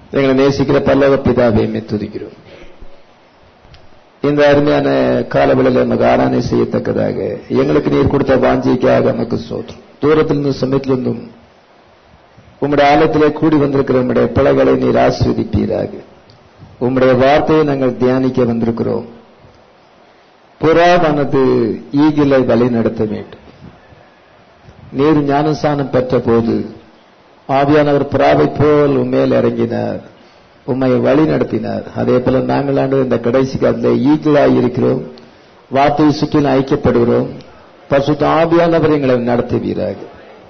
எங்களை நேசிக்கிற பல்லவ பிதாவையுமே துதிக்கிறோம் இந்த அருமையான காலவெளியில நமக்கு ஆராதனை செய்யத்தக்கதாக எங்களுக்கு நீர் கொடுத்த வாஞ்சிக்காக நமக்கு சோற்றம் தூரத்திலிருந்து சமயத்திலிருந்தும் உம்முடைய ஆலயத்திலே கூடி வந்திருக்கிற உம்முடைய பிள்ளைகளை நீர் ஆஸ்வதிப்பீராக உம்முடைய வார்த்தையை நாங்கள் தியானிக்க வந்திருக்கிறோம் புறாவானது ஈகிலை வழி நடத்த வேண்டும் நீர் ஞானசானம் பெற்ற போது ஆவியானவர் புறாவை போல் உண்மையில் இறங்கினார் உண்மை வழி நடத்தினார் அதே போல நாங்கள் ஆண்டு இந்த கடைசி காலத்தில் ஈகிளாய் இருக்கிறோம் வார்த்தையை சுற்றிலும் ஐக்கியப்படுகிறோம் பசுத்த ஆவியானவர் எங்களை நடத்துவீராக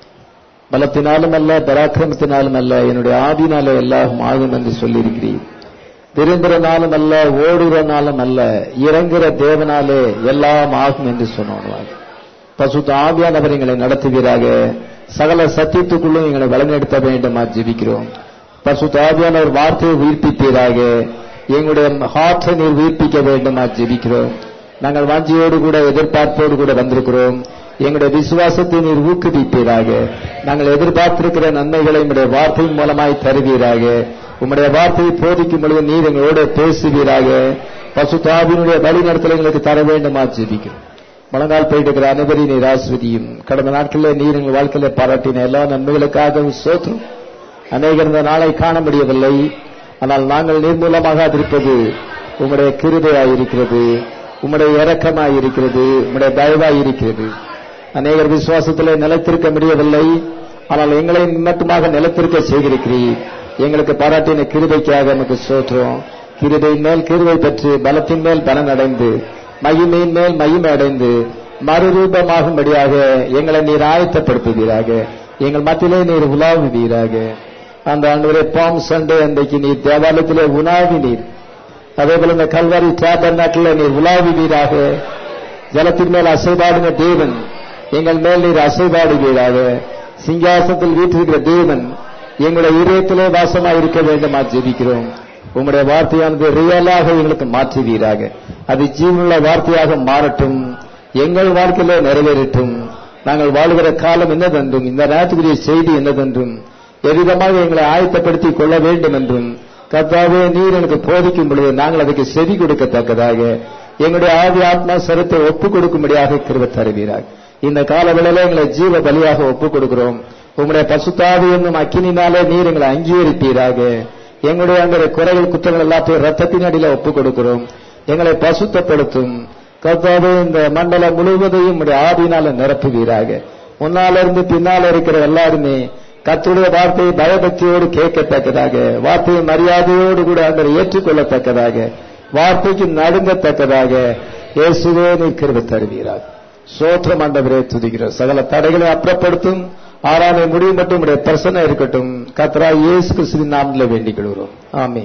பலத்தினாலும் அல்ல பராக்கிரமத்தினாலும் அல்ல என்னுடைய ஆவினாலே எல்லாம் ஆகும் என்று சொல்லியிருக்கிறீர் திரும்புறனாலும் அல்ல ஓடுறனாலும் அல்ல இறங்குற தேவனாலே எல்லாம் ஆகும் என்று சொன்னாங்க பசுத்த ஆவியானவர் எங்களை நடத்துவீராக சகல சத்தியத்துக்குள்ளும் எங்களை வழிநடத்த வேண்டுமா ஜெபிக்கிறோம் பசுத்த ஆவியானவர் வார்த்தையை உயிர்ப்பிப்பீராக எங்களுடைய ஹார்ட்டை நீர் உயிர்ப்பிக்க வேண்டுமா ஜெபிக்கிறோம் நாங்கள் வாஞ்சியோடு கூட எதிர்பார்ப்போடு கூட வந்திருக்கிறோம் எங்களுடைய விசுவாசத்தை நீர் ஊக்குவிப்பீராக நாங்கள் எதிர்பார்த்திருக்கிற நன்மைகளை உங்களுடைய வார்த்தையின் மூலமாய் தருவீராக உம்முடைய வார்த்தையை போதிக்கும் பொழுது நீர் எங்களோட பேசுவீராக பசுதாவினுடைய வழி நடத்தல் எங்களுக்கு தர வேண்டுமா ஜெபிக்கிறோம் முழங்கால் போயிட்டு இருக்கிற அனைவரையும் நீர் ஆஸ்வதியும் கடந்த நாட்களில் நீர் எங்கள் வாழ்க்கையில பாராட்டின எல்லா நன்மைகளுக்காக சோற்றும் அநேகர் இந்த நாளை காண முடியவில்லை ஆனால் நாங்கள் நிர்மூலமாக இருப்பது உம்முடைய கிருதையாயிருக்கிறது உம்முடைய இரக்கமாயிருக்கிறது உம்முடைய தயவாயிருக்கிறது அநேகர் விசுவாசத்திலே நிலைத்திருக்க முடியவில்லை ஆனால் எங்களை மட்டுமாக நிலைத்திருக்க செய்திருக்கிறீர் எங்களுக்கு பாராட்டின கிருபைக்காக நமக்கு சோற்றோம் கிருபை மேல் கிருபை பெற்று பலத்தின் மேல் பலன் அடைந்து மகிமையின் மேல் மகிமை அடைந்து மறுரூபமாகும்படியாக எங்களை நீர் ஆயத்தப்படுத்துவீராக எங்கள் மத்தியிலே நீர் உலாவுவீராக அந்த ஆண்டு பாம் சண்டே அன்றைக்கு நீர் தேவாலயத்திலே உணாவினீர் அதே போல இந்த கல்வாரி சாப்பர் நாட்டில் நீர் உலாவுவீராக ஜலத்தின் மேல் அசைபாடுங்க தேவன் எங்கள் மேல் நீர் அசைபாடுவீராக சிங்காசனத்தில் வீற்றிருக்கிற தேவன் எங்களுடைய இதயத்திலே வாசமாக இருக்க வேண்டுமா ஜெபிக்கிறோம் உங்களுடைய வார்த்தையானது ரியலாக எங்களுக்கு மாற்றுவீராக அது ஜீவனுள்ள வார்த்தையாக மாறட்டும் எங்கள் வாழ்க்கையில நிறைவேறட்டும் நாங்கள் வாழ்கிற காலம் என்னதென்றும் இந்த நேரத்துக்குரிய செய்தி என்னதென்றும் எவ்விதமாக எங்களை ஆயத்தப்படுத்திக் கொள்ள வேண்டும் என்றும் கர்த்தாவே நீர் எனக்கு போதிக்கும் பொழுது நாங்கள் அதுக்கு செவி கொடுக்கத்தக்கதாக எங்களுடைய ஆவி ஆத்மா சரத்தை ஒப்புக் கொடுக்கும்படியாக கிருப தருவீராக இந்த காலவேளையில எங்களை ஜீவ பலியாக ஒப்புக் கொடுக்கிறோம் உங்களுடைய பசுத்தாவி என்னும் அக்கினினாலே நீர் எங்களை அங்கீகரிப்பீராக எங்களுடைய அந்த குறைகள் குற்றங்கள் எல்லாத்தையும் ரத்தத்தின் அடியில ஒப்புக் கொடுக்கிறோம் எங்களை பசுத்தப்படுத்தும் கர்த்தாவே இந்த மண்டலம் முழுவதையும் உடைய ஆவினால நிரப்புவீராக முன்னால இருந்து பின்னால இருக்கிற எல்லாருமே கத்துடைய வார்த்தையை பயபக்தியோடு கேட்கத்தக்கதாக வார்த்தையை மரியாதையோடு கூட அந்த ஏற்றுக்கொள்ளத்தக்கதாக வார்த்தைக்கு நடுங்கத்தக்கதாக இயேசுவே நீ கிருப தருவீராக சோற்றம் ஆண்டவரே துதிக்கிறோம் சகல தடைகளை அப்புறப்படுத்தும் ஆறாமை முடிவு மட்டும் உடைய பிரசனை இருக்கட்டும் கத்ரா இயேசு கிறிஸ்துவின் நாமத்தில் வேண்டிக் கொள்கிறோம் ஆமே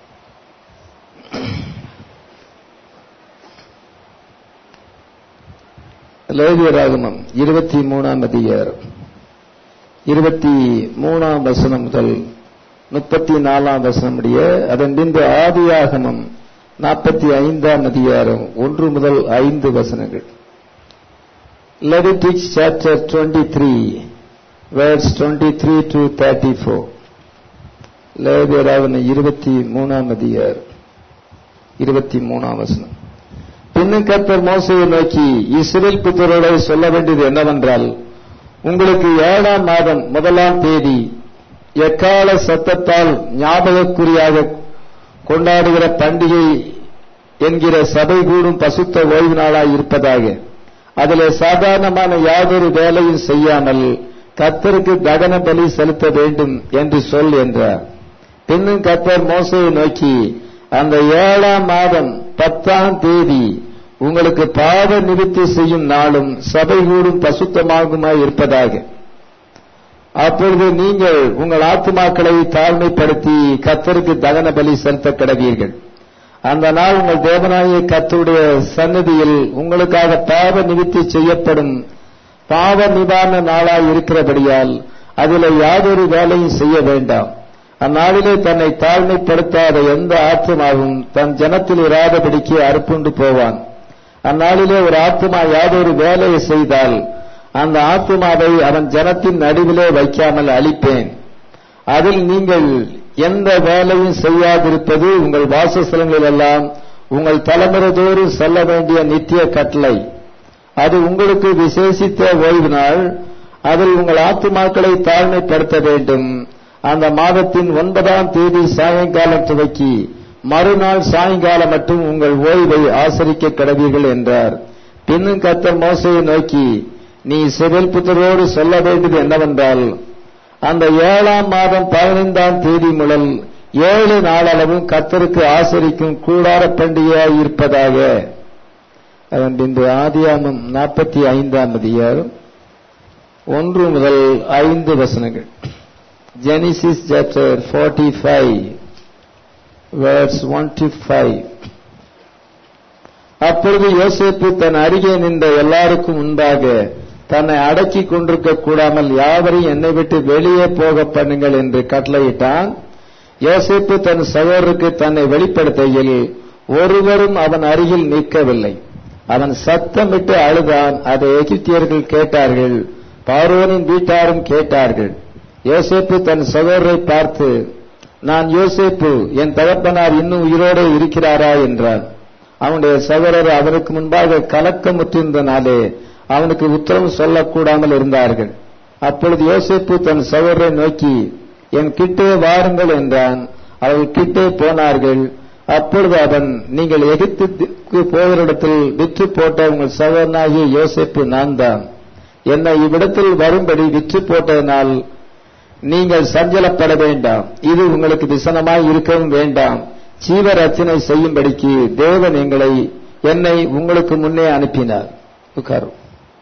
லேவியராகமம் இருபத்தி மூணாம் அதிகாரம் இருபத்தி மூணாம் வசனம் முதல் முப்பத்தி நாலாம் வசனம் முடிய அதன் பின்பு ஆதியாகமம் நாற்பத்தி ஐந்தாம் அதிகாரம் ஒன்று முதல் ஐந்து வசனங்கள் Leviticus chapter 23 verse 23 to 34 லேவியராகன இருபத்தி மூணாம் அதிகாரம் இருபத்தி மூணாம் வசனம் பின்னும் கர்த்தர் மோசையை நோக்கி இஸ்ரேல் புத்தரோட சொல்ல வேண்டியது என்னவென்றால் உங்களுக்கு ஏழாம் மாதம் முதலாம் தேதி எக்கால சத்தத்தால் ஞாபகக்குறியாக கொண்டாடுகிற பண்டிகை என்கிற சபை கூடும் பசுத்த ஓய்வு நாளாய் இருப்பதாக அதில் சாதாரணமான யாதொரு வேலையும் செய்யாமல் கத்தருக்கு தகன பலி செலுத்த வேண்டும் என்று சொல் என்றார் பின்னும் கத்தர் மோசையை நோக்கி அந்த ஏழாம் மாதம் பத்தாம் தேதி உங்களுக்கு பாவ நிறுத்தி செய்யும் நாளும் சபை கூடும் பசுத்தமாகுமாய் இருப்பதாக அப்பொழுது நீங்கள் உங்கள் ஆத்துமாக்களை தாழ்மைப்படுத்தி கத்தருக்கு தகன பலி செலுத்த கிடவீர்கள் அந்த நாள் உங்கள் தேவனாய கத்தருடைய சன்னதியில் உங்களுக்காக பாவ நிவித்தி செய்யப்படும் பாவ நிவாரண நாளாய் இருக்கிறபடியால் அதில் யாதொரு வேலையும் செய்ய வேண்டாம் அந்நாளிலே தன்னை தாழ்மைப்படுத்தாத எந்த ஆத்மாவும் தன் ஜனத்தில் இராதபடிக்கு அறுப்புண்டு போவான் அந்நாளிலே ஒரு ஆத்மா யாதொரு வேலையை செய்தால் அந்த ஆத்மாவை அவன் ஜனத்தின் நடுவிலே வைக்காமல் அழிப்பேன் அதில் நீங்கள் எந்த வேலையும் செய்யாதிருப்பது உங்கள் வாசஸ்தலங்களில் எல்லாம் உங்கள் தலைமுறை தோறும் சொல்ல வேண்டிய நித்திய கட்டளை அது உங்களுக்கு விசேஷித்த ஓய்வு நாள் அதில் உங்கள் ஆத்துமாக்களை தாழ்மைப்படுத்த வேண்டும் அந்த மாதத்தின் ஒன்பதாம் தேதி சாயங்காலம் துவக்கி மறுநாள் சாயங்காலம் மட்டும் உங்கள் ஓய்வை ஆசரிக்க கடவீர்கள் என்றார் பின்னும் கர்த்தர் மோசையை நோக்கி நீ சிவில் புத்தரோடு சொல்ல வேண்டியது என்னவென்றால் அந்த ஏழாம் மாதம் பதினைந்தாம் தேதி முதல் ஏழு நாளளவும் கர்த்தருக்கு ஆசரிக்கும் கூடார பண்டிகையாய் இருப்பதாக அதன் பின்பு ஆதியாமம் நாற்பத்தி ஐந்தாம் அதிகாரம் ஒன்று முதல் ஐந்து வசனங்கள் Genesis chapter forty five words one to five அப்பொழுது யோசேப்பு தன் அருகே நின்ற எல்லாருக்கும் முன்பாக தன்னை அடக்கி கொண்டிருக்க கூடாமல் யாவரையும் என்னை விட்டு வெளியே போக பண்ணுங்கள் என்று கட்டளையிட்டான் யோசேப்பு தன் சகோதரருக்கு தன்னை வெளிப்படுத்தையில் ஒருவரும் அவன் அருகில் நிற்கவில்லை அவன் சத்தமிட்டு அழுதான் அதை எகிப்தியர்கள் கேட்டார்கள் பார்வோனின் வீட்டாரும் கேட்டார்கள் யோசேப்பு தன் சகோதரை பார்த்து நான் யோசேப்பு என் தகப்பனார் இன்னும் உயிரோடு இருக்கிறாரா என்றான் அவனுடைய சகோதரர் அவனுக்கு முன்பாக கலக்கமுற்றிருந்தனாலே அவனுக்கு உத்தரவு சொல்லக்கூடாமல் இருந்தார்கள் அப்பொழுது யோசேப்பு தன் சகோதரை நோக்கி என் கிட்டே வாருங்கள் என்றான் அவர்கள் கிட்டே போனார்கள் அப்பொழுது அவன் நீங்கள் எகிப்துக்கு போகிற இடத்தில் விற்று போட்ட உங்கள் சகோதரனாகிய யோசேப்பு நான் தான் என்னை இவ்விடத்தில் வரும்படி விற்று போட்டதனால் நீங்கள் சஞ்சலப்பட வேண்டாம் இது உங்களுக்கு விசனமாய் இருக்கவும் வேண்டாம் ஜீவ ரச்சனை செய்யும்படிக்கு தேவன் எங்களை என்னை உங்களுக்கு முன்னே அனுப்பினார் உட்காரும்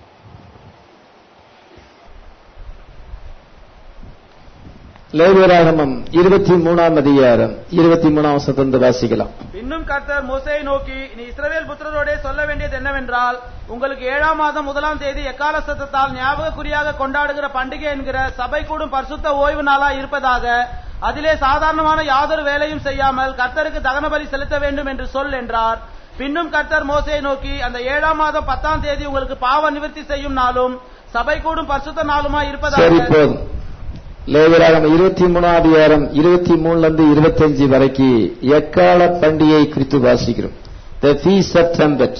லேவியராகமம் இருபத்தி மூணாம் அதிகாரம் இருபத்தி மூணாம் வசத்திலிருந்து வாசிக்கலாம் இன்னும் கர்த்தர் மோசேயை நோக்கி நீ இஸ்ரவேல் புத்திரரோடே சொல்ல வேண்டியது என்னவென்றால் உங்களுக்கு ஏழாம் மாதம் முதலாம் தேதி எக்கால சத்தத்தால் ஞாபகக்குறியாக கொண்டாடுகிற பண்டிகை என்கிற சபை கூடும் பரிசுத்த ஓய்வு நாளா இருப்பதாக அதிலே சாதாரணமான யாதொரு வேலையும் செய்யாமல் கர்த்தருக்கு தகனபலி செலுத்த வேண்டும் என்று சொல் என்றார் பின்னும் கர்த்தர் மோசையை நோக்கி அந்த ஏழாம் மாதம் பத்தாம் தேதி உங்களுக்கு பாவ நிவர்த்தி செய்யும் நாளும் சபை கூடும் பரிசுத்த நாளுமா சரி இருப்பதாக போதும் லேவியராகம் இருபத்தி மூணாம் அதிகாரம் இருபத்தி மூணுல இருந்து இருபத்தஞ்சு வரைக்கும் எக்கால பண்டிகை குறித்து வாசிக்கிறோம் த ஃபீஸ் ஆஃப் டம்பட்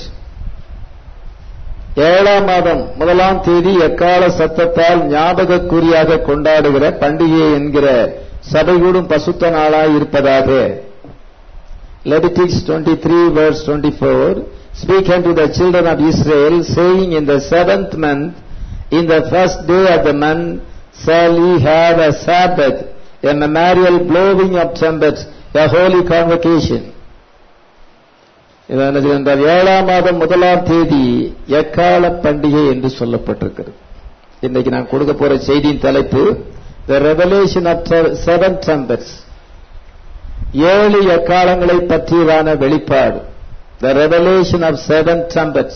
ஏழாம் மாதம் முதலாம் தேதி எக்கால சத்தத்தால் ஞாபக குறியாக கொண்டாடுகிற பண்டிகை என்கிற சபைகூடும் பசுத்த நாளாய் இருப்பதாக Leviticus 23 verse 24 Speak unto the children of Israel saying in the seventh month in the first day of the month shall ye have a Sabbath a memorial blowing of trumpets a holy convocation இது என்னது என்றால் ஏழாம் மாதம் முதலாம் தேதி எக்கால பண்டிகை என்று சொல்லப்பட்டிருக்கிறது இன்னைக்கு நான் கொடுக்க போற செய்தியின் தலைப்பு the revelation of seven trumpets ஏழு எக்காலங்களை பற்றியதான வெளிப்பாடு the revelation of seven trumpets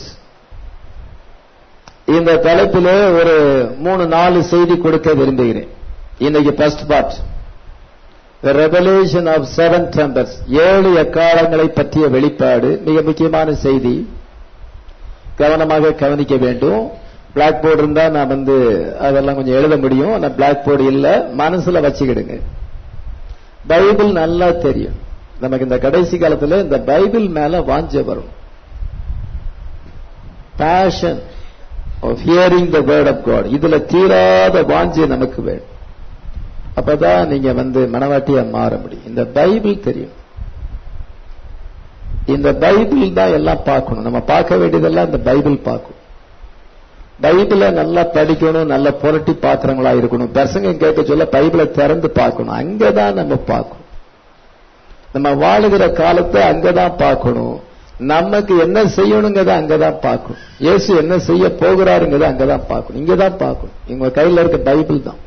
இந்த தலைப்பிலே ஒரு மூணு நாலு செய்தி கொடுக்க விரும்புகிறேன் இன்னைக்கு first part the revelation of seven trumpets ஏழு எக்காலங்களை பற்றிய வெளிப்பாடு மிக முக்கியமான செய்தி கவனமாக கவனிக்க வேண்டும் பிளாக் போர்டு இருந்தா நான் வந்து அதெல்லாம் கொஞ்சம் எழுத முடியும் ஆனா பிளாக் போர்டு இல்ல மனசுல வச்சுக்கிடுங்க பைபிள் நல்லா தெரியும் நமக்கு இந்த கடைசி காலத்துல இந்த பைபிள் மேல வாஞ்ச வரும் passion of hearing the word of God இதுல தீராத வாஞ்சை நமக்கு வேணும் அப்பதான் நீங்க வந்து மனவாட்டியா மாற முடியும் இந்த பைபிள் தெரியும் இந்த பைபிள் தான் எல்லாம் பார்க்கணும் நம்ம பார்க்க வேண்டியதெல்லாம் இந்த பைபிள் பார்க்கணும் பைபிளை நல்லா படிக்கணும் நல்லா புரட்டி பார்க்கறவங்களா இருக்கணும் பசங்க கேட்க சொல்ல பைபிளை திறந்து பார்க்கணும் அங்கதான் நம்ம பார்க்கணும் நம்ம வாழுகிற காலத்தை அங்கதான் பார்க்கணும் நமக்கு என்ன செய்யணுங்கிறத அங்கதான் பார்க்கணும் இயேசு என்ன செய்ய போகிறாருங்கிறத அங்கதான் பார்க்கணும் இங்கதான் பார்க்கணும் இவங்க கையில இருக்க பைபிள் தான்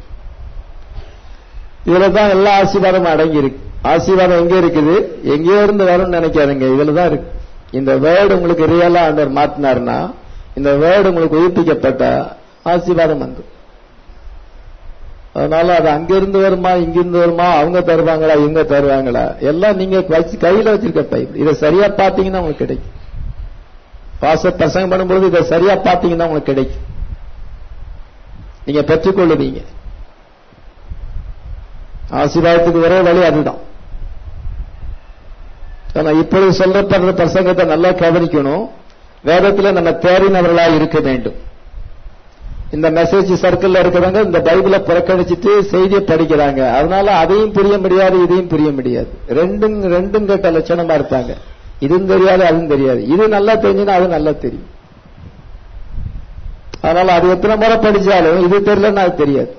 இதுல தான் எல்லா ஆசீர்வாதமும் அடங்கி இருக்கு ஆசீர்வாதம் எங்க இருக்குது எங்கேயோ இருந்து வரும்னு நினைக்காதுங்க இதுல தான் இருக்கு இந்த வேர்டு உங்களுக்கு ரியலா ஆண்டவர் மாத்தினாருன்னா இந்த வேர்டு உங்களுக்கு உயிர்ப்பிக்கப்பட்ட ஆசீர்வாதம் வந்து அதனால அது அங்கிருந்து வருமா இங்கிருந்து வருமா அவங்க தருவாங்களா இவங்க தருவாங்களா எல்லாம் நீங்க வச்சு கையில வச்சிருக்க பைபிள் இதை சரியா பாத்தீங்கன்னா உங்களுக்கு கிடைக்கும் பாச பசங்க பண்ணும்போது இதை சரியா பாத்தீங்கன்னா உங்களுக்கு கிடைக்கும் நீங்க பெற்றுக்கொள்ளுவீங்க ஆசீர்வாதத்துக்கு ஒரே வழி அதுதான் ஆனா இப்பொழுது சொல்லப்படுற பிரசங்கத்தை நல்லா கவனிக்கணும் வேதத்துல நம்ம தேறினவர்களாக இருக்க வேண்டும் இந்த மெசேஜ் சர்க்கிள்ல இருக்கிறவங்க இந்த பைபிளை புறக்கணிச்சிட்டு செய்தியை படிக்கிறாங்க அதனால அதையும் புரிய முடியாது இதையும் புரிய முடியாது ரெண்டும் ரெண்டும் கெட்ட லட்சணமா இருப்பாங்க இதுவும் தெரியாது அதுவும் தெரியாது இது நல்லா தெரிஞ்சுன்னா அது நல்லா தெரியும் அதனால அது எத்தனை முறை படிச்சாலும் இது தெரியலன்னா அது தெரியாது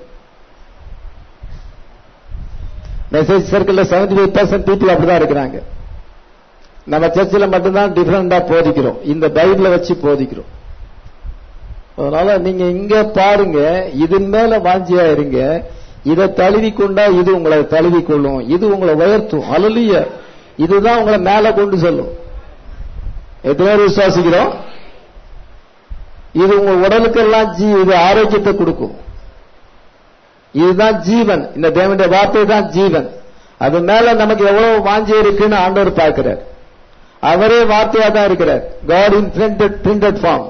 மெசேஜ் சர்க்கிள்ல செவன்டி ஃபைவ் பர்சன்ட் பீப்புள் அப்படிதான் இருக்கிறாங்க நம்ம சர்ச்சில் மட்டும்தான் டிஃபரெண்டா போதிக்கிறோம் இந்த பைபிளை வச்சு போதிக்கிறோம் அதனால நீங்க இங்க பாருங்க இதன் மேல வாஞ்சியா இருங்க இதை தழுவி கொண்டா இது உங்களை தழுவி கொள்ளும் இது உங்களை உயர்த்தும் அலலிய இதுதான் உங்களை மேல கொண்டு செல்லும் எத்தனை பேர் விசுவாசிக்கிறோம் இது உங்க உடலுக்கெல்லாம் ஜீ இது ஆரோக்கியத்தை கொடுக்கும் இதுதான் ஜீவன் இந்த தேவனுடைய வார்த்தை தான் ஜீவன் அது மேல நமக்கு எவ்வளவு வாஞ்சி இருக்குன்னு ஆண்டவர் பார்க்கிறார் அவரே வார்த்தையா தான் இருக்கிறார் God in printed printed form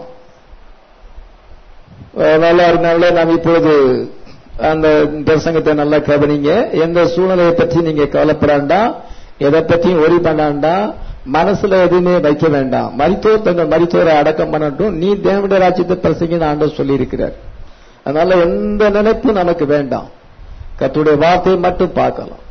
நல்லா இருந்தாலே நாம் இப்பொழுது அந்த பிரசங்கத்தை நல்லா கவனிங்க எந்த சூழ்நிலையை பற்றி நீங்க கவலைப்படாண்டா எதை பற்றியும் ஒரி பண்ணாண்டா மனசுல எதுவுமே வைக்க வேண்டாம் மருத்துவர் தங்கள் மருத்துவரை அடக்கம் பண்ணட்டும் நீ தேவனுடைய ராஜ்யத்தை பிரசங்க ஆண்டவர் சொல்லி இருக்கிறார் அதனால எந்த நினைப்பும் நமக்கு வேண்டாம் கத்துடைய வார்த்தையை மட்டும் பார்க்கலாம்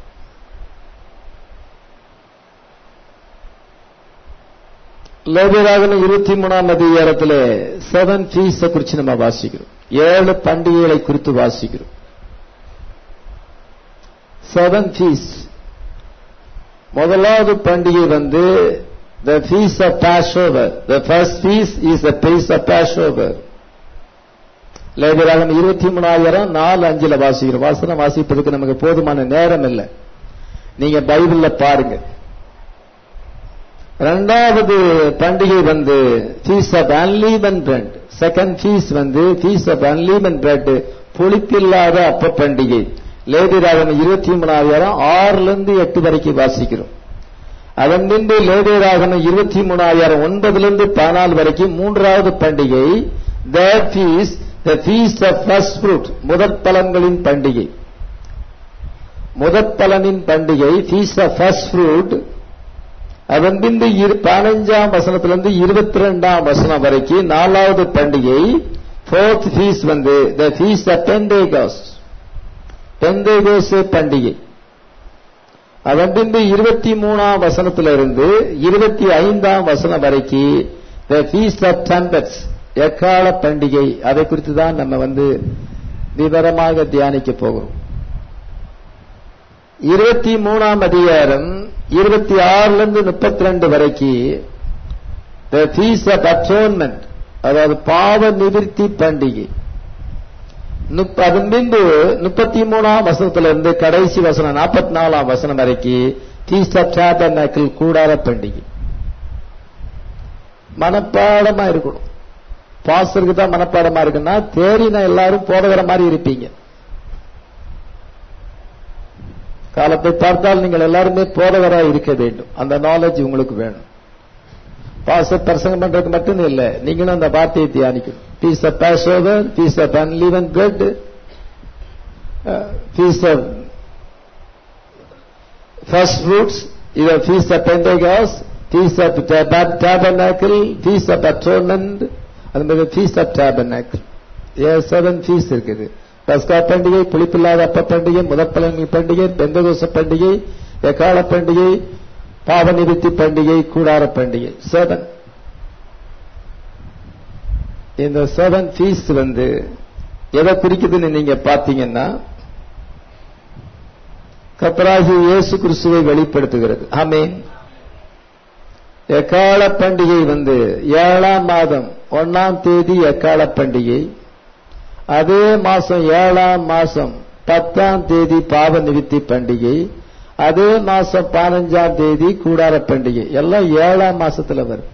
லேபியராகன இருபத்தி மூணாம் அதிகாரத்தில் செவன் ஃபீஸ குறித்து நம்ம வாசிக்கிறோம் ஏழு பண்டிகைகளை குறித்து வாசிக்கிறோம் செவன் ஃபீஸ் முதலாவது பண்டிகை வந்து the feast of Passover the first feast is the feast of Passover லேபியராகன இருபத்தி மூணாயிரம் நாலு அஞ்சுல வாசிக்கிறோம் வாசனம் வாசிப்பதற்கு நமக்கு போதுமான நேரம் இல்லை நீங்க பைபிள்ல பாருங்க ரெண்டாவது பண்டிகை வந்து feast of unleavened bread second feast வந்து ஃபீஸ் ஆஃப் அன்லீவன் பிரெட் புளிப்பில்லாத அப்ப பண்டிகை லேடிராகன் இருபத்தி மூணாயிரம் ஆறுல இருந்து எட்டு வரைக்கும் வாசிக்கிறோம் அதன் பின்பு லேடிராகன இருபத்தி மூணாயிரம் ஒன்பதுல இருந்து பதினாலு வரைக்கும் மூன்றாவது பண்டிகை the feast the feast of first fruit முதற் பலன்களின் பண்டிகை முதற் பலனின் பண்டிகை ஃபீஸ் ஆஃப் ஃபர்ஸ்ட் ஃப்ரூட் அதன் பின்பு பதினஞ்சாம் வசனத்திலிருந்து இருபத்தி ரெண்டாம் வசனம் வரைக்கும் நாலாவது பண்டிகை ஃபோர்த் ஃபீஸ் வந்து த ஃபீஸ் ஆஃப் பெண்டேகாஸ் பெண்டேகோஸ் பண்டிகை அதன் பின்பு இருபத்தி மூணாம் வசனத்திலிருந்து இருபத்தி ஐந்தாம் வசனம் வரைக்கும் த ஃபீஸ் ஆஃப் டம்பட்ஸ் எக்கால பண்டிகை அதை குறித்து தான் நம்ம வந்து விவரமாக தியானிக்க போகிறோம் இருபத்தி மூணாம் அதிகாரம் இருபத்தி ஆறுல இருந்து முப்பத்தி ரெண்டு வரைக்கும் த ஃபீஸ் ஆஃப் அட்டோன்மெண்ட் அதாவது பாவ நிவிர்த்தி பண்டிகை அதன் பின்பு முப்பத்தி மூணாம் வசனத்துல இருந்து கடைசி வசனம் நாற்பத்தி நாலாம் வசனம் வரைக்கும் ஃபீஸ் ஆஃப் சாபர்னாக்கிள் கூடார பண்டிகை மனப்பாடமா இருக்கணும் பாஸ்டருக்கு தான் மனப்பாடமா இருக்குன்னா தேறினா எல்லாரும் போடுகிற மாதிரி இருப்பீங்க காலத்தை பார்த்தால் நீங்கள் எல்லாருமே போதவராக இருக்க வேண்டும் அந்த நாலேஜ் உங்களுக்கு வேணும் பாச பிரசங்கம் பண்றதுக்கு மட்டும் இல்ல நீங்களும் அந்த வார்த்தையை தியானிக்கணும் feast of Passover feast of unleavened bread feast of first fruits இது feast of Pentecost feast of tabernacle feast of atonement அது மாதிரி feast of tabernacle seven feast இருக்குது பஸ்கா பண்டிகை புளிப்பில்லாத அப்ப பண்டிகை முதற்பலன்கள் பண்டிகை பெந்தகோச பண்டிகை எக்கால பண்டிகை பாவ நிறுத்தி பண்டிகை கூடார பண்டிகை செவன் இந்த செவன் ஃபீஸ் வந்து எதை குறிக்குதுன்னு நீங்க பாத்தீங்கன்னா கத்தராகி இயேசு கிறிஸ்துவை வெளிப்படுத்துகிறது ஆமீன் எக்கால பண்டிகை வந்து ஏழாம் மாதம் ஒன்னாம் தேதி எக்கால பண்டிகை அதே மாசம் ஏழாம் மாசம் பத்தாம் தேதி பாவ நிவித்தி பண்டிகை அதே மாசம் பதினஞ்சாம் தேதி கூடார பண்டிகை எல்லாம் ஏழாம் மாசத்துல வருது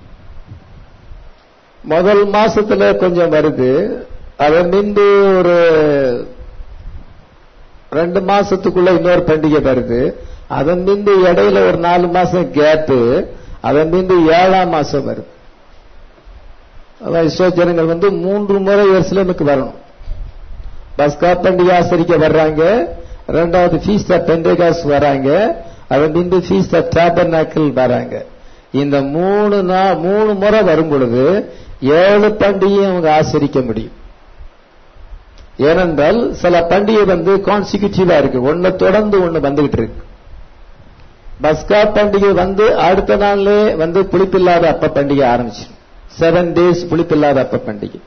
முதல் மாசத்துல கொஞ்சம் வருது அதன் பின்பு ஒரு ரெண்டு மாசத்துக்குள்ள இன்னொரு பண்டிகை வருது அதன் பின்பு இடையில ஒரு நாலு மாசம் கேப்பு அதன் பின்பு ஏழாம் மாசம் வருது அதான் இஸ்ரோஜனங்கள் வந்து மூன்று முறை எருசலேமுக்கு வரணும் பஸ்கா பண்டிகை ஆசரிக்க வர்றாங்க ரெண்டாவது ஃபீஸ்ட் ஆஃப் பெண்டகாஸ் வராங்க அதன் பின்பு ஃபீஸ்ட் ஆஃப் டேபர்னாக்கிள் வராங்க இந்த மூணு நாள் மூணு முறை வரும் பொழுது ஏழு பண்டிகையை அவங்க ஆசரிக்க முடியும் ஏனென்றால் சில பண்டிகை வந்து கான்சிக்யூட்டிவா இருக்கு ஒன்னு தொடர்ந்து ஒன்னு வந்துகிட்டு இருக்கு பஸ்கா பண்டிகை வந்து அடுத்த நாள்லே வந்து புளிப்பில்லாத அப்ப பண்டிகை ஆரம்பிச்சு செவன் டேஸ் புளிப்பில்லாத அப்ப பண்டிகை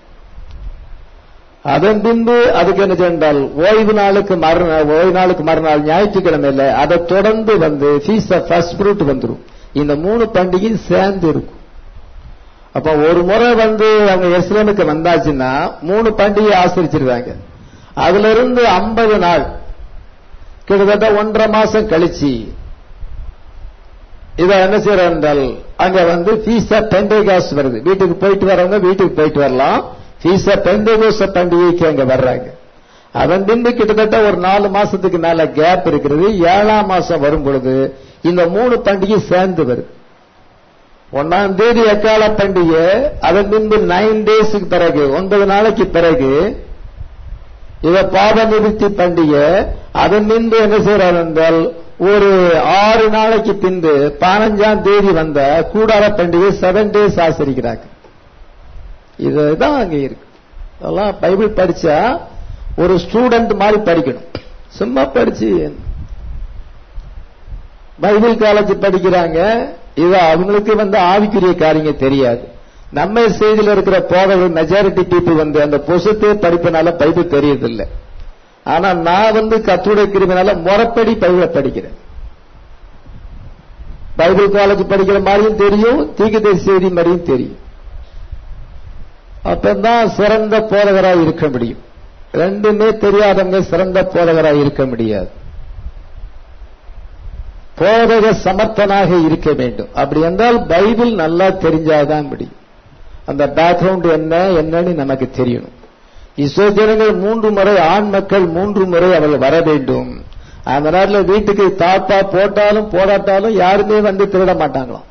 அதன் பின்பு அதுக்கு என்ன சென்றால் ஓய்வு நாளுக்கு மறுநாள் ஓய்வு நாளுக்கு மறுநாள் ஞாயிற்றுக்கிழமை இல்லை அதை தொடர்ந்து வந்து ஃபீஸ் ஃபர்ஸ்ட் ஃப்ரூட் வந்துடும் இந்த மூணு பண்டிகை சேர்ந்து இருக்கும் அப்ப ஒரு முறை வந்து அவங்க எஸ்லேமுக்கு வந்தாச்சுன்னா மூணு பண்டிகை ஆசரிச்சிருக்காங்க அதுல இருந்து ஐம்பது நாள் கிட்டத்தட்ட ஒன்றரை மாசம் கழிச்சு இத என்ன செய்யறோம் என்றால் அங்க வந்து ஃபீஸா பெண்டேகாஸ் வருது வீட்டுக்கு போயிட்டு வரவங்க வீட்டுக்கு போயிட்டு வரலாம் ஃபீஸா பெண்டேகோச பண்டிகைக்கு அங்க வர்றாங்க அதன் பின்பு கிட்டத்தட்ட ஒரு நாலு மாசத்துக்கு மேல கேப் இருக்கிறது ஏழாம் மாசம் வரும் பொழுது இந்த மூணு பண்டிகை சேர்ந்து வருது ஒன்னாம் தேதி எக்கால பண்டிகை அதன் பின்பு நைன் டேஸுக்கு பிறகு ஒன்பது நாளைக்கு பிறகு இத பாத நிறுத்தி பண்டிகை அதன் பின்பு என்ன செய்யறாரு என்றால் ஒரு ஆறு நாளைக்கு பின்பு பதினஞ்சாம் தேதி வந்த கூடார பண்டிகை செவன் டேஸ் ஆசரிக்கிறாங்க இதுதான் அங்க இருக்கு அதெல்லாம் பைபிள் படிச்சா ஒரு ஸ்டூடெண்ட் மாதிரி படிக்கணும் சும்மா படிச்சு பைபிள் காலேஜ் படிக்கிறாங்க இது அவங்களுக்கு வந்து ஆவிக்குரிய காரியங்க தெரியாது நம்ம செய்தியில் இருக்கிற போதகர்கள் மெஜாரிட்டி பீப்புள் வந்து அந்த பொசுத்தே படிப்பனால பைபிள் தெரியறதில்லை ஆனா நான் வந்து கத்துடைய கிருமினால முறைப்படி பைபிளை படிக்கிறேன் பைபிள் காலேஜ் படிக்கிற மாதிரியும் தெரியும் தீக்கத்தை செய்தி மாதிரியும் தெரியும் அப்பதான் சிறந்த போதகராக இருக்க முடியும் ரெண்டுமே தெரியாதவங்க சிறந்த போதகராக இருக்க முடியாது போதக சமர்த்தனாக இருக்க வேண்டும் அப்படி என்றால் பைபிள் நல்லா தெரிஞ்சாதான் முடியும் அந்த பேக்ரவுண்ட் என்ன என்னன்னு நமக்கு தெரியணும் இஸ்ரோஜனங்கள் மூன்று முறை ஆண் மக்கள் மூன்று முறை அவர்கள் வர வேண்டும் அந்த நேரத்தில் வீட்டுக்கு தாத்தா போட்டாலும் போடாட்டாலும் யாருமே வந்து திருட மாட்டாங்களாம்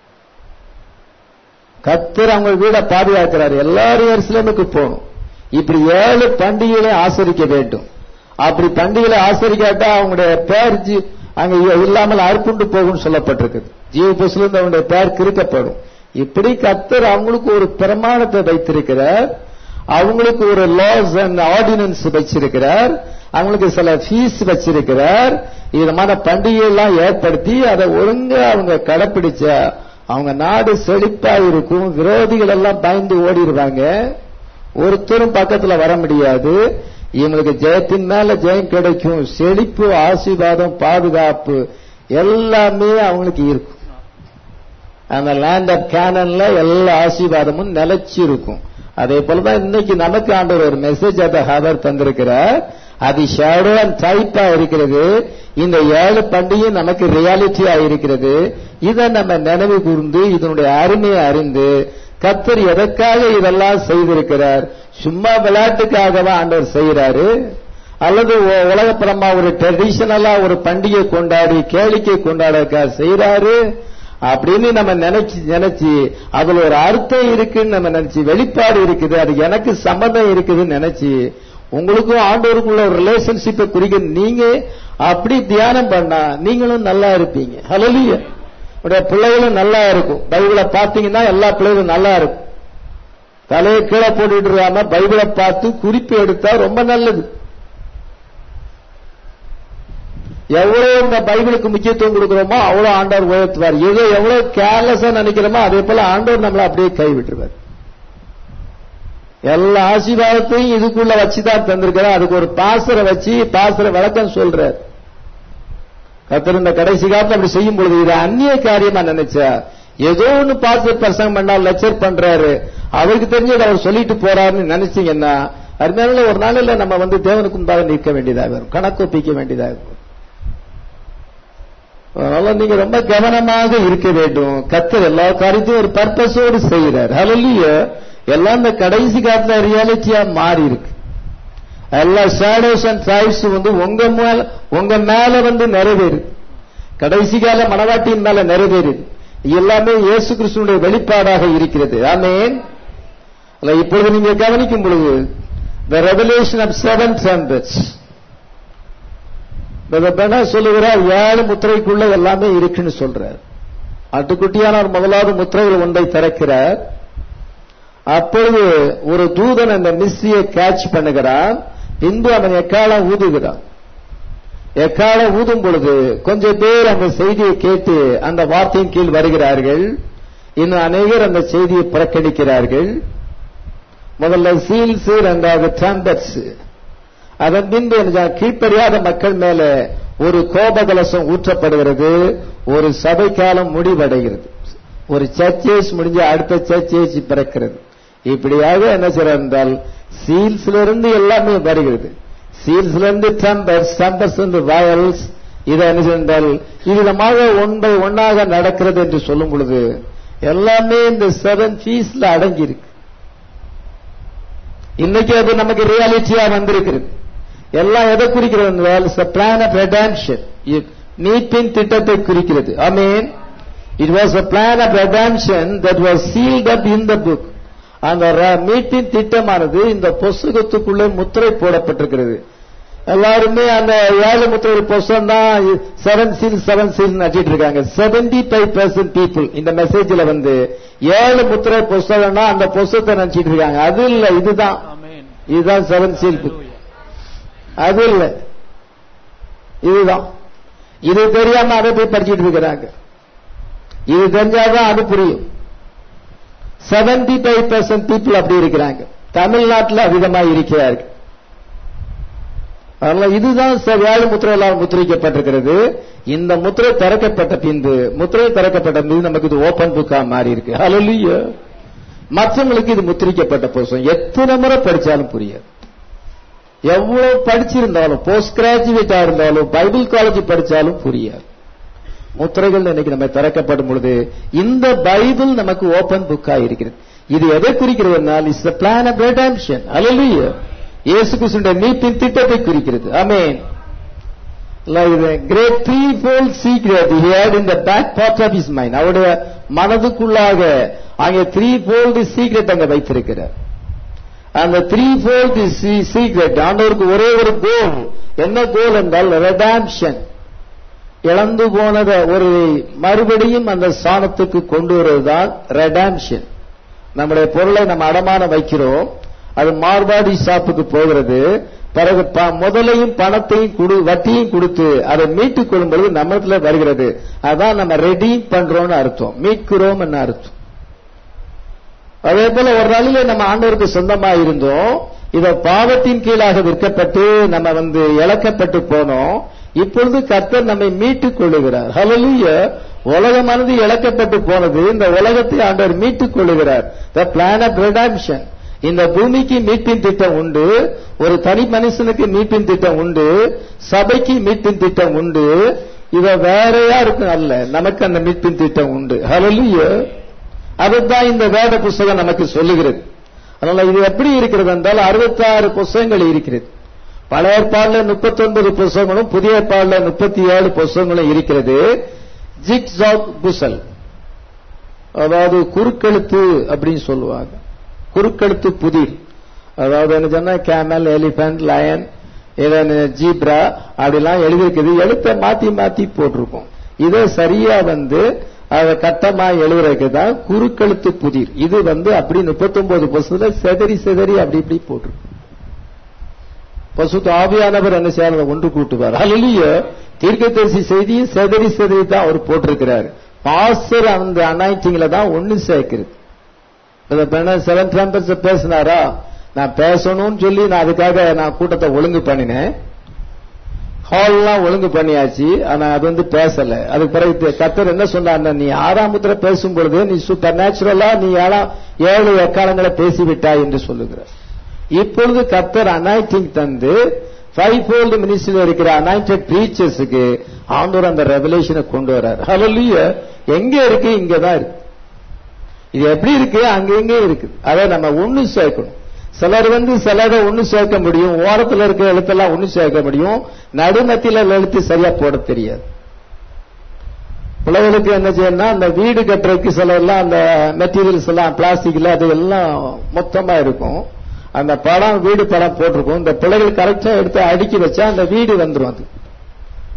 கத்தர் அவங்க வீடை பாதுகாக்கிறார் எல்லாரும் எருசலேமுக்கு போகணும் இப்படி ஏழு பண்டிகைகளை ஆசரிக்க வேண்டும் அப்படி பண்டிகைகளை ஆசரிக்காட்டா அவங்களுடைய பேர் ஜி- அங்க இல்லாமல் அறுப்புண்டு போகும்னு சொல்லப்பட்டிருக்குது ஜீவ புஸ்லிருந்து அவங்களுடைய பேர் கிறுக்கப்படும் இப்படி கத்தர் அவங்களுக்கு ஒரு பிரமாணத்தை வைத்திருக்கிறார் அவங்களுக்கு ஒரு லாஸ் அண்ட் ஆர்டினன்ஸ் வச்சிருக்கிறார் அவங்களுக்கு சில ஃபீஸ் வச்சிருக்கிறார் விதமான பண்டிகை எல்லாம் ஏற்படுத்தி அதை ஒழுங்கா அவங்க கடைப்பிடிச்சா அவங்க நாடு செழிப்பா இருக்கும் விரோதிகள் எல்லாம் பயந்து ஓடிடுவாங்க ஒருத்தரும் பக்கத்துல வர முடியாது இவங்களுக்கு ஜெயத்தின் மேல ஜெயம் கிடைக்கும் செழிப்பு ஆசீர்வாதம் பாதுகாப்பு எல்லாமே அவங்களுக்கு இருக்கும் அந்த லேண்ட் ஆஃப் கேனன்ல எல்லா ஆசீர்வாதமும் நிலைச்சு இருக்கும் அதே போலதான் இன்னைக்கு நமக்கு ஆண்டவர் ஒரு மெசேஜ் அதை ஹவர் தந்திருக்கிறார் அது ஷேடோ அண்ட் டைப்பா இருக்கிறது இந்த ஏழு பண்டிகை நமக்கு ரியாலிட்டியா இருக்கிறது இதை நம்ம நினைவு கூர்ந்து இதனுடைய அருமையை அறிந்து கத்தர் எதற்காக இதெல்லாம் செய்திருக்கிறார் சும்மா விளையாட்டுக்காகவா ஆண்டவர் செய்யறாரு அல்லது உ- உலகப்புறமா ஒரு ட்ரெடிஷனலா ஒரு பண்டிகை கொண்டாடி கேளிக்கை கொண்டாட செய்யறாரு அப்படின்னு நம்ம நினைச்சு நினைச்சு அதுல ஒரு அர்த்தம் இருக்குன்னு நம்ம நினைச்சு வெளிப்பாடு இருக்குது அது எனக்கு சம்மதம் இருக்குதுன்னு நினைச்சு உங்களுக்கும் ஆண்டவருக்குள்ள ஒரு ரிலேஷன்ஷிப்பை குறிக்க நீங்க அப்படி தியானம் பண்ணா நீங்களும் நல்லா இருப்பீங்க ஹலோலிய உடைய பிள்ளைகளும் நல்லா இருக்கும் பைபிளை பார்த்தீங்கன்னா எல்லா பிள்ளைகளும் நல்லா இருக்கும் தலையை கீழே போட்டுட்டு இருக்காம பைபிளை பார்த்து குறிப்பு எடுத்தா ரொம்ப நல்லது எவ்வளவு இந்த பைபிளுக்கு முக்கியத்துவம் கொடுக்கிறோமோ அவ்வளவு ஆண்டவர் உயர்த்துவார் ஏதோ எவ்வளவு கேர்லெஸ்ஸா நினைக்கிறோமோ அதே போல ஆண்டவர் நம்மளை அப்படியே கைவிட்டுருவார் எல்லா ஆசீர்வாதத்தையும் இதுக்குள்ள வச்சுதான் தந்திருக்கிறார் அதுக்கு ஒரு பாசரை வச்சு பாசர விளக்கம் சொல்றார் கத்தர் இந்த கடைசி காலத்துல அப்படி செய்யும் பொழுது இது அந்நிய காரியமா நினைச்சா ஏதோ ஒண்ணு பார்த்து பிரசங்கம் பண்ணா லெக்சர் பண்றாரு அவருக்கு தெரிஞ்சதை அவர் சொல்லிட்டு போறாருன்னு நினைச்சீங்கன்னா அதனால ஒரு நாளில் நம்ம வந்து தேவனுக்கு முன்பாக நிற்க வேண்டியதாக வரும் கணக்கு ஒப்பிக்க வேண்டியதாக இருக்கும் அதனால நீங்க ரொம்ப கவனமாக இருக்க வேண்டும் கத்தர் எல்லா காரியத்தையும் ஒரு பர்பஸோடு செய்கிறார் ஹalleluya எல்லாம் இந்த கடைசி காலத்துல ரியாலிட்டியா மாறி இருக்கு எல்லா ஷேடோஸ் அண்ட் ட்ரைப்ஸ் வந்து உங்க மேல உங்க மேல வந்து நிறைவேறுது கடைசி கால மனவாட்டியின் மேல நிறைவேறுது எல்லாமே இயேசு கிறிஸ்துனுடைய வெளிப்பாடாக இருக்கிறது ஆமென் அல்ல, இப்பொழுது நீங்க கவனிக்கும் பொழுது the revelation of seven trumpets பெனா சொல்லுகிறார் ஏழு முத்திரைக்குள்ள எல்லாமே இருக்குன்னு சொல்றார் ஆட்டுக்குட்டியானார் முதலாவது முத்திரைகள் ஒன்றை திறக்கிறார் அப்பொழுது ஒரு தூதன் அந்த மிஸ்ஸியை கேட்ச் பண்ணுகிறான் பின்பு அவன் எக்காலம் ஊதுகிறான் எக்காலம் ஊதும் பொழுது கொஞ்சம் பேர் அந்த செய்தியை கேட்டு அந்த வார்த்தையின் கீழ் வருகிறார்கள் இன்னும் அநேகர் அந்த செய்தியை புறக்கணிக்கிறார்கள் முதல்ல சீல்ஸ் ரெண்டாவது ட்ரம்பட்ஸ் அதன் பின்பு என்ன கீழ்ப்படியாத மக்கள் மேல ஒரு கோபகலசம் ஊற்றப்படுகிறது ஒரு சபை காலம் முடிவடைகிறது ஒரு சர்ச்சேஸ் முடிஞ்சு அடுத்த சர்ச்சேஸ் பிறக்கிறது இப்படியாக என்ன செய்யறார் என்றால் சீல்ஸ்ல இருந்து எல்லாமே வருகிறது சீல்ஸ்ல இருந்து டம்பர்ஸ் டம்பர்ஸ் இருந்து வயல்ஸ் இதை என்ன செய்தால் இவ்விதமாக ஒன் பை ஒன்னாக நடக்கிறது என்று சொல்லும் பொழுது எல்லாமே இந்த செவன் ஃபீஸ்ல அடங்கி இருக்கு இன்னைக்கு அது நமக்கு ரியாலிட்டியா வந்திருக்கிறது எல்லாம் எதை குறிக்கிறது பிளான் ஆஃப் ரெடான்ஷன் மீட்பின் திட்டத்தை குறிக்கிறது I mean it was a plan of redemption that was sealed up in the book அந்த மீட்பின் திட்டமானது இந்த புஸ்தகத்துக்குள்ளே முத்திரை போடப்பட்டிருக்கிறது எல்லாருமே அந்த ஏழு முத்திரை புஸ்தகம் தான் செவன் சீல் செவன் சீல் நட்டிட்டு இருக்காங்க செவன்டி ஃபைவ் பர்சன்ட் பீப்புள் இந்த மெசேஜ்ல வந்து ஏழு முத்திரை புஸ்தகம்னா அந்த புஸ்தகத்தை நினைச்சிட்டு இருக்காங்க அது இல்ல இதுதான் ஆமென் இதுதான் செவன் சீல் புக் அது இல்ல இதுதான் இது தெரியாம அதை போய் படிச்சிட்டு இருக்கிறாங்க இது தெரிஞ்சாதான் அது புரியும் செவன்டி ஃபைவ் பர்சன்ட் பீப்புள் அப்படி இருக்கிறாங்க தமிழ்நாட்டில் அதிகமா இருக்கிறார்கள் அதனால இதுதான் ச- ஏழு முத்திரைகளால் முத்திரிக்கப்பட்டிருக்கிறது இந்த முத்திரை திறக்கப்பட்ட பின்பு முத்திரை திறக்கப்பட்ட பின்பு நமக்கு இது ஓபன் புக்கா மாறி இருக்கு ஹalleluya மற்றவங்களுக்கு இது முத்திரிக்கப்பட்ட புஸ்தகம் எத்தனை முறை படிச்சாலும் புரியாது எவ்வளவு படிச்சிருந்தாலும் போஸ்ட் கிராஜுவேட்டா இருந்தாலும் பைபிள் காலேஜ் படிச்சாலும் புரியாது முத்திரைகள் இன்னைக்கு நம்ம திறக்கப்படும் பொழுது இந்த பைபிள் நமக்கு ஓபன் புக்கா இருக்கிறது இது எதை குறிக்கிறதுனால் is the plan of redemption அல்லேலூயா இயேசு கிறிஸ்துடைய மீட்பின் திட்டத்தை குறிக்கிறது ஆமென் like the great threefold secret he had in the back part of his mind அவருடைய மனதுக்குள்ளாக அங்கே threefold secret அங்க வைத்திருக்கிறார் அந்த threefold secret ஆண்டவருக்கு ஒரே ஒரு கோல் என்ன கோல் என்றால் redemption இழந்து போனத ஒரு மறுபடியும் அந்த ஸ்தானத்துக்கு கொண்டு வருவதுதான் ரெடாம்ஷன் நம்முடைய பொருளை நம்ம அடமானம் வைக்கிறோம் அது மார்பாடி ஷாப்புக்கு போகிறது பிறகு ப- முதலையும் பணத்தையும் கொடு வட்டியும் கொடுத்து அதை மீட்டுக் கொள்ளும் பொழுது நம்மத்துல வருகிறது அதான் நம்ம ரெடீம் பண்றோம்னு அர்த்தம் மீட்கிறோம் அர்த்தம் அதே போல ஒரு நாளிலே நம்ம ஆண்டவருக்கு சொந்தமா இருந்தோம் இத பாவத்தின் கீழாக விற்கப்பட்டு நம்ம வந்து இழக்கப்பட்டு போனோம் இப்பொழுது கர்த்தர் நம்மை மீட்டுக் கொள்ளுகிறார் ஹalleluya உலகமானது இழக்கப்பட்டு போனது இந்த உலகத்தை ஆண்டவர் மீட்டுக் கொள்ளுகிறார் த பிளான் ஆஃப் redemption இந்த பூமிக்கு மீட்பின் திட்டம் உண்டு ஒரு தனி மனுஷனுக்கு மீட்பின் திட்டம் உண்டு சபைக்கு மீட்பின் திட்டம் உண்டு இவ வேறையா இருக்கும் அல்ல நமக்கு அந்த மீட்பின் திட்டம் உண்டு ஹalleluya அதுதான் இந்த வேத புஸ்தகம் நமக்கு சொல்லுகிறது அதனால இது எப்படி இருக்கிறது என்றால் அறுபத்தாறு புஸ்தகங்கள் இருக்கிறது பழைய ஏற்பாடுல முப்பத்தொன்பது புஸ்தகங்களும் புதிய ஏற்பாடுல முப்பத்தி ஏழு புஸ்தகங்களும் இருக்கிறது ஜிக் ஜாக் புசல் அதாவது குறுக்கெழுத்து அப்படின்னு சொல்லுவாங்க குறுக்கெழுத்து புதிர் அதாவது என்ன சொன்னா கேமல் எலிபென்ட் லயன் ஜீப்ரா அப்படிலாம் எழுதியிருக்குது எழுத்தை மாத்தி மாத்தி போட்டிருக்கோம் இதை சரியா வந்து அதை கட்டமா எழுதுறதுக்கு தான் குறுக்கெழுத்து புதிர் இது வந்து அப்படி முப்பத்தொன்பது பசுல செதறி செதறி அப்படி இப்படி போட்டிருக்கு பசுத்து ஆவியானவர் என்ன செய்யறத ஒன்று கூட்டுவார் அல்லைய தீர்க்கதரிசி செய்தியை செதறி செதறி தான் அவர் போட்டிருக்கிறார் பாஸ்டர் அந்த அனாயிட்டிங்ல தான் ஒண்ணு சேர்க்கிறது செவன் ட்ரம்பர்ஸ் பேசினாரா நான் பேசணும்னு சொல்லி நான் அதுக்காக நான் கூட்டத்தை ஒழுங்கு பண்ணினேன் ஹால்லாம் ஒழுங்கு பண்ணியாச்சு ஆனா அது வந்து பேசல அதுக்கு பிறகு கத்தர் என்ன சொன்னார் நீ ஆறாம் முத்திர பேசும் பொழுது நீ சூப்பர் நேச்சுரலா நீ ஏழாம் ஏழு எக்காலங்களை பேசிவிட்டாய் என்று சொல்லுகிறார் இப்பொழுது கத்தர் அனாயிட்டிங் தந்து ஃபைவ் ஃபோல்டு மினிஸ்ட்ரியில் இருக்கிற அனாயிண்டட் பிரீச்சர்ஸுக்கு ஆண்டவர் அந்த ரெவலேஷனை கொண்டு வர்றார் ஹalleluya எங்க இருக்கு இங்க தான் இருக்கு இது எப்படி இருக்கு அங்க எங்க இருக்கு அதை நம்ம ஒண்ணு சேர்க்கணும் சிலர் வந்து சிலரை ஒண்ணு சேர்க்க முடியும் ஓரத்துல இருக்க எழுத்தெல்லாம் ஒண்ணு சேர்க்க முடியும் நடுமத்தில எழுத்து சரியா போட தெரியாது பிள்ளைகளுக்கு என்ன செய்யணும்னா அந்த வீடு கட்டுறதுக்கு சில எல்லாம் அந்த மெட்டீரியல்ஸ் எல்லாம் பிளாஸ்டிக்ல அது எல்லாம் மொத்தமா இருக்கும் அந்த படம் வீடு படம் போட்டிருக்கும் இந்த பிள்ளைகள் கரெக்டா எடுத்து அடுக்கி வச்சா அந்த வீடு வந்துரும் அது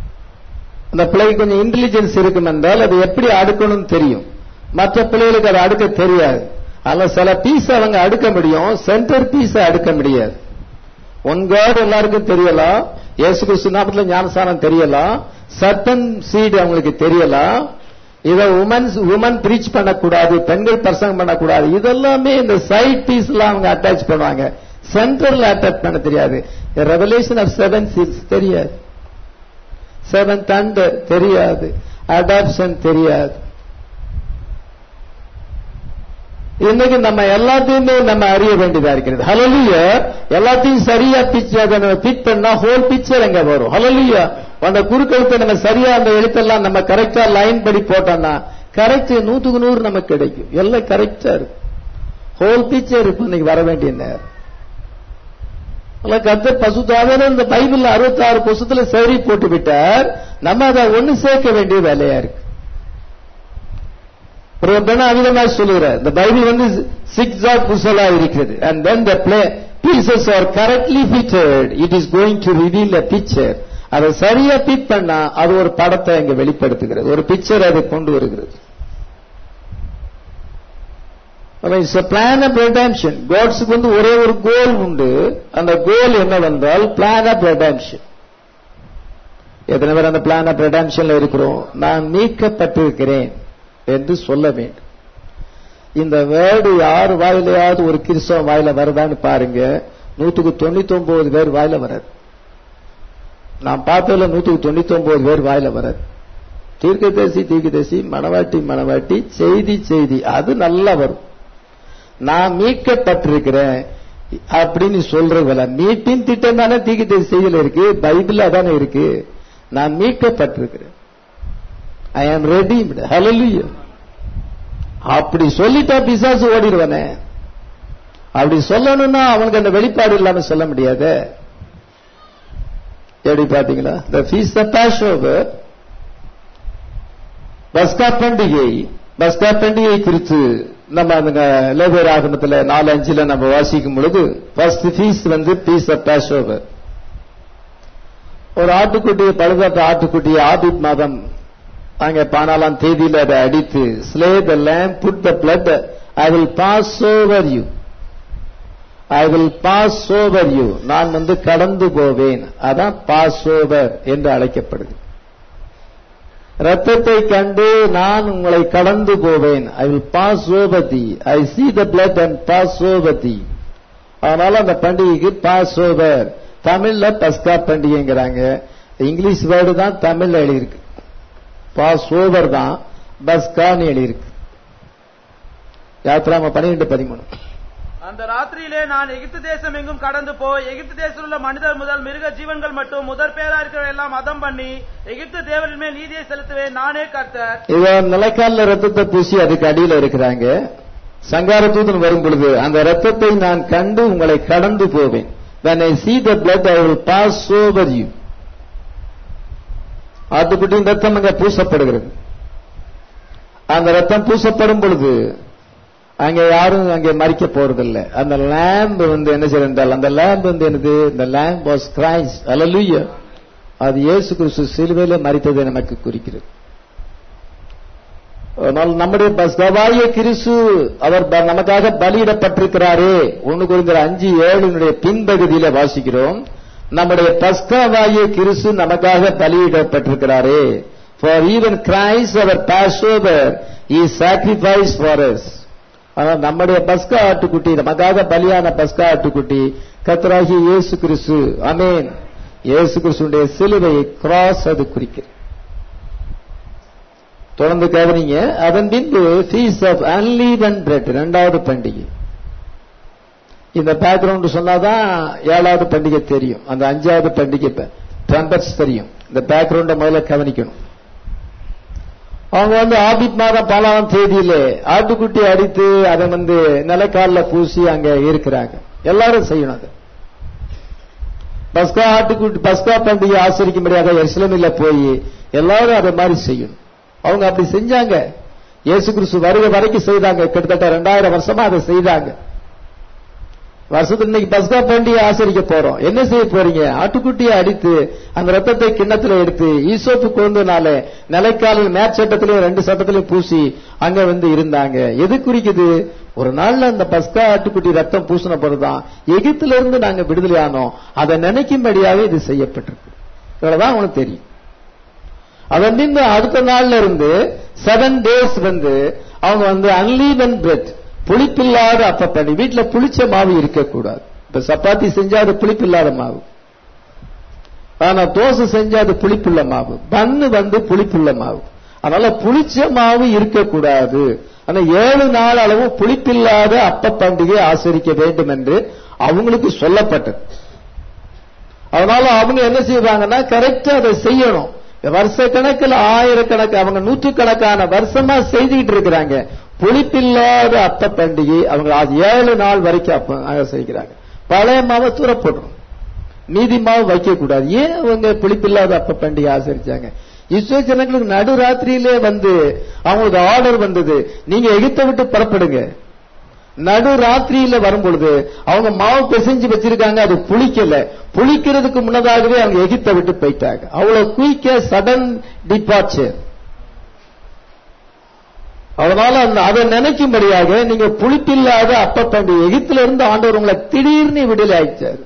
அந்த பிள்ளைக்கு கொஞ்சம் இன்டெலிஜென்ஸ் இருக்கும் என்றால் அது எப்படி அடுக்கணும் தெரியும் மற்ற பிள்ளைகளுக்கு அதை அடுக்க தெரியாது அதனால சில பீஸ் அவங்க அடுக்க முடியும் சென்டர் பீஸ அடுக்க முடியாது ஒன் காட் எல்லாருக்கும் தெரியலாம் இயேசு கிறிஸ்து நாமத்துல ஞானசானம் தெரியலாம் சர்டன் சீடு அவங்களுக்கு தெரியலாம் இத உமன்ஸ் உமன் பிரீச் பண்ணக்கூடாது பெண்கள் பிரசங்கம் பண்ணக்கூடாது இதெல்லாமே இந்த சைட் பீஸ்ல அவங்க அட்டாச் பண்ணுவாங்க சென்டர்ல அட்டாச் பண்ண தெரியாது ரெவலேஷன் ஆஃப் செவன் சீல்ஸ் தெரியாது செவன் தண்டர் தெரியாது அடாப்ஷன் தெரியாது இன்னைக்கு நம்ம எல்லாத்தையுமே நம்ம அறிய வேண்டியதா இருக்கிறது ஹலலிய எல்லாத்தையும் சரியா பிக்சர் பிக் பண்ணா ஹோல் பிக்சர் எங்க வரும் ஹலலிய அந்த குறுக்கெழுத்தை நம்ம சரியா அந்த எழுத்தெல்லாம் நம்ம கரெக்டா லைன் படி போட்டோம்னா கரெக்ட் நூத்துக்கு நூறு நமக்கு கிடைக்கும் எல்லாம் கரெக்டா இருக்கும் ஹோல் பிக்சர் இப்ப இன்னைக்கு வர வேண்டிய நேரம் கத்த பசுதாவே இந்த பைபிள்ல அறுபத்தி ஆறு புசத்துல சரி போட்டு விட்டார் நம்ம அதை ஒண்ணு சேர்க்க வேண்டிய வேலையா இருக்கு அவிதமா சொல்லுகிறார் இந்த பைபிள் வந்து சிக்ஸ் ஆஃப் புசலா இருக்கிறது and then the play pieces are correctly fitted it is going to reveal a picture அதை சரியா பிட் பண்ணா அது ஒரு படத்தை இங்க வெளிப்படுத்துகிறது ஒரு பிக்சர் அதை கொண்டு வருகிறது இட்ஸ் பிளான் ஆஃப் ரெடாம்ஷன் காட்ஸுக்கு வந்து ஒரே ஒரு கோல் உண்டு அந்த கோல் என்னவென்றால் பிளான் ஆஃப் ரெடாம்ஷன் எத்தனை பேர் அந்த பிளான் ஆஃப் ரெடாம்ஷன்ல இருக்கிறோம் நான் நீக்கப்பட்டிருக்கிறேன் என்று சொல்ல வேண்டும் இந்த வேர்டு யார் வாயிலையாவது ஒரு கிறிஸ்தவ வாயில வருதான்னு பாருங்க நூத்துக்கு தொண்ணூத்தி ஒன்பது பேர் வாயில வராது நான் பார்த்ததுல நூத்துக்கு தொண்ணூத்தி ஒன்பது பேர் வாயில வராது தீர்க்கதரிசி தீர்க்கதரிசி மணவாட்டி மணவாட்டி செய்தி செய்தி அது நல்லா வரும் நான் மீட்கப்பட்டிருக்கிறேன் அப்படின்னு சொல்றவங்கள மீட்டின் திட்டம் தானே தீர்க்கதரிசி செய்தியில இருக்கு பைபிள் தானே இருக்கு நான் மீட்கப்பட்டிருக்கிறேன் ஐ ஆம் ரெடீம்டு ஹலலுயா அப்படி சொல்லிட்டா பிசாசு ஓடிடுவானே அப்படி சொல்லணும்னா அவனுக்கு அந்த வெளிப்பாடு இல்லாம சொல்ல முடியாது எப்படி பாத்தீங்களா த ஃபீஸ் த பாஷோவர் பஸ்கா பண்டிகை பஸ்கா பண்டிகை குறித்து நம்ம அந்த லேபர் ஆகமத்துல நாலு அஞ்சுல நம்ம வாசிக்கும் பொழுது ஃபர்ஸ்ட் ஃபீஸ் வந்து பீஸ் ஆஃப் பாஷோவர் ஒரு ஆட்டுக்குட்டியை பழுதாட்ட ஆட்டுக்குட்டியை ஆபித் மாதம் அங்க பானாலாம் தேதியில அதை அடித்து slay the lamb put the blood I will pass over you I will pass over you நான் வந்து கடந்து போவேன் அதான் பாஸ் ஓவர் என்று அழைக்கப்படுது ரத்தத்தை கண்டு நான் உங்களை கடந்து போவேன் I will pass over thee I see the blood and pass over thee அதனால அந்த பண்டிகைக்கு பாஸ் ஓவர் தமிழ்ல பஸ்கா பண்டிகைங்கிறாங்க இங்கிலீஷ் வேர்டு தான் தமிழ்ல எழுதியிருக்கு பாஸ் ஓவர் தான் பஸ்கான்னு எழுதியிருக்கு யாத்திராம பன்னிரெண்டு பதிமூணு அந்த ராத்திரியிலே நான் எகிப்து தேசம் எங்கும் கடந்து போய் எகிப்து தேசத்தில் உள்ள மனிதர் முதல் மிருக ஜீவன்கள் மட்டும் முதற் பேரா இருக்கிற எல்லாம் மதம் பண்ணி எகிப்து தேவரின் மேல் நீதியை செலுத்துவேன் நானே கர்த்தர் இவ நிலைக்கால ரத்தத்தை பூசி அதுக்கு அடியில இருக்கிறாங்க சங்கார தூதன் வரும் பொழுது அந்த ரத்தத்தை நான் கண்டு உங்களை கடந்து போவேன் when I see the blood I will pass over you ஆட்டுக்குட்டியின் ரத்தம் அங்க பூசப்படுகிறது அந்த ரத்தம் பூசப்படும் பொழுது அங்க யாரும் அங்கே மறிக்க போறதில்ல அந்த லேம்ப் வந்து என்ன செய்யறால் அந்த லேம்ப் வந்து என்னது இந்த லேம்ப் வாஸ் கிரைஸ்ட் அல்லலுய அது இயேசு கிறிஸ்து சிலுவையில மறித்ததை நமக்கு குறிக்கிறது ஆனால் நம்முடைய பஸ்கவாய கிறிஸ்து அவர் ப- நமக்காக பலியிடப்பட்டிருக்கிறாரே ஒண்ணு குறிந்த அஞ்சு ஏழுனுடைய பின்பகுதியில வாசிக்கிறோம் நம்முடைய பஸ்கவாய கிறிஸ்து நமக்காக பலியிடப்பட்டிருக்கிறாரே ஃபார் ஈவன் கிரைஸ்ட் அவர் Passover is sacrifice for us ஆனால் நம்முடைய பஸ்கா ஆட்டுக்குட்டி நமக்காக பலியான பஸ்கா ஆட்டுக்குட்டி கத்தராகிய இயேசு கிறிஸ்து அமேன் இயேசு கிறிஸ்துடைய சிலுவை கிராஸ் அது குறிக்கிறது தொடர்ந்து கவனிங்க அதன் பின்பு ஃபீஸ் ஆஃப் அன்லீவன் பிரெட் இரண்டாவது பண்டிகை இந்த பேக்ரவுண்ட் சொன்னாதான் ஏழாவது பண்டிகை தெரியும் அந்த அஞ்சாவது பண்டிகை ட்ரம்பட்ஸ் தெரியும் இந்த பேக்ரவுண்ட முதல்ல கவனிக்கணும் அவங்க வந்து ஆபித் மாதம் பாலாம் தேதியிலே ஆட்டுக்குட்டி அடித்து அதை வந்து நிலக்காலில் பூசி அங்க இருக்கிறாங்க எல்லாரும் செய்யணும் அது பஸ்கா ஆட்டுக்குட்டி பஸ்கா பண்டிகை ஆசரிக்கும்படியாக எஸ்லமில்ல போய் எல்லாரும் அதை மாதிரி செய்யணும் அவங்க அப்படி செஞ்சாங்க இயேசு கிறிஸ்து வருகை வரைக்கும் செய்தாங்க கிட்டத்தட்ட ரெண்டாயிரம் வருஷமா அதை செய்தாங்க வருஷத்துக்கு இன்னைக்கு பஸ்கா பண்டிகை ஆசரிக்க போறோம் என்ன செய்ய போறீங்க ஆட்டுக்குட்டியை அடித்து அந்த ரத்தத்தை கிண்ணத்துல எடுத்து ஈசோப்பு கொண்டுனால நிலைக்காலில் மேற்சட்டத்திலையும் ரெண்டு சட்டத்திலையும் பூசி அங்க வந்து இருந்தாங்க எது குறிக்குது ஒரு நாள்ல அந்த பஸ்கா ஆட்டுக்குட்டி ரத்தம் பூசின போதுதான் எகிப்துல இருந்து நாங்க விடுதலை ஆனோம் அதை நினைக்கும்படியாவே இது செய்யப்பட்டிருக்கு இவ்வளவுதான் உனக்கு தெரியும் அதன் பின்பு அடுத்த நாள்ல இருந்து செவன் டேஸ் வந்து அவங்க வந்து அன்லீவன் பிரெட் புளிப்பில்லாத அப்பப்பண்ணி வீட்டுல புளிச்ச மாவு இருக்கக்கூடாது இப்ப சப்பாத்தி செஞ்சா அது புளிப்பில்லாத மாவு ஆனா தோசை செஞ்சா அது புளிப்புள்ள மாவு பன்னு வந்து புளிப்புள்ள மாவு அதனால புளிச்ச மாவு இருக்கக்கூடாது ஆனா ஏழு நாள் அளவு புளிப்பில்லாத அப்ப பண்டிகை ஆசரிக்க வேண்டும் என்று அவங்களுக்கு சொல்லப்பட்டது அதனால அவங்க என்ன செய்வாங்கன்னா கரெக்டா அதை செய்யணும் வருஷ கணக்கில் ஆயிரக்கணக்கு அவங்க நூற்றுக்கணக்கான வருஷமா செய்துகிட்டு இருக்கிறாங்க புளிப்பில்லாத அப்ப பண்டிகை அவங்க அது ஏழு நாள் வரைக்கும் அப்ப செய்கிறாங்க பழைய மாவை தூர போடுறோம் மீதி மாவு வைக்க கூடாது ஏன் அவங்க புளிப்பில்லாத அப்ப பண்டிகை ஆசரிச்சாங்க இஸ்ரோ ஜனங்களுக்கு நடுராத்திரியிலே வந்து அவங்களுக்கு ஆர்டர் வந்தது நீங்க எகிப்தை விட்டு புறப்படுங்க நடு ராத்திரியில வரும் பொழுது அவங்க மாவு பிசைஞ்சு வச்சிருக்காங்க அது புளிக்கல புளிக்கிறதுக்கு முன்னதாகவே அவங்க எகிப்தை விட்டு போயிட்டாங்க அவ்வளவு குயிக்க சடன் டிபார்ச்சர் அதனால அந்த அதை நினைக்கும்படியாக நீங்க புளிப்பில்லாத அப்ப பண்டிகை எகிப்துல இருந்து ஆண்டவர் உங்களை திடீர்னு விடுதலை ஆயிடுச்சாரு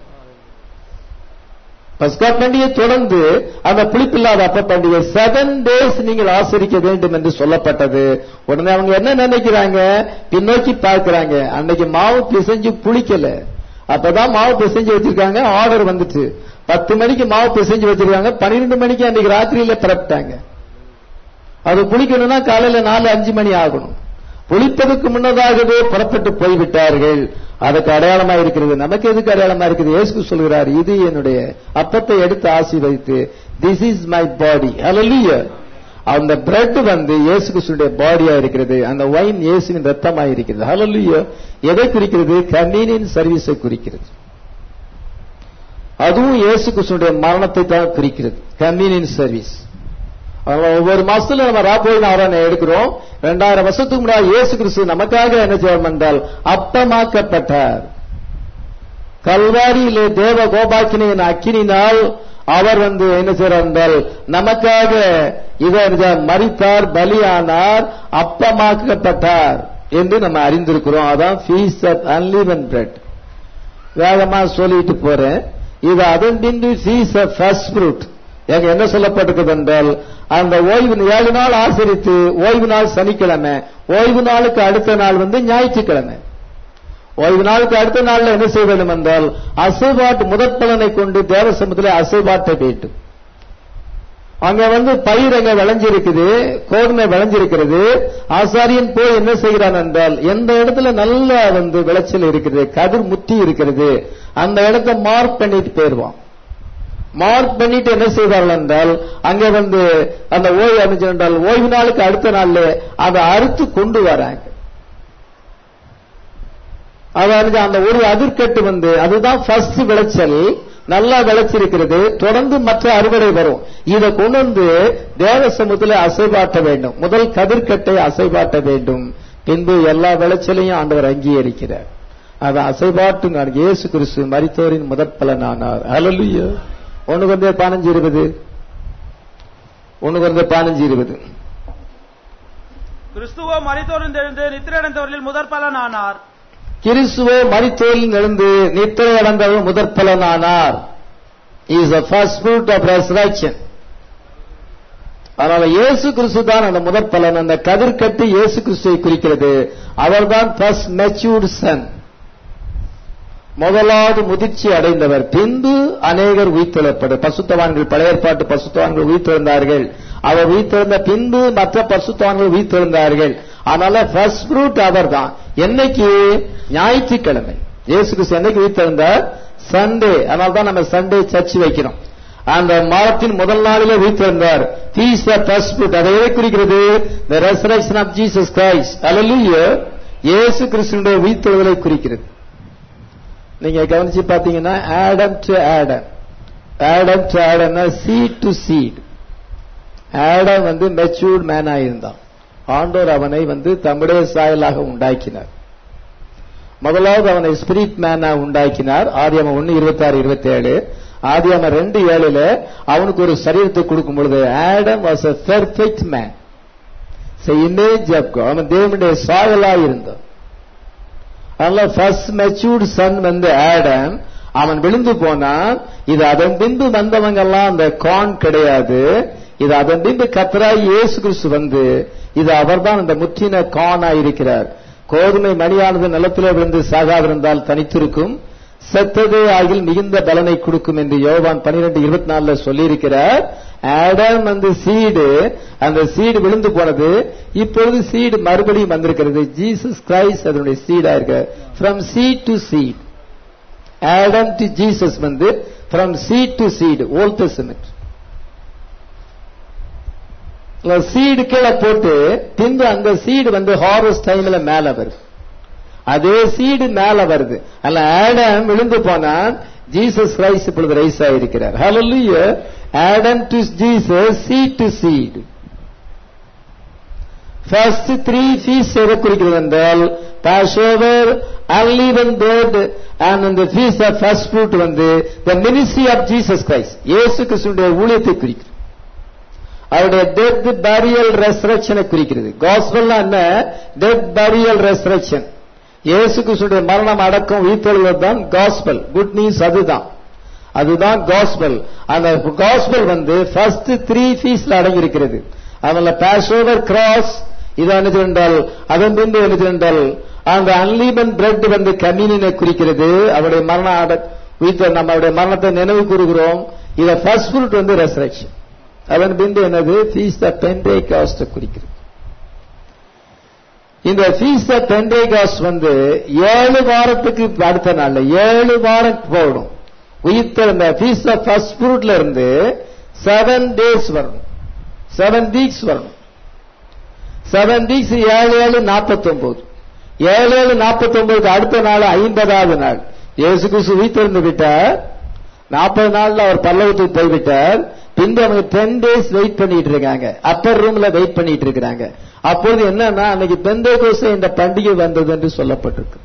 பஸ்கா பண்டிகை தொடர்ந்து அந்த புளிப்பில்லாத அப்ப பண்டிகை செவன் டேஸ் நீங்கள் ஆசரிக்க வேண்டும் என்று சொல்லப்பட்டது உடனே அவங்க என்ன நினைக்கிறாங்க பின்னோக்கி பார்க்கிறாங்க அன்னைக்கு மாவு பிசைஞ்சு புளிக்கல அப்பதான் மாவு பிசைஞ்சு வச்சிருக்காங்க ஆர்டர் வந்துச்சு பத்து மணிக்கு மாவு பிசைஞ்சு வச்சிருக்காங்க பன்னிரெண்டு மணிக்கு அன்னைக்கு ராத்திரியில பிறப்பிட்டாங்க அது புளிக்கணும்னா காலையில நாலு அஞ்சு மணி ஆகணும் புளிப்பதற்கு முன்னதாகவே புறப்பட்டு போய்விட்டார்கள் அதுக்கு அடையாளமா இருக்கிறது நமக்கு எதுக்கு அடையாளமா இருக்குது இயேசு சொல்கிறார் இது என்னுடைய அப்பத்தை எடுத்து ஆசீர்வதித்து திஸ் இஸ் மை பாடி ஹalleluya அந்த பிரெட் வந்து இயேசு கிறிஸ்துடைய பாடியா இருக்கிறது அந்த ஒயின் இயேசுவின் ரத்தமா இருக்கிறது ஹalleluya எதை குறிக்கிறது கன்வீனியன் சர்வீஸை குறிக்கிறது அதுவும் இயேசு கிறிஸ்துடைய மரணத்தை தான் குறிக்கிறது கன்வீனியன் சர்வீஸ் ஒவ்வொரு மாசத்துல நம்ம ராப்போலின் ஆராதனை எடுக்கிறோம் ரெண்டாயிரம் வருஷத்துக்கு முன்னாடி இயேசு கிறிஸ்து நமக்காக என்ன செய்வோம் என்றால் அப்பமாக்கப்பட்டார் கல்வாரியிலே தேவ கோபாக்கினியின் அக்கினினால் அவர் வந்து என்ன செய்றார் என்றால் நமக்காக இதை மறித்தார் பலியானார் அப்பமாக்கப்பட்டார் என்று நம்ம அறிந்திருக்கிறோம் அதான் ஃபீஸ் ஆஃப் அன்லிவன் பிரெட் வேகமா சொல்லிட்டு போறேன் இது அதன் பின்பு ஃபீஸ் ஆஃப் ஃபர்ஸ்ட் ஃப்ரூட் எங்க என்ன சொல்லப்பட்டிருக்கிறது என்றால் அந்த ஓய்வு ஏழு நாள் ஆசரித்து ஓய்வு நாள் சனிக்கிழமை ஓய்வு நாளுக்கு அடுத்த நாள் வந்து ஞாயிற்றுக்கிழமை ஓய்வு நாளுக்கு அடுத்த நாள்ல என்ன செய்ய வேண்டும் என்றால் அசைபாட்டு முதற் பலனை கொண்டு தேவ சமூகத்தில் அசைபாட்ட வேண்டும் அங்க வந்து பயிர் அங்க விளைஞ்சிருக்குது கோதுமை விளைஞ்சிருக்கிறது ஆசாரியன் போய் என்ன செய்கிறான் என்றால் எந்த இடத்துல நல்ல வந்து விளைச்சல் இருக்கிறது கதிர் முத்தி இருக்கிறது அந்த இடத்தை மார்க் பண்ணிட்டு போயிருவான் மார்க் பண்ணிட்டு என்ன செய்வார்கள் என்றால் அங்க வந்து அந்த ஓய்வு அமைச்சு என்றால் ஓய்வு நாளுக்கு அடுத்த நாள்ல அதை அறுத்து கொண்டு வராங்க அதாவது அந்த ஒரு அதிர்கட்டு வந்து அதுதான் ஃபர்ஸ்ட் விளைச்சல் நல்லா விளைச்சிருக்கிறது தொடர்ந்து மற்ற அறுவடை வரும் இதை கொண்டு வந்து தேவ சமூகத்தில் அசைபாட்ட வேண்டும் முதல் கதிர்கட்டை அசைபாட்ட வேண்டும் பின்பு எல்லா விளைச்சலையும் ஆண்டவர் அங்கீகரிக்கிறார் அதை அசைபாட்டு இயேசு கிறிஸ்து மரித்தோரின் முதற் பலனானார் அலலுயா ஒண்ணு கொஞ்சம் பதினஞ்சு இருபது ஒண்ணு கொஞ்சம் பதினஞ்சு இருபது கிறிஸ்துவோ மரித்தோரில் எழுந்து நித்திரடைந்தவர்களில் முதற் பலன் ஆனார் கிறிஸ்துவோ மரித்தோரில் எழுந்து நித்திரை அடைந்தவர் முதற் பலனானார் is the first fruit of resurrection அதனால இயேசு கிறிஸ்து தான் அந்த முதற் பலன் அந்த கதிர்கட்டு இயேசு கிறிஸ்துவை குறிக்கிறது அவர்தான் ஃபர்ஸ்ட் மெச்சூர்ட் சன் முதலாவது முதிர்ச்சி அடைந்தவர் பின்பு அநேகர் உயிர்த்தெழப்படும் பசுத்தவான்கள் பழைய ஏற்பாட்டு பசுத்தவான்கள் உயிர்த்தெழுந்தார்கள் அவர் உயிர்த்தெழுந்த பின்பு மற்ற பசுத்தவான்கள் உயிர்த்தெழுந்தார்கள் அதனால ஃபர்ஸ்ட் ஃப்ரூட் அவர் தான் என்னைக்கு ஞாயிற்றுக்கிழமை இயேசு கிறிஸ்து என்னைக்கு உயிர்த்தெழுந்தார் சண்டே அதனால தான் நம்ம சண்டே சர்ச் வைக்கிறோம் அந்த மாதத்தின் முதல் நாளிலே உயிர்த்தெழுந்தார் பீஸ் ஃபர்ஸ்ட் ஃப்ரூட் அதை எதை குறிக்கிறது the resurrection of Jesus Christ அல்ல இயேசு கிறிஸ்துடைய உயிர்த்தெழுதலை குறிக்கிறது நீங்க கவனிச்சு பாத்தீங்கன்னா Adam to Adam Adam to ஆடம்னா சீட் டு சீட் ஆடம் வந்து மெச்சூர்ட் மேனா இருந்தான் ஆண்டோர் அவனை வந்து தம்முடைய சாயலாக உண்டாக்கினார் முதலாவது அவனை ஸ்பிரிட் மேனா உண்டாக்கினார் ஆதியாம ஒன்னு இருபத்தி ஆறு இருபத்தி ஏழு ஆதியாம ரெண்டு ஏழுல அவனுக்கு ஒரு சரீரத்தை கொடுக்கும் பொழுது Adam was a perfect man image of அவன் தேவனுடைய சாயலா இருந்தான் அதனால ஃபர்ஸ்ட் மெச்சூர்ட் சன் வந்து ஆடம் அவன் விழுந்து போனான் இது அதன் பின்பு வந்தவங்க எல்லாம் அந்த கான் கிடையாது இது அதன் பின்பு கத்தராய் இயேசு கிறிஸ்து வந்து இது அவர்தான் அந்த முற்றின கானா இருக்கிறார் கோதுமை மணியானது நிலத்திலே விழுந்து சாகாதிருந்தால் தனித்திருக்கும் செத்ததே ஆகில் மிகுந்த பலனை கொடுக்கும் என்று யோவான் பனிரெண்டு இருபத்தி நாலுல சொல்லியிருக்கிறார் ஆடம் அந்த சீடு அந்த சீடு விழுந்து போனது இப்பொழுது சீடு மறுபடியும் வந்திருக்கிறது ஜீசஸ் கிரைஸ்ட் அதனுடைய சீடா இருக்கு from seed to seed Adam to Jesus வந்து from seed to seed old testament seed கீழே போட்டு பின்பு அந்த சீடு வந்து ஹார்வெஸ்ட் டைம்ல மேல வருது அதே சீடு மேல வருது அல்ல ஆடம் விழுந்து போனான் ஜீசஸ் கிரைஸ்ட் இப்பொழுது ரைஸ் ஆயிருக்கிறார் ஹalleluya Adam to Jesus seed to seed first three feast எதை குறிக்கிறது என்றால் பாஷோவர் அன்லீவன் பேர்ட் அண்ட் இந்த ஃபீஸ் ஆஃப் ஃபர்ஸ்ட் ஃப்ரூட் வந்து the ministry of Jesus Christ இயேசு கிறிஸ்துடைய ஊழியத்தை குறிக்கிறது அவருடைய டெத் பேரியல் ரெசரக்ஷனை குறிக்கிறது காஸ்பல்னா என்ன டெத் பேரியல் ரெசரக்ஷன் இயேசு கிறிஸ்துடைய மரணம் அடக்கம் உயிர்த்தெழுவது தான் காஸ்பல் குட் நியூஸ் அதுதான் அதுதான் காஸ்பல் அந்த காஸ்பல் வந்து ஃபர்ஸ்ட் த்ரீ ஃபீஸ்ல அடங்கி இருக்கிறது அதனால பாஸ் ஓவர் கிராஸ் இது என்னது என்றால் அதன் பின்பு என்னது என்றால் அந்த அன்லீமன் பிரெட் வந்து கம்யூனியனை குறிக்கிறது அவருடைய மரண அட- உயிர்த்த நம்மளுடைய மரணத்தை நினைவு கூறுகிறோம் இத ஃபர்ஸ்ட் ஃப்ரூட் வந்து ரெசரக்ஷன் அதன் பின்பு என்னது ஃபீஸ் த பென்டே காஸ்ட் குறிக்கிறது இந்த ஃபீஸ் த பென்டே காஸ்ட் வந்து ஏழு வாரத்துக்கு அடுத்த நாள்ல ஏழு வாரம் போகணும் உயிர்த்த இந்த ஃபீஸ் த ஃபர்ஸ்ட் ஃப்ரூட்ல இருந்து செவன் டேஸ் வரணும் செவன் வீக்ஸ் வரணும் செவன் வீக்ஸ் ஏழு ஏழு நாற்பத்தொன்பது ஏழு ஏழு நாற்பத்தொன்பதுக்கு அடுத்த நாள் ஐம்பதாவது நாள் இயேசு கிறிஸ்து உயிர்த்தெழுந்து விட்டார் நாற்பது நாள்ல அவர் பல்லவத்துக்கு போய்விட்டார் பின்பு அவங்க டென் டேஸ் வெயிட் பண்ணிட்டு இருக்காங்க அப்பர் ரூம்ல வெயிட் பண்ணிட்டு இருக்காங்க அப்பொழுது என்னன்னா அன்னைக்கு பெந்தை இந்த பண்டிகை வந்தது என்று சொல்லப்பட்டிருக்கு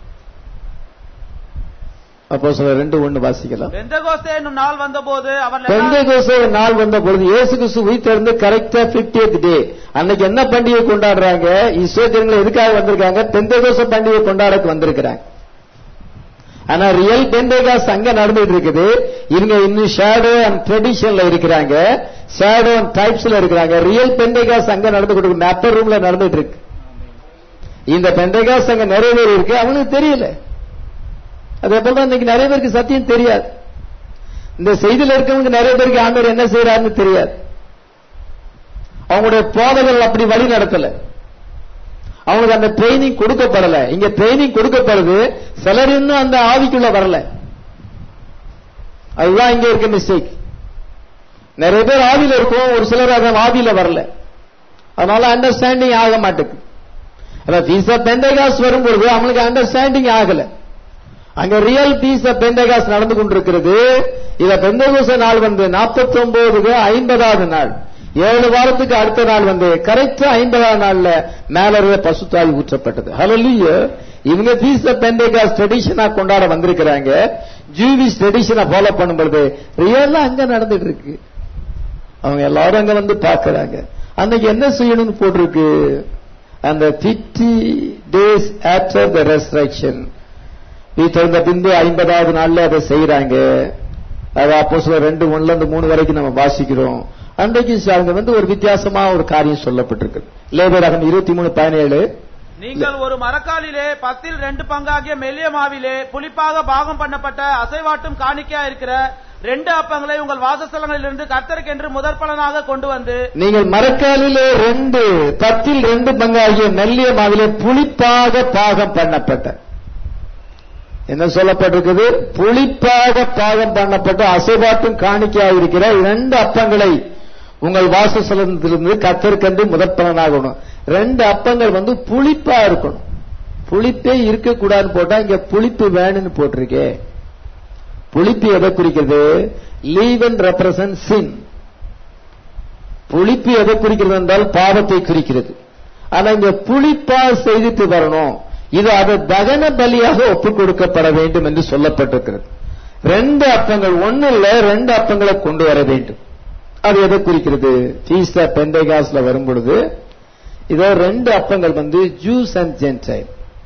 அப்போ சொல்ல ரெண்டு ஒண்ணு வாசிக்கலாம் பெந்தகோஸ்தே என்னும் நாள் வந்தபோது அவர் பெந்தகோசே நாள் வந்த பொழுது இயேசு கிறிஸ்து உயிர்த்தெழுந்து கரெக்டா 50th டே அன்னைக்கு என்ன பண்டிகை கொண்டாடுறாங்க இஸ்ரேல் எதுக்காக வந்திருக்காங்க பெந்தகோச பண்டிகை கொண்டாடக்கு வந்திருக்கிறாங்க ஆனா ரியல் பெந்தகாஸ் அங்க நடந்துட்டு இருக்குது இவங்க இன்னும் ஷேடோ அண்ட் ட்ரெடிஷன்ல இருக்கிறாங்க ஷேடோ அண்ட் டைப்ஸ்ல இருக்கிறாங்க ரியல் பெந்தகாஸ் அங்க நடந்து கொடுக்கு அப்பர் ரூம்ல நடந்துட்டு இருக்கு இந்த பெந்தகாஸ் அங்க நிறைய பேர் இருக்கு அவனுக்கு தெரியல அதே போல தான் இன்னைக்கு நிறைய பேருக்கு சத்தியம் தெரியாது இந்த செய்தியில இருக்கவங்க நிறைய பேருக்கு ஆண்டவர் என்ன செய்யறாருன்னு தெரியாது அவங்களுடைய போதகர்கள் அப்படி வழி நடத்தல அவங்களுக்கு அந்த ட்ரைனிங் கொடுக்கப்படல இங்க ட்ரைனிங் கொடுக்கப்படுது சிலர் இன்னும் அந்த ஆவிக்குள்ள வரல அதுதான் இங்க இருக்க மிஸ்டேக் நிறைய பேர் ஆவியில இருக்கும் ஒரு சிலர் அந்த ஆவியில வரல அதனால அண்டர்ஸ்டாண்டிங் ஆக மாட்டேங்குது அதான் பீஸ் ஆஃப் பெந்தகாஸ் வரும்பொழுது அவங்களுக்கு அண்டர்ஸ்டாண்டிங் ஆகல அங்க ரியல் பீஸ் ஆஃப் பெந்தகாஸ் நடந்து கொண்டிருக்கிறது இத பெந்தகோச நாள் வந்து 49 ஐம்பதாவது நாள் ஏழு வாரத்துக்கு அடுத்த நாள் வந்து கரெக்டா ஐம்பதாம் நாள்ல மேல இருந்த பசுத்தாய் ஊற்றப்பட்டது ஹalleluya இவங்க பீஸ் ஆஃப் பெந்தகாஸ் ட்ரெடிஷனா கொண்டாட வந்திருக்கிறாங்க ஜூவிஷ் ட்ரெடிஷனை ஃபாலோ பண்ணும் பொழுது ரியலா அங்க நடந்துட்டு இருக்கு அவங்க எல்லாரும் அங்க வந்து பாக்குறாங்க அன்னைக்கு என்ன செய்யணும்னு போட்டிருக்கு அந்த 50 டேஸ் ஆஃப்டர் த ரெஸ்ட்ரக்ஷன் வீட்டிருந்த பின்பு ஐம்பதாவது நாள்ல அதை செய்யறாங்க அது அப்போ சில ரெண்டு ஒண்ணுல இருந்து மூணு வரைக்கும் நம்ம வாசிக்கிறோம் அன்றைக்கு அவங்க வந்து ஒரு வித்தியாசமா ஒரு காரியம் சொல்லப்பட்டிருக்கு லேபரகம் இருபத்தி மூணு பதினேழு நீங்கள் ஒரு மரக்காலிலே பத்தில் ரெண்டு பங்காகிய மெல்லிய மாவிலே புளிப்பாக பாகம் பண்ணப்பட்ட அசைவாட்டும் காணிக்கையா இருக்கிற ரெண்டு அப்பங்களை உங்கள் வாசஸ்தலங்களிலிருந்து கர்த்தருக்கென்று முதற் பலனாக கொண்டு வந்து நீங்கள் மரக்காலிலே ரெண்டு பத்தில் ரெண்டு பங்காகிய மெல்லிய மாவிலே புளிப்பாக பாகம் பண்ணப்பட்ட என்ன சொல்லப்பட்டிருக்குது புளிப்பாக பாகம் பண்ணப்பட்ட அசைபாட்டும் காணிக்கையாக இருக்கிற இரண்டு அப்பங்களை உங்கள் வாசஸ்தலத்திலிருந்து கத்தற்கென்று முதற்பலனாகணும் ரெண்டு அப்பங்கள் வந்து புளிப்பா இருக்கணும் புளிப்பே இருக்கக்கூடாதுன்னு போட்டா இங்க புளிப்பு வேணும்னு போட்டிருக்கே புளிப்பு எதை குறிக்கிறது லீவ் அண்ட் ரெப்ரசன்ட் சின் புளிப்பு எதை குறிக்கிறது என்றால் பாவத்தை குறிக்கிறது ஆனா இங்க புளிப்பா செய்துட்டு வரணும் இது அது தகன பலியாக ஒப்புக் கொடுக்கப்பட வேண்டும் என்று சொல்லப்பட்டிருக்கிறது ரெண்டு அப்பங்கள் ஒண்ணு இல்ல ரெண்டு அப்பங்களை கொண்டு வர வேண்டும் அது எதை குறிக்கிறது ஃபீஸ்ட் பெண்டேகாஸ்ல வரும் பொழுது இதோ ரெண்டு அப்பங்கள் வந்து ஜூஸ் அண்ட் ஜென்டைல்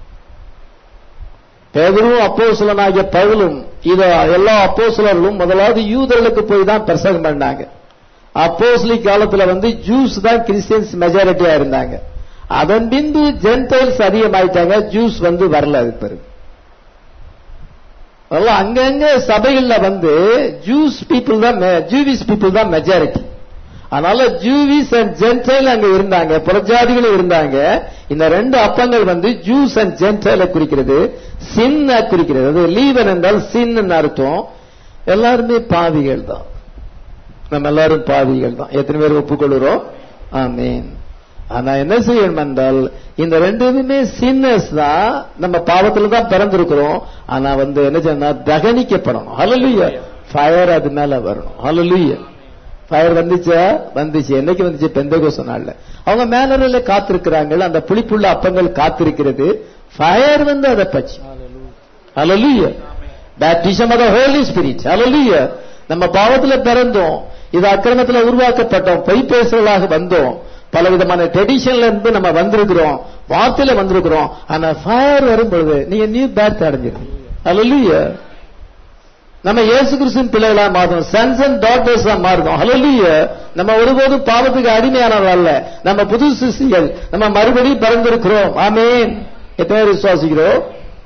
பேதரும் அப்போசலனாகிய பவுலும் இத எல்லா அப்போசலர்களும் முதலாவது யூதர்களுக்கு போய் தான் பிரசங்கம் பண்ணாங்க அப்போஸ்லி காலத்துல வந்து ஜூஸ் தான் கிறிஸ்டியன்ஸ் மெஜாரிட்டியா இருந்தாங்க அதன் பின்பு ஜென்டைல்ஸ் அதிகமாயிட்டாங்க ஜூஸ் வந்து வரல அது பிறகு அதெல்லாம் அங்கங்க சபைகள்ல வந்து ஜூஸ் பீப்புள் தான் ஜூவிஸ் பீப்புள் தான் மெஜாரிட்டி அதனால ஜூவிஸ் அண்ட் ஜென்டைல் அங்க இருந்தாங்க புறஜாதிகளும் இருந்தாங்க இந்த ரெண்டு அப்பங்கள் வந்து ஜூஸ் அண்ட் ஜென்டைல குறிக்கிறது சின் குறிக்கிறது அது லீவன் என்றால் சின் அர்த்தம் எல்லாருமே பாவிகள் தான் நம்ம எல்லாரும் பாவிகள் தான் எத்தனை பேர் ஒப்புக்கொள்கிறோம் ஆமீன் ஆனா என்ன செய்யணும் என்றால் இந்த ரெண்டுமே சின்னஸ் தான் நம்ம பாவத்துல தான் பிறந்திருக்கிறோம் ஆனா வந்து என்ன செய்யணும் தகனிக்கப்படணும் ஹலலுய ஃபயர் அது மேல வரணும் ஹலலுய ஃபயர் வந்துச்சா வந்துச்சு என்னைக்கு வந்துச்சு பெந்தகோச நாள்ல அவங்க மேல காத்திருக்கிறாங்க அந்த புளிப்புள்ள அப்பங்கள் காத்திருக்கிறது ஃபயர் வந்து அதை பச்சு hallelujah baptism of holy spirit hallelujah நம்ம பாவத்துல பிறந்தோம் இது அக்கிரமத்துல உருவாக்கப்பட்டோம் பொய் பேசுறதாக வந்தோம் பல விதமான ட்ரெடிஷன்ல இருந்து நம்ம வந்திருக்கிறோம் வார்த்தையில வந்திருக்கிறோம் ஆனா ஃபயர் வரும் பொழுது நீங்க நியூ பேர்த் அடைஞ்சிருக்கீங்க ஹalleluya நம்ம இயேசு கிறிஸ்துவின் பிள்ளைகளா மாறும் சன்ஸ் அண்ட் டாட்டர்ஸ் மாறும் ஹalleluya நம்ம ஒருபோதும் பாவத்துக்கு அடிமையானவர் அல்ல நம்ம புது சிசிகள் நம்ம மறுபடியும் பிறந்திருக்கிறோம் ஆமேன் எத்தனை பேர் விசுவாசிக்கிறோம்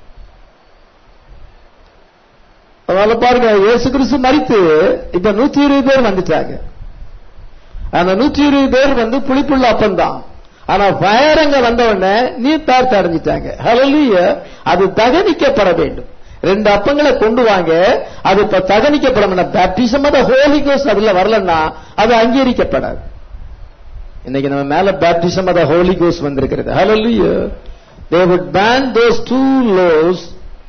அதனால பாருங்க இயேசு கிறிஸ்து மறித்து இப்ப நூத்தி இருபது பேர் வந்துட்டாங்க அந்த நூத்தி இருபது பேர் வந்து புளிப்புள்ள அப்பம் தான் ஆனா ஃபயர் அங்க வந்த உடனே நீ பார்த்து அடைஞ்சிட்டாங்க ஹலலிய அது தகனிக்கப்பட வேண்டும் ரெண்டு அப்பங்களை கொண்டு வாங்க அது இப்ப தகனிக்கப்படும் பேப்டிசம் ஹோலி கோஸ் அதுல வரலன்னா அது அங்கீகரிக்கப்படாது இன்னைக்கு நம்ம மேல பேப்டிசம் அத ஹோலி கோஸ் வந்திருக்கிறது hallelujah they would ban those two loaves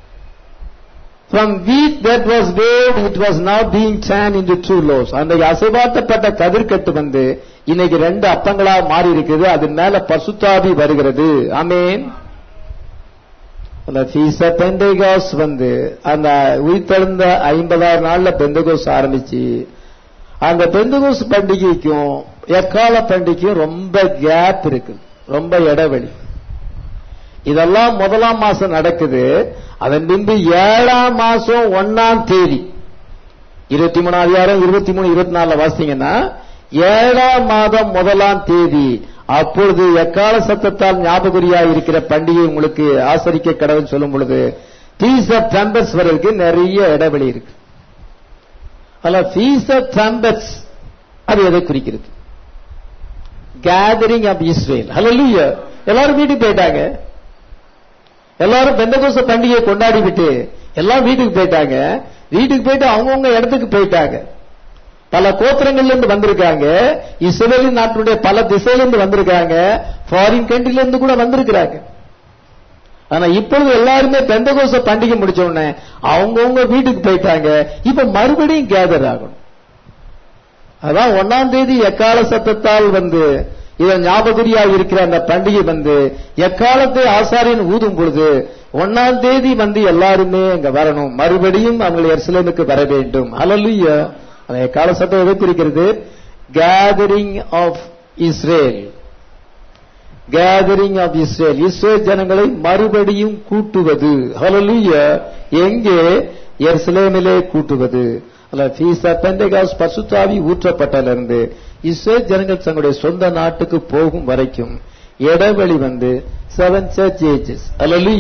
From wheat that was weighed, it was now being turned into two loaves. அன்றைக்கு அசைவாட்டப்பட்ட கதிர்கட்டு வந்து இன்னைக்கு ரெண்டு அப்பங்களா மாறி இருக்குது அது மேல பசுத்தாவி வருகிறது ஆமேன் அந்த ஃபீஸ பெந்தேகாஸ் வந்து அந்த உயிர்த்தெழுந்த ஐம்பதாயிரம் நாள்ல பெந்தகோஸ் ஆரம்பிச்சு அந்த பெந்தகோஸ் பண்டிகைக்கும் எக்கால பண்டிகைக்கும் ரொம்ப கேப் இருக்கு ரொம்ப இடைவெளி இதெல்லாம் முதலாம் மாசம் நடக்குது அதன் பின்பு ஏழாம் மாசம் ஒன்னாம் தேதி இருபத்தி மூணு அதிகாரம் இருபத்தி மூணு இருபத்தி நாலுல வாசிங்கன்னா ஏழாம் மாதம் முதலாம் தேதி அப்பொழுது எக்கால சத்தத்தால் ஞாபகரியா இருக்கிற பண்டிகை உங்களுக்கு ஆசரிக்க கடவுள் சொல்லும் பொழுது ஃபீஸ் ஆஃப் டம்பர்ஸ் வர்றதுக்கு நிறைய இடைவெளி இருக்கு அல்ல ஃபீஸ் ஆஃப் டம்பர்ஸ் அது எதை குறிக்கிறது கேதரிங் ஆஃப் இஸ்ரேல் ஹலோ எல்லாரும் வீட்டுக்கு போயிட்டாங்க எல்லாரும் பெந்தகோச பண்டிகையை கொண்டாடி விட்டு எல்லாம் வீட்டுக்கு போயிட்டாங்க வீட்டுக்கு போயிட்டு அவங்கவுங்க இடத்துக்கு போயிட்டாங்க பல கோத்திரங்கள்ல இருந்து வந்திருக்காங்க இஸ்ரேலின் நாட்டினுடைய பல திசையில இருந்து வந்திருக்காங்க ஃபாரின் கண்ட்ரில இருந்து கூட வந்திருக்கிறாங்க ஆனா இப்பொழுது எல்லாருமே பெந்தகோச பண்டிகை முடிச்ச உடனே அவங்கவுங்க வீட்டுக்கு போயிட்டாங்க இப்ப மறுபடியும் கேதர் ஆகணும் அதான் ஒன்னாம் தேதி எக்கால சத்தத்தால் வந்து இதில் ஞாபகரியா இருக்கிற அந்த பண்டிகை வந்து எக்காலத்தை ஆசாரியன் ஊதும் பொழுது ஒன்னாம் தேதி வந்து எல்லாருமே அங்க வரணும் மறுபடியும் அவங்க எர்சலேமுக்கு வர வேண்டும் அலலுய அந்த எக்கால சத்தம் எதை குறிக்கிறது gathering of Israel gathering of Israel Israel ஜனங்களை மறுபடியும் கூட்டுவது ஹலலுய எங்கே எர்சலேமிலே கூட்டுவது அல்ல ஃபீஸா பெந்தகாஸ் பசுத்தாவி ஊற்றப்பட்டதிலிருந்து இஸ்ரேல் ஜனங்கள் தங்களுடைய சொந்த நாட்டுக்கு போகும் வரைக்கும் இடைவெளி வந்து செவன் சர்ச் ஏஜஸ் அல்ல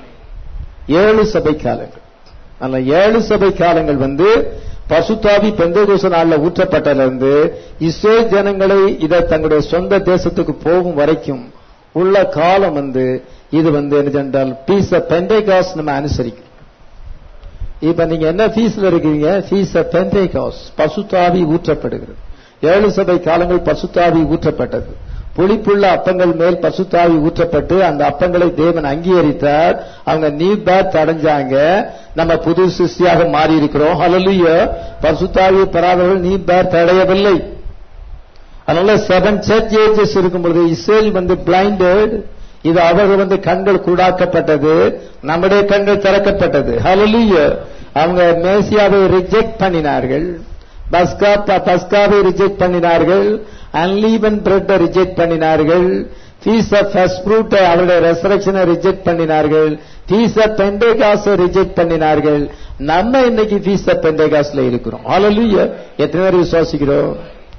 ஏழு சபை காலங்கள் அல்ல ஏழு சபை காலங்கள் வந்து பசுத்தாவி பெந்தகோச நாள்ல ஊற்றப்பட்டதிலிருந்து இஸ்ரேல் ஜனங்களை இதை தங்களுடைய சொந்த தேசத்துக்கு போகும் வரைக்கும் உள்ள காலம் வந்து இது வந்து என்ன என்றால் பீஸ் பெந்தேகாஸ் நம்ம அனுசரிக்கும் இப்ப நீங்க என்ன ஃபீஸ்ல இருக்கீங்க ஃபீஸ் பெந்தேகாஸ் பசுத்தாவி ஊற்றப்படுகிறது ஏழு சபை காலங்கள் பசுத்தாவி ஊற்றப்பட்டது புளிப்புள்ள அப்பங்கள் மேல் பசுத்தாவி ஊற்றப்பட்டு அந்த அப்பங்களை தேவன் அங்கீகரித்தார் அவங்க நீ பேத் அடைஞ்சாங்க நம்ம புது சிருஷ்டியாக மாறி இருக்கிறோம் ஹலலுய பசுத்தாவி பெறாதவர்கள் நீ பேத் அடையவில்லை அதனால செவன் சர்ச் ஏஜஸ் இருக்கும் பொழுது இஸ்ரேல் வந்து பிளைண்டட் இது அவர்கள் வந்து கண்கள் கூடாக்கப்பட்டது நம்முடைய கண்கள் திறக்கப்பட்டது ஹalleluya அவங்க மேசியாவை ரிஜெக்ட் பண்ணினார்கள் பஸ்கா பஸ்காவை ரிஜெக்ட் பண்ணினார்கள் அன்லீவன் பிரெட்டை ரிஜெக்ட் பண்ணினார்கள் ஃபீஸ் ஆஃப் ஃபர்ஸ்ட் ஃப்ரூட்டை அவருடைய ரெசரக்ஷனை ரிஜெக்ட் பண்ணினார்கள் ஃபீஸ் ஆஃப் பெண்டேகாஸை ரிஜெக்ட் பண்ணினார்கள் நம்ம இன்னைக்கு ஃபீஸ் ஆஃப் பெண்டேகாஸ்ல இருக்கிறோம் ஹalleluya எத்தனை பேர் விசுவாசிக்கிறோம்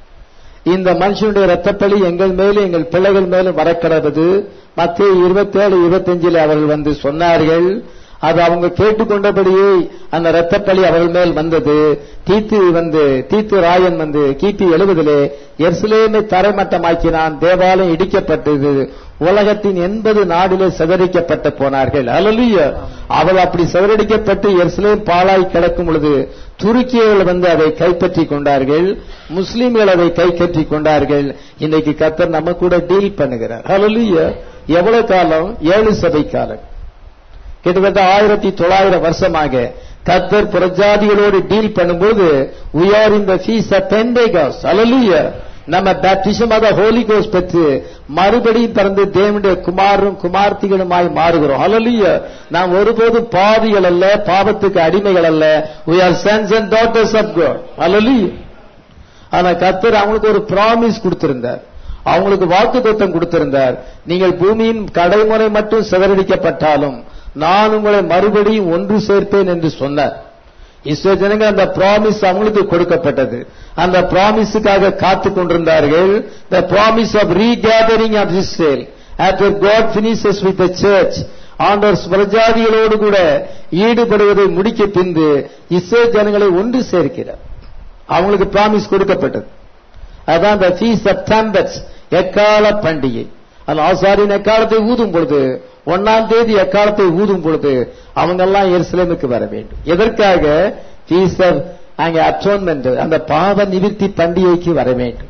இந்த மனுஷனுடைய ரத்தப்பழி எங்கள் மேலும் எங்கள் பிள்ளைகள் மேலும் வரக்கிறது மத்திய இருபத்தேழு இருபத்தஞ்சில் அவர்கள் வந்து சொன்னார்கள் அது அவங்க கேட்டுக்கொண்டபடியே அந்த ரத்தப்பழி அவர்கள் மேல் வந்தது தீத்து வந்து தீத்து ராயன் வந்து கிபி எழுபதிலே எர்சிலேமை தரைமட்டமாக்கினான் தேவாலயம் இடிக்கப்பட்டது உலகத்தின் எண்பது நாடிலே சிதறிக்கப்பட்டு போனார்கள் அலலுய அவள் அப்படி சிதறடிக்கப்பட்டு எர்சிலேம் பாலாய் கிடக்கும் பொழுது துருக்கியர்கள் வந்து அதை கைப்பற்றி கொண்டார்கள் முஸ்லீம்கள் அதை கைப்பற்றி கொண்டார்கள் இன்னைக்கு கத்தர் நம்ம கூட டீல் பண்ணுகிறார் அலலுய எவ்வளவு காலம் ஏழு சபை காலம் கிட்டத்தட்ட ஆயிரத்தி தொள்ளாயிரம் வருஷமாக கத்தர் புறஜாதிகளோடு டீல் பண்ணும்போது we are in the feast of Pentecost hallelujah நம்ம பேப்டிசமாக ஹோலி கோஸ் பெற்று மறுபடியும் பிறந்து தேவனுடைய குமாரும் குமார்த்திகளுமாய் மாறுகிறோம் hallelujah நாம் ஒருபோதும் பாவிகள் அல்ல பாவத்துக்கு அடிமைகள் அல்ல we are sons and daughters of God hallelujah ஆனா கத்தர் அவங்களுக்கு ஒரு ப்ராமிஸ் கொடுத்திருந்தார் அவங்களுக்கு வாக்கு தத்துவம் கொடுத்திருந்தார் நீங்கள் பூமியின் கடைமுறை மட்டும் சிதறடிக்கப்பட்டாலும் நான் உங்களை மறுபடியும் ஒன்று சேர்ப்பேன் என்று சொன்னார் இஸ்ரோ ஜனங்க அந்த ப்ராமிஸ் அவங்களுக்கு கொடுக்கப்பட்டது அந்த ப்ராமிஸுக்காக காத்து கொண்டிருந்தார்கள் the promise of regathering of Israel after God finishes with the church ஆண்டவர் பிரஜாதிகளோடு கூட ஈடுபடுவதை முடிக்க பின்பு இஸ்ரோ ஜனங்களை ஒன்று சேர்க்கிறார் அவங்களுக்கு ப்ராமிஸ் கொடுக்கப்பட்டது அதான் இந்த ஃபீஸ் ஆஃப் ட்ரம்பட்ஸ் எக்கால பண்டிகை அந்த ஆசாரின் எக்காலத்தை ஊதும் பொழுது ஒன்னாம் தேதி எக்காலத்தை ஊதும் பொழுது அவங்க எல்லாம் எருசலேமுக்கு வர வேண்டும் எதற்காக ஃபீஸ் ஆஃப் அங்க அட்டோன்மெண்ட் அந்த பாவ நிவிர்த்தி பண்டிகைக்கு வர வேண்டும்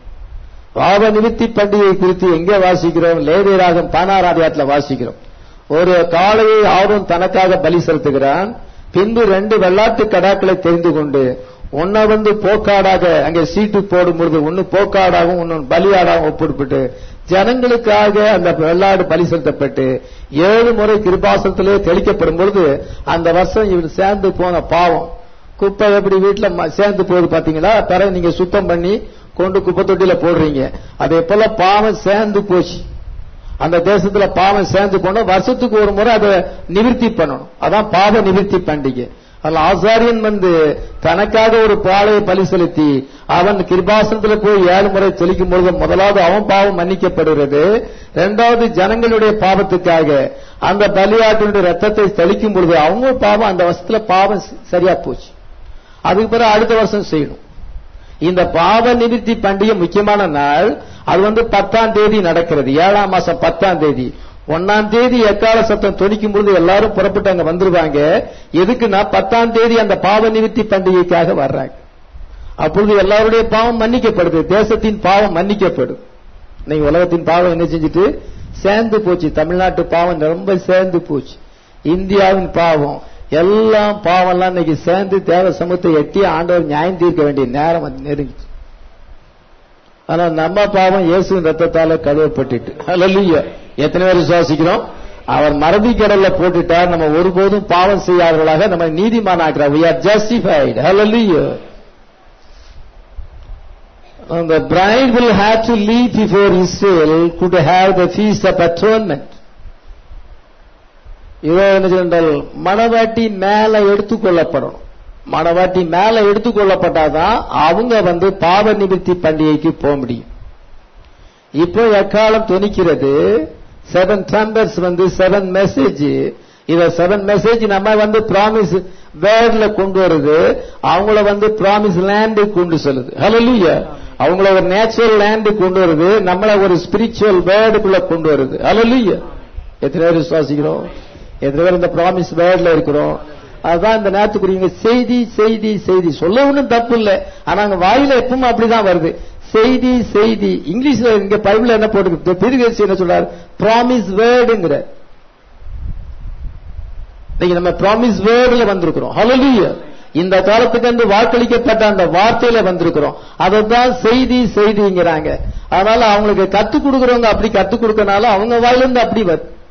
பாவ நிவிர்த்தி பண்டிகை குறித்து எங்கே வாசிக்கிறோம் லேவியராகம் பானாராதியாத்துல வாசிக்கிறோம் ஒரு காளையை ஆர்வம் தனக்காக பலி செலுத்துகிறான் பின்பு ரெண்டு வெள்ளாட்டு கடாக்களை தெரிந்து கொண்டு ஒன்ன வந்து போக்காடாக அங்கே சீட்டு போடும் பொழுது ஒன்னு போக்காடாகவும் ஒன்னு பலியாடாகவும் ஒப்பிட்டு ஜனங்களுக்காக அந்த வெள்ளாடு பலி செலுத்தப்பட்டு ஏழு முறை கிருபாசனத்திலே தெளிக்கப்படும் பொழுது அந்த வருஷம் இவர் சேர்ந்து போன பாவம் குப்பை எப்படி வீட்டுல ம- சேர்ந்து போகுது பாத்தீங்களா பிறகு நீங்க சுத்தம் பண்ணி கொண்டு குப்பை தொட்டியில போடுறீங்க அதே போல பாவம் சேர்ந்து போச்சு அந்த தேசத்துல பாவம் சேர்ந்து போனா வருஷத்துக்கு ஒரு முறை அதை நிவிர்த்தி பண்ணணும் அதான் பாவ நிவிர்த்தி பண்டிகை அதில் ஆசாரியன் வந்து தனக்காக ஒரு பாலையை பலி செலுத்தி அவன் கிருபாசனத்துல போய் ஏழு முறை தெளிக்கும் பொழுது முதலாவது அவன் பாவம் மன்னிக்கப்படுகிறது இரண்டாவது ஜனங்களுடைய பாவத்துக்காக அந்த பலியாட்டினுடைய ரத்தத்தை தெளிக்கும் பொழுது அவங்க பாவம் அந்த வருஷத்துல பாவம் ச- சரியா போச்சு அதுக்கு பிறகு அடுத்த வருஷம் செய்யணும் இந்த பாவ நிவிர்த்தி பண்டிகை முக்கியமான நாள் அது வந்து பத்தாம் தேதி நடக்கிறது ஏழாம் மாசம் பத்தாம் தேதி ஒன்னாம் தேதி எக்கால சத்தம் தொனிக்கும் பொழுது எல்லாரும் புறப்பட்டு அங்க வந்துருவாங்க எதுக்குன்னா பத்தாம் தேதி அந்த பாவ நிவிர்த்தி பண்டிகைக்காக வர்றாங்க அப்பொழுது எல்லாருடைய பாவம் மன்னிக்கப்படுது தேசத்தின் பாவம் மன்னிக்கப்படுது இன்னைக்கு உலகத்தின் பாவம் என்ன செஞ்சுட்டு சேர்ந்து போச்சு தமிழ்நாட்டு பாவம் ரொம்ப சேர்ந்து போச்சு இந்தியாவின் பாவம் எல்லாம் பாவம்லாம் இன்னைக்கு சேர்ந்து தேவ சமூகத்தை எட்டி ஆண்டவர் நியாயம் தீர்க்க வேண்டிய நேரம் வந்து நெருங்கிச்சு ஆனா நம்ம பாவம் இயேசுவின் ரத்தத்தால கழுவப்பட்டுட்டு ஹalleluya எத்தனை பேர் விசுவாசிக்கிறோம் அவர் மறதி கடல்ல போட்டுட்டார் நம்ம ஒருபோதும் பாவம் செய்யாதவர்களாக நம்ம நீதிமானாக்கிறார் we are justified hallelujah And the bride will have to leave before Israel could have the feast of atonement. இதோ என்ன சொன்னால் மணவாட்டி மேல எடுத்துக்கொள்ளப்படணும் மணவாட்டி மேல எடுத்துக்கொள்ளப்பட்டாதான் அவங்க வந்து பாவ நிவர்த்தி பண்டிகைக்கு போக முடியும் இப்போ எக்காலம் துணிக்கிறது செவன் ட்ரம்பர்ஸ் வந்து செவன் மெசேஜ் இத செவன் மெசேஜ் நம்ம வந்து ப்ராமிஸ் வேர்ட்ல கொண்டு வருது அவங்கள வந்து ப்ராமிஸ் லேண்டு கொண்டு சொல்லுது ஹalleluya அவங்கள ஒரு நேச்சுரல் லேண்டு கொண்டு வருது நம்மள ஒரு ஸ்பிரிச்சுவல் வேர்டுக்குள்ள கொண்டு வருது ஹalleluya எத்தனை பேர் விசுவாசிக்கிறோம் எத்தனை பேர் இந்த ப்ராமிஸ் வேர்ட்ல இருக்கிறோம் அதுதான் இந்த நேரத்துக்குரிய செய்தி செய்தி செய்தி சொல்ல ஒண்ணும் தப்பு இல்ல ஆனா அங்க வாயில எப்பவும் அப்படிதான் வருது செய்தி செய்தி இங்கிலீஷ்ல இங்க பைபிள்ல என்ன போட்டு திருகட்சி என்ன சொல்றாரு ப்ராமிஸ் வேர்டுங்கிற இன்னைக்கு நம்ம ப்ராமிஸ் வேர்டுல வந்திருக்கிறோம் ஹalleluya இந்த காலத்துக்கு வந்து வாக்களிக்கப்பட்ட அந்த வார்த்தையில வந்திருக்கிறோம் அதுதான் செய்தி செய்திங்கிறாங்க அதனால அவங்களுக்கு கத்து கொடுக்கறவங்க அப்படி கத்து கொடுக்கறனால அவங்க வாயிலிருந்து அப்படி வருது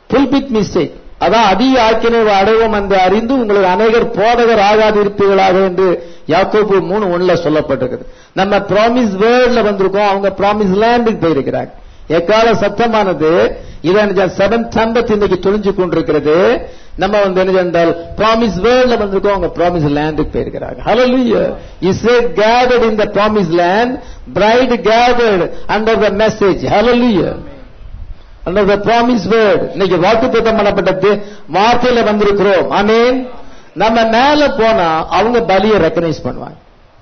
புல்பிட் மிஸ்டேக் அதான் அதிக ஆக்கினை அடைவோம் என்று அறிந்து உங்களுக்கு அநேகர் போதகர் ஆகாதிருப்பீர்களாக என்று யாக்கோபு மூணு ஒண்ணுல சொல்லப்பட்டிருக்குது நம்ம ப்ராமிஸ் வேர்ட்ல வந்திருக்கோம் அவங்க ப்ராமிஸ் லேண்டுக்கு போயிருக்கிறாங்க எக்கால சத்தமானது இதான் செவன் சம்பத் இன்னைக்கு தொழிஞ்சு கொண்டிருக்கிறது நம்ம வந்து என்ன சென்றால் ப்ராமிஸ் வேர்ல்ட்ல வந்திருக்கோம் அவங்க ப்ராமிஸ் லேண்டுக்கு போயிருக்கிறாங்க hallelujah is gathered in the promised land bride gathered under the message hallelujah under the promised word இன்னைக்கு வாக்குத்தத்தம் பண்ணப்பட்டது வார்த்தையில வந்திருக்கிறோம் ஆமென் நம்ம மேல போனா அவங்க பலியை ரெக்கனைஸ் பண்ணுவாங்க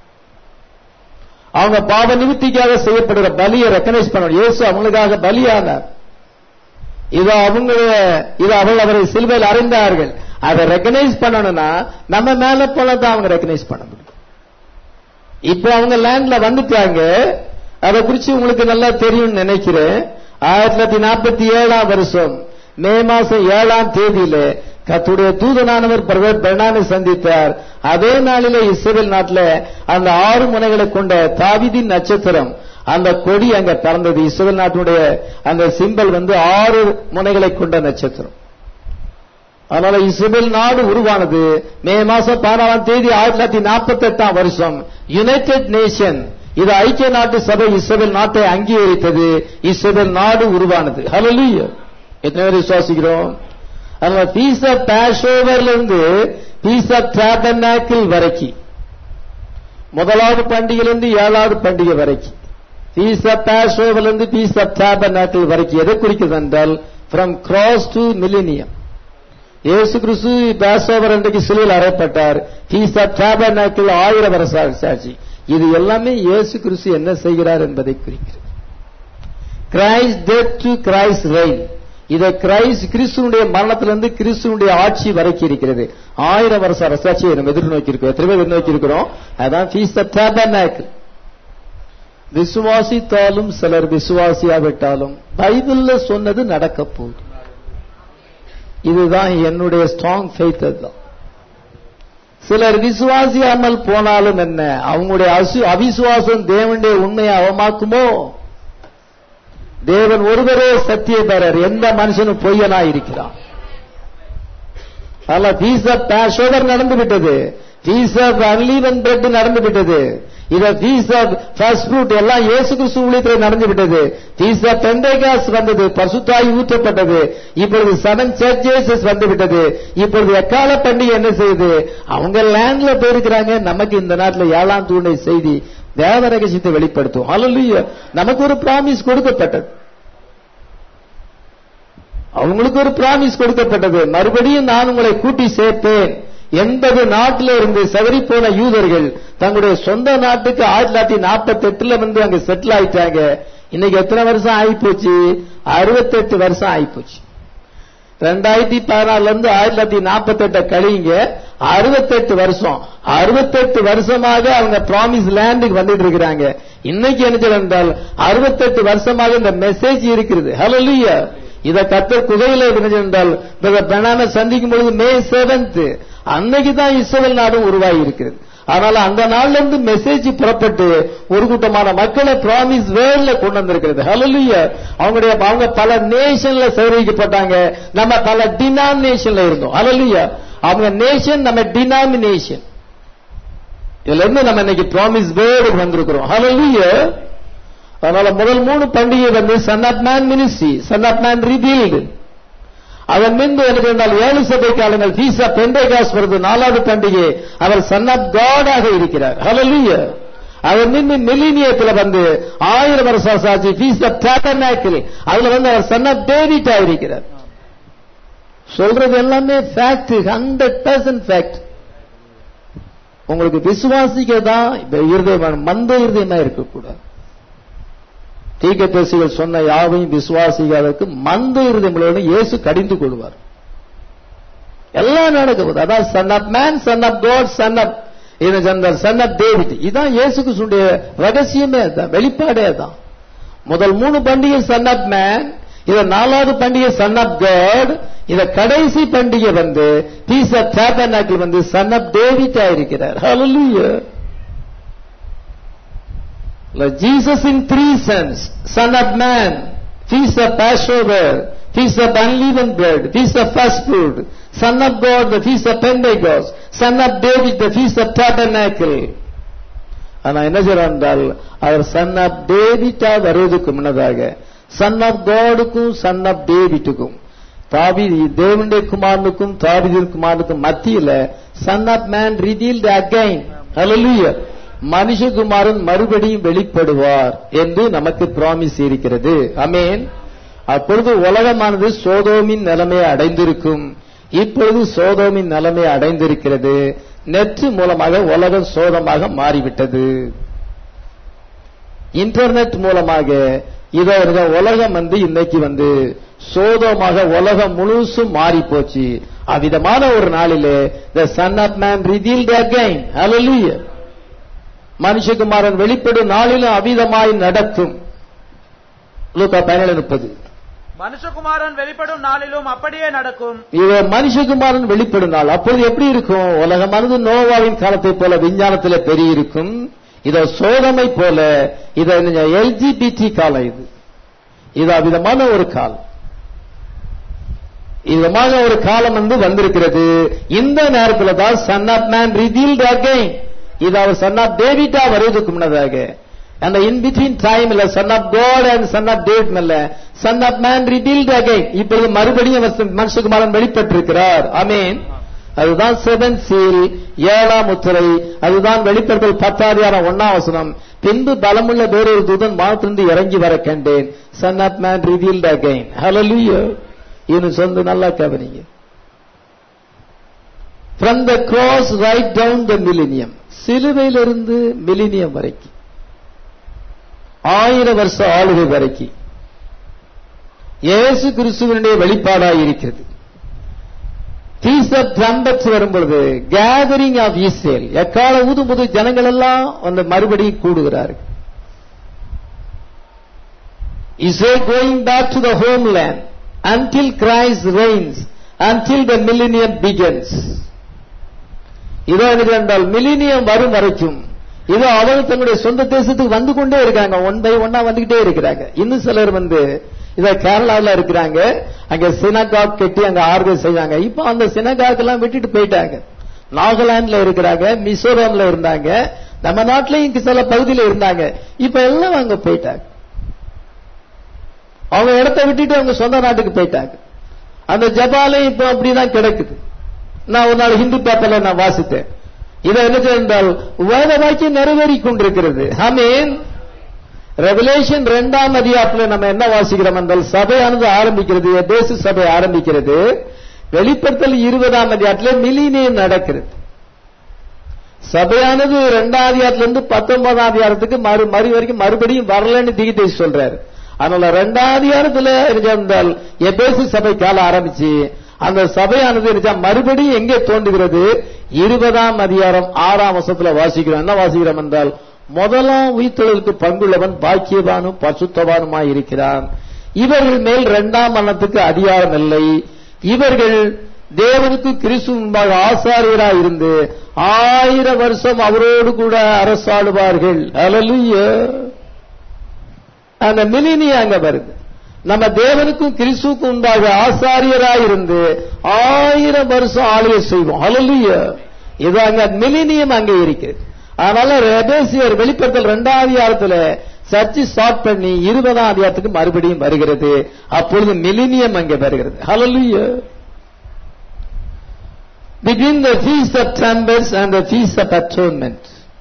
அவங்க பாவ நிமித்திக்காக செய்யப்படுகிற பலியை ரெக்கனைஸ் பண்ணுவாங்க இயேசு அவங்களுக்காக பலியானார் இது அவங்களுடைய இது அவள் அவரை சிலுவையில் அறிந்தார்கள் அதை ரெக்கனைஸ் பண்ணணும்னா நம்ம மேல போல தான் அவங்க ரெக்கனைஸ் பண்ண முடியும் இப்போ அவங்க லேண்ட்ல வந்துட்டாங்க அதை குறிச்சு உங்களுக்கு நல்லா தெரியும்னு நினைக்கிறேன் ஆயிரத்தி தொள்ளாயிரத்தி நாற்பத்தி ஏழாம் வருஷம் மே மாசம் ஏழாம் தேதியில கத்துடைய தூதனானவர் பிரதர் பெர்னானை சந்தித்தார் அதே நாளிலே இஸ்ரேல் நாட்டில் அந்த ஆறு முனைகளை கொண்ட தாவிதின் நட்சத்திரம் அந்த கொடி அங்க பறந்தது இஸ்ரேல் நாட்டினுடைய அந்த சிம்பல் வந்து ஆறு முனைகளை கொண்ட நட்சத்திரம் அதனால இஸ்ரேல் நாடு உருவானது மே மாசம் பதினாலாம் தேதி ஆயிரத்தி தொள்ளாயிரத்தி நாற்பத்தி எட்டாம் வருஷம் யுனைடெட் நேஷன் இது ஐக்கிய நாட்டு சபை இஸ்ரேல் நாட்டை அங்கீகரித்தது இஸ்ரேல் நாடு உருவானது ஹalleluya எத்தனை பேர் விசுவாசிக்கிறோம் அதனால பீஸ் ஆஃப் பேஷோவர்ல இருந்து பீஸ் ஆஃப் டேபர்னாக்கிள் வரைக்கும் முதலாவது பண்டிகையிலிருந்து ஏழாவது பண்டிகை வரைக்கும் பீஸ் ஆஃப் பேஷோவர்ல இருந்து பீஸ் ஆஃப் டேபர்னாக்கிள் வரைக்கும் எதை குறிக்கிறது என்றால் ஃப்ரம் கிராஸ் டு மில்லினியம் இயேசு கிறிஸ்து பேசோவர் அன்றைக்கு சிலுவையில் அறையப்பட்டார் பீஸ் ஆஃப் டேபர்னாக்கிள் ஆயிரம் வருஷ சாட்சி இது எல்லாமே இயேசு கிறிஸ்து என்ன செய்கிறார் என்பதை குறிக்கிறது Christ death to Christ reign இதை கிரைஸ்ட் கிறிஸ்துவனுடைய மரணத்திலிருந்து கிறிஸ்துவனுடைய ஆட்சி வரைக்கும் இருக்கிறது ஆயிரம் வருஷ அரசாட்சியை நம்ம எதிர்நோக்கி இருக்கோம் எத்தனை பேர் எதிர்நோக்கி இருக்கிறோம் அதான் ஃபீஸ் டேபர்னாக்கிள் விசுவாசித்தாலும் சிலர் விசுவாசியாவிட்டாலும் பைபிள்ல சொன்னது நடக்க போகுது இதுதான் என்னுடைய ஸ்ட்ராங் ஃபெய்த் அதுதான் சிலர் விசுவாசியாமல் போனாலும் என்ன அவங்களுடைய அசு- அவிசுவாசம் தேவனுடைய உண்மையை அவமாக்குமோ தேவன் ஒருவரே சத்தியபரர் எந்த மனுஷனும் பொய்யனா இருக்கிறான் அல்ல பீஸ் ஆஃப் சுகர் நடந்து விட்டது பீஸ் ஆஃப் அன்லீவன் பிரெட் நடந்து விட்டது இத பீஸ் ஆஃப் ஃபர்ஸ்ட் ஃப்ரூட் எல்லாம் இயேசு கிறிஸ்து ஊழியத்தில் நடந்து விட்டது பீஸ் ஆஃப் பெந்தைகாஸ் வந்தது பசுத்தாய் ஊற்றப்பட்டது இப்பொழுது செவன் சர்ச்சேசஸ் வந்து விட்டது இப்பொழுது எக்கால பண்டிகை என்ன செய்யுது அவங்க லேண்ட்ல போயிருக்கிறாங்க நமக்கு இந்த நாட்டில் ஏழாம் தூணை செய்தி தேவ ரகசியத்தை வெளிப்படுத்தும் ஹalleluya நமக்கு ஒரு பிராமிஸ் கொடுக்கப்பட்டது அவங்களுக்கு ஒரு பிராமிஸ் கொடுக்கப்பட்டது மறுபடியும் நான் உங்களை கூட்டி சேர்ப்பேன் எண்பது நாட்டில இருந்து செதறி போன யூதர்கள் தங்களுடைய சொந்த நாட்டுக்கு ஆயிரத்தி தொள்ளாயிரத்தி நாற்பத்தி எட்டுல வந்து அங்க செட்டில் ஆயிட்டாங்க இன்னைக்கு எத்தனை வருஷம் ஆயிப்போச்சு அறுபத்தெட்டு வருஷம் ஆயிப்போச்சு ரெண்டாயிரத்தி பதினாலுல இருந்து ஆயிரத்தி தொள்ளாயிரத்தி நாற்பத்தி எட்ட கழிங்க அறுபத்தெட்டு வருஷம் அறுபத்தெட்டு வருஷமாக அவங்க ப்ராமிஸ் லேண்டுக்கு வந்துட்டு இருக்கிறாங்க இன்னைக்கு என்ன சொல்ல என்றால் அறுபத்தெட்டு வருஷமாக இந்த மெசேஜ் இருக்கிறது ஹalleluya இத கத்தர் குகையில என்ன என்றால் பெனாம சந்திக்கும் பொழுது மே செவன்த் அன்னைக்கு தான் இஸ்ரேல் நாடும் உருவாகி இருக்கிறது அதனால அந்த நாள்ல இருந்து மெசேஜ் புறப்பட்டு ஒரு கூட்டமான மக்களை ப்ராமிஸ் வேர்ல்ட்ல கொண்டு வந்திருக்கிறது ஹalleluya அவங்களுடைய அவங்க பல நேஷன்ல சேகரிக்கப்பட்டாங்க நம்ம பல டினாமினேஷன்ல இருந்தோம் ஹalleluya அவங்க நேஷன் நம்ம டினாமினேஷன் இதுல இருந்து நம்ம இன்னைக்கு ப்ராமிஸ் வேர்டுக்கு வந்திருக்கிறோம் ஹalleluya அதனால முதல் மூணு பண்டிகை வந்து Son of Man ministry Son of Man revealed அதன் பின்பு எனக்கு என்றால் ஏழு சபை காலங்கள் ஃபீஸ் ஆஃப் பெண்டேகாஸ் வருது நாலாவது பண்டிகை அவர் சன் ஆஃப் காடாக இருக்கிறார் ஹalleluya அதன் பின்பு மில்லினியத்துல வந்து ஆயிரம் வருஷம் சாட்சி ஃபீஸ் ஆஃப் டேபர்னாக்கிள் அதுல வந்து அவர் சன் ஆஃப் டேவிட்டா இருக்கிறார் சொல்றது எல்லாமே ஃபேக்ட் ஹண்ட்ரட் பர்சன்ட் ஃபேக்ட் உங்களுக்கு விசுவாசிக்க தான் இப்ப இருதயம் மந்த இருதயமா இருக்கக்கூடாது தீர்க்கதரிசிகள் சொன்ன யாவையும் விசுவாசிக்காதற்கு மந்த இருதயங்களோடு இயேசு கடிந்து கொள்வார் எல்லாம் நடக்குது அதான் Son of Man Son of God Son of Son of David இதான் இயேசுக்கு சொல்லுடைய ரகசியமே அதான் வெளிப்பாடே அதான் முதல் மூணு பண்டிகை சன் ஆஃப் மேன் இத நாலாவது பண்டிகை சன் ஆஃப் காட் இத கடைசி பண்டிகை வந்து பீஸ் ஆஃப் டேபர்னாக்கிள் வந்து சன் ஆஃப் டேவிட்டா இருக்கிறார் hallelujah Like Jesus in three sons, Son of Man, Feast of Passover, feast of unleavened bread, feast of first fruit, son of God, the feast of Pentecost, son of David, the feast of tabernacle. ஆனா என்ன செய்யறார் என்றால் அவர் Son of டேவிட்டா வருவதற்கு முன்னதாக Son of காடுக்கும் Son of டேவிட்டுக்கும் தாவி தேவனுடைய குமாரனுக்கும் தாவிதின் குமாரனுக்கும் மத்தியில Son of Man revealed again hallelujah மனுஷகுமாரன் மறுபடியும் வெளிப்படுவார் என்று நமக்கு பிராமிஸ் இருக்கிறது அமேன் அப்பொழுது உலகமானது சோதோமின் நிலைமையை அடைந்திருக்கும் இப்பொழுது சோதோமின் நிலைமையை அடைந்திருக்கிறது நெற்று மூலமாக உலகம் சோதமாக மாறிவிட்டது இன்டர்நெட் மூலமாக இதை உலகம் வந்து இன்னைக்கு வந்து சோதமாக உலகம் முழுசும் மாறி போச்சு அவ்விதமான ஒரு நாளிலே the Son of Man revealed again hallelujah மனுஷகுமாரன் வெளிப்படும் நாளிலும் அவிதமாய் நடக்கும் லூக்கா பதினேழு முப்பது மனுஷகுமாரன் வெளிப்படும் நாளிலும் அப்படியே நடக்கும் இது மனுஷகுமாரன் வெளிப்படும் நாள் அப்பொழுது எப்படி இருக்கும் உலகமானது நோவாவின் காலத்தை போல விஞ்ஞானத்துல பெருகிருக்கும் இதோ சோதமை போல இத எல்ஜிபிடி காலம் இது இது அவ்விதமான ஒரு காலம் விதமான ஒரு காலம் வந்து வந்திருக்கிறது இந்த நேரத்தில் தான் Son of Man revealed again இது அவர் சன் ஆஃப் டேவிட்டா வருவதற்கு முன்னதாக அந்த இன் பிட்வீன் டைம் இல்ல Son of God and Son of David இல்ல Son of Man revealed again இப்பொழுது மறுபடியும் அவர் மனுஷகுமாரன் வெளிப்பட்டிருக்கிறார் அமேன் அதுதான் செவன் சீல் ஏழாம் முத்திரை அதுதான் வெளிப்படுத்தல் பத்தாதியான ஒன்னாம் வசனம் பின்பு பலமுள்ள வேறொரு தூதன் வானத்திலிருந்து இறங்கி வர கண்டேன் Son of Man revealed again hallelujah இன்னும் சொந்த நல்லா கவனிங்க from the cross right down the millennium சிலுவையிலிருந்து மிலினியம் வரைக்கும் ஆயிரம் வருஷ ஆளுகை வரைக்கும் இயேசு கிறிஸ்துவனுடைய வெளிப்பாடாய் இருக்கிறது ஃபீஸ் ஆஃப் ட்ரம்பட்ஸ் வரும்பொழுது கேதரிங் ஆஃப் இஸ்ரேல் எக்கால ஊதும்போது ஜனங்கள் எல்லாம் அந்த மறுபடியும் கூடுகிறார்கள் Israel going back to the home land until Christ reigns, until the millennium begins. இதோ எனக்கு என்றால் மில்லினியம் வரும் வரைக்கும் இதோ அவர்கள் தங்களுடைய சொந்த தேசத்துக்கு வந்து கொண்டே இருக்காங்க ஒன் பை ஒன்னா வந்துகிட்டே இருக்கிறாங்க இன்னும் சிலர் வந்து இத கேரளாவில் இருக்கிறாங்க அங்க சினகாக் கட்டி அங்க ஆர்கனைஸ் செய்வாங்க இப்போ அந்த சினகாக் எல்லாம் விட்டுட்டு போயிட்டாங்க நாகாலாந்துல இருக்கிறாங்க மிசோரம்ல இருந்தாங்க நம்ம நாட்டிலையும் சில பகுதியில் இருந்தாங்க இப்ப எல்லாம் அங்க போயிட்டாங்க அவங்க இடத்த விட்டுட்டு அவங்க சொந்த நாட்டுக்கு போயிட்டாங்க அந்த ஜபாலையும் இப்போ அப்படிதான் கிடக்குது நான் ஒரு நாள் ஹிந்து பேப்பர்ல நான் வாசித்தேன் இதை என்ன செய்தால் வேத வாக்கியம் நிறைவேறி கொண்டிருக்கிறது ஆமீன் ரெவலேஷன் இரண்டாம் அதிகாரத்தில் நம்ம என்ன வாசிக்கிறோம் என்றால் சபையானது ஆரம்பிக்கிறது தேச சபை ஆரம்பிக்கிறது வெளிப்படுத்தல் இருபதாம் அதிகாரத்தில் மிலினியம் நடக்கிறது சபையானது இரண்டாம் அதிகாரத்திலிருந்து பத்தொன்பதாம் அதிகாரத்துக்கு மறு மறு வரைக்கும் மறுபடியும் வரலன்னு திகிதை சொல்றாரு அதனால ரெண்டாம் அதிகாரத்துல இருந்தால் எபேசு சபை கால ஆரம்பிச்சு அந்த சபையானது இருந்தா மறுபடியும் எங்கே தோன்றுகிறது இருபதாம் அதிகாரம் ஆறாம் வருஷத்துல வாசிக்கிறோம் என்ன வாசிக்கிறோம் என்றால் முதலாம் உயிர்த்தொழிலுக்கு பங்குள்ளவன் பாக்கியவானும் பசுத்தவானுமாய் இருக்கிறான் இவர்கள் மேல் இரண்டாம் மரணத்துக்கு அதிகாரம் இல்லை இவர்கள் தேவனுக்கு கிறிஸ்து முன்பாக ஆசாரியராய் இருந்து ஆயிரம் வருஷம் அவரோடு கூட அரசாடுவார்கள் அலலுயா அந்த மிலினியம் அங்க வருது நம்ம தேவனுக்கும் கிறிஸ்துக்கும் உண்டாக ஆசாரியராய் இருந்து ஆயிரம் வருஷம் ஆளுகை செய்வோம் அலலுயா இது அங்க மிலினியம் அங்க இருக்கு அதனால ரெபேசியர் வெளிப்படுத்தல் இரண்டாம் அதிகாரத்துல சர்ச்சு ஸ்டார்ட் பண்ணி இருபதாம் அதிகாரத்துக்கு மறுபடியும் வருகிறது அப்பொழுது மிலினியம் அங்கே வருகிறது ஹalleluya between the feast of trumpets and the feast of atonement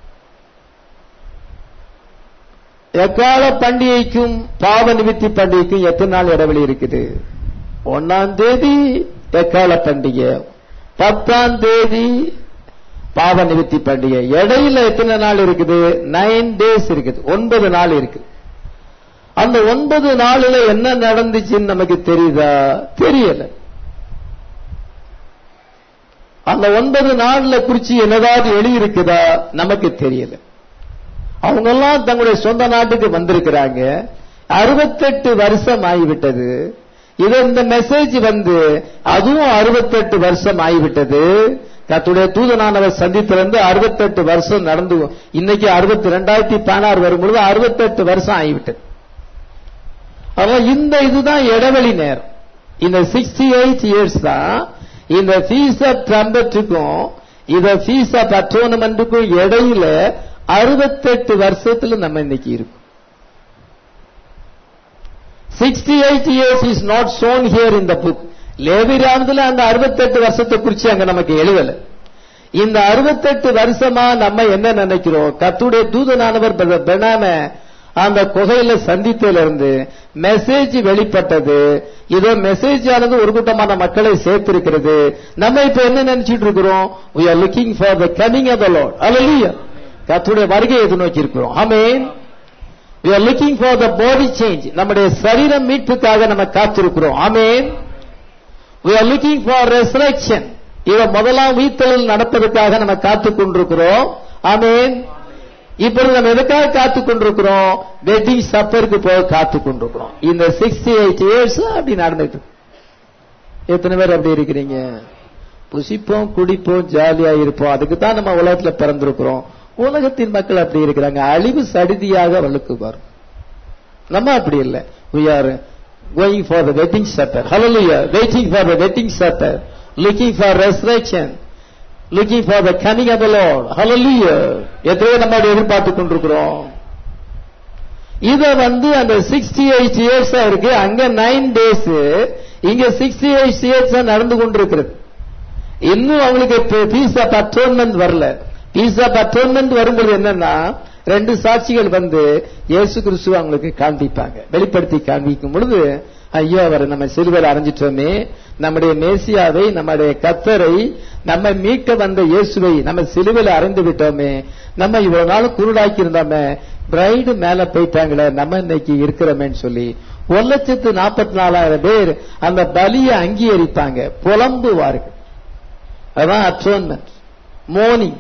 எக்கால பண்டிகைக்கும் பாவ நிமித்தி பண்டிகைக்கும் எத்தனை நாள் இடைவெளி இருக்குது ஒன்னாம் தேதி எக்கால பண்டிகை பத்தாம் தேதி பாவ நிமித்தி பண்டிகை இடையில எத்தனை நாள் இருக்குது நைன் டேஸ் இருக்குது ஒன்பது நாள் இருக்குது அந்த ஒன்பது நாளில் என்ன நடந்துச்சுன்னு நமக்கு தெரியுதா தெரியல அந்த ஒன்பது நாள்ல குறிச்சு என்னதாவது எழுதியிருக்குதா நமக்கு தெரியல அவங்க எல்லாம் தங்களுடைய சொந்த நாட்டுக்கு வந்திருக்கிறாங்க அறுபத்தெட்டு வருஷம் ஆகிவிட்டது இது இந்த மெசேஜ் வந்து அதுவும் அறுபத்தெட்டு வருஷம் ஆகிவிட்டது கத்துடைய தூதனானவர் சந்தித்திலிருந்து அறுபத்தெட்டு வருஷம் நடந்து இன்னைக்கு அறுபத்தி ரெண்டாயிரத்தி பதினாறு வரும்பொழுது அறுபத்தெட்டு வருஷம் ஆகிவிட்டது அதனால இந்த இதுதான் இடைவெளி நேரம் இந்த சிக்ஸ்டி எயிட் இயர்ஸ் தான் இந்த ஃபீஸ் ஆஃப் ட்ரம்பட்டுக்கும் இந்த ஃபீஸ் ஆஃப் அட்டோனமெண்ட்டுக்கும் இடையில அறுபத்தெட்டு வருஷத்துல நம்ம இன்னைக்கு இருக்கோம் sixty eight years is not shown here இந்த புக் லேவிராமத்துல அந்த அறுபத்தெட்டு வருஷத்தை குறிச்சு அங்க நமக்கு எழுதல இந்த அறுபத்தெட்டு வருஷமா நம்ம என்ன நினைக்கிறோம் கத்துடைய தூதனானவர் பெனாம அந்த குகையில சந்தித்ததுல இருந்து மெசேஜ் வெளிப்பட்டது இதோ மெசேஜ் ஆனது ஒரு கூட்டமான மக்களை சேர்த்திருக்கிறது நம்ம இப்ப என்ன நினைச்சிட்டு இருக்கிறோம் we are looking for the coming of the lord hallelujah கத்துடைய வருகையை எதிர்நோக்கி இருக்கிறோம் ஆமென் we are looking for the body change நம்முடைய சரீரம் மீட்புக்காக நம்ம காத்திருக்கிறோம் ஆமென் we are looking for resurrection இத முதலாம் உயிர்த்தலில் நடப்பதற்காக நம்ம காத்துக் கொண்டிருக்கிறோம் ஆமென் இப்பொழுது நம்ம எதுக்காக காத்துக் கொண்டிருக்கிறோம் வெட்டிங் சப்பருக்கு போக காத்துக் கொண்டிருக்கிறோம் இந்த சிக்ஸ்டி எயிட் இயர்ஸ் அப்படி நடந்துட்டு இருக்கு. எத்தனை பேர் அப்படி இருக்கிறீங்க புசிப்போம் குடிப்போம் ஜாலியா இருப்போம் அதுக்கு தான் நம்ம உலகத்துல பிறந்திருக்கிறோம் உலகத்தின் மக்கள் அப்படி இருக்கிறாங்க அழிவு சடிதியாக வழுக்குவார் நம்ம அப்படி இல்லை we are going for the wedding supper hallelujah waiting for the wedding supper looking for resurrection looking for the coming of the lord hallelujah எத்தனையோ நம்ம அதை எதிர்பார்த்து கொண்டிருக்கிறோம் இத வந்து அந்த சிக்ஸ்டி எயிட் இயர்ஸ் இருக்கு அங்க நைன் டேஸ் இங்க சிக்ஸ்டி எயிட் இயர்ஸ் நடந்து கொண்டிருக்கிறது இன்னும் அவங்களுக்கு பீஸ் ஆஃப் அட்டோன்மெண்ட் வரல பீஸ் ஆஃப் அட்டோன்மெண்ட் வரும்போது என்னன்னா ரெண்டு சாட்சிகள் வந்து இயேசு கிறிஸ்துவ அவங்களுக்கு காண்பிப்பாங்க வெளிப்படுத்தி காண்பிக்கும் பொழுது ஐயோ அவர் நம்ம சிலுவையில் அரைஞ்சிட்டோமே நம்முடைய மேசியாவை நம்முடைய கத்தரை நம்ம மீட்க வந்த இயேசுவை நம்ம சிலுவையில் அறைந்து விட்டோமே நம்ம இவ்வளவு நாள் குருடாக்கி இருந்தோமே பிரைடு மேல போயிட்டாங்களே நம்ம இன்னைக்கு இருக்கிறோமேன்னு சொல்லி ஒரு லட்சத்து நாற்பத்தி நாலாயிரம் பேர் அந்த பலியை அங்கீகரிப்பாங்க புலம்புவார்கள் அதான் அட்டோன்மெண்ட் மோர்னிங்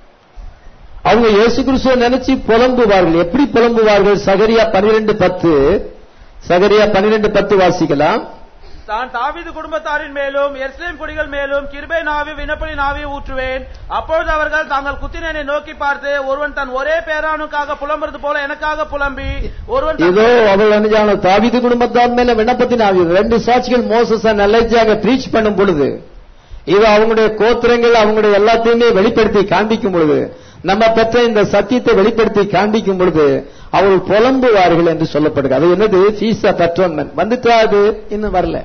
அவங்க இயேசு கிறிஸ்துவ நினைச்சு புலம்புவார்கள் எப்படி புலம்புவார்கள் சகரியா பன்னிரெண்டு பத்து சகரியா பன்னிரெண்டு பத்து வாசிக்கலாம் தான் தாவீது குடும்பத்தாரின் மேலும் எருசலேம் குடிகள் மேலும் கிருபை நாவி வினப்பலி நாவி ஊற்றுவேன் அப்பொழுது அவர்கள் தாங்கள் குத்தினனை நோக்கி பார்த்து ஒருவன் தன் ஒரே பேரானுக்காக புலம்புறது போல எனக்காக புலம்பி ஒருவன் தன் இதோ அவள் அனுஜான தாவிது குடும்பத்தார் மேல விண்ணப்பத்தின் ஆவி ரெண்டு சாட்சிகள் மோசஸ் நல்லஜாக ப்ரீச் பண்ணும் பொழுது இது அவங்களுடைய கோத்திரங்கள் அவங்களுடைய எல்லாத்தையுமே வெளிப்படுத்தி காண்பிக்கும் பொழுது நம்ம பெற்ற இந்த சத்தியத்தை வெளிப்படுத்தி காண்பிக்கும் பொழுது அவர்கள் புலம்புவார்கள் என்று சொல்லப்படுது அது என்னது ஃபீஸ் ஆஃப் அட்டோன்மெண்ட் வந்துட்டா அது இன்னும் வரல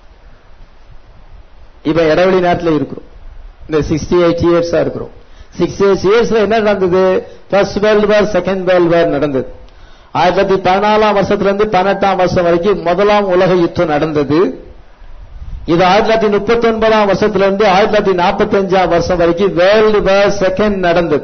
இப்ப இடைவெளி நேரத்தில் இருக்கிறோம் இந்த சிக்ஸ்டி எயிட் இயர்ஸா இருக்கிறோம் சிக்ஸ்டி எயிட் இயர்ஸ்ல என்ன நடந்தது first world war second world war நடந்தது ஆயிரத்தி தொள்ளாயிரத்தி பதினாலாம் வருஷத்துல இருந்து பதினெட்டாம் வருஷம் வரைக்கும் முதலாம் உலக யுத்தம் நடந்தது இது ஆயிரத்தி தொள்ளாயிரத்தி முப்பத்தி ஒன்பதாம் வருஷத்துல இருந்து ஆயிரத்தி தொள்ளாயிரத்தி நாற்பத்தி அஞ்சாம் வருஷம் வரைக்கும் வேர்ல்டு வார் செகண்ட் நடந்தது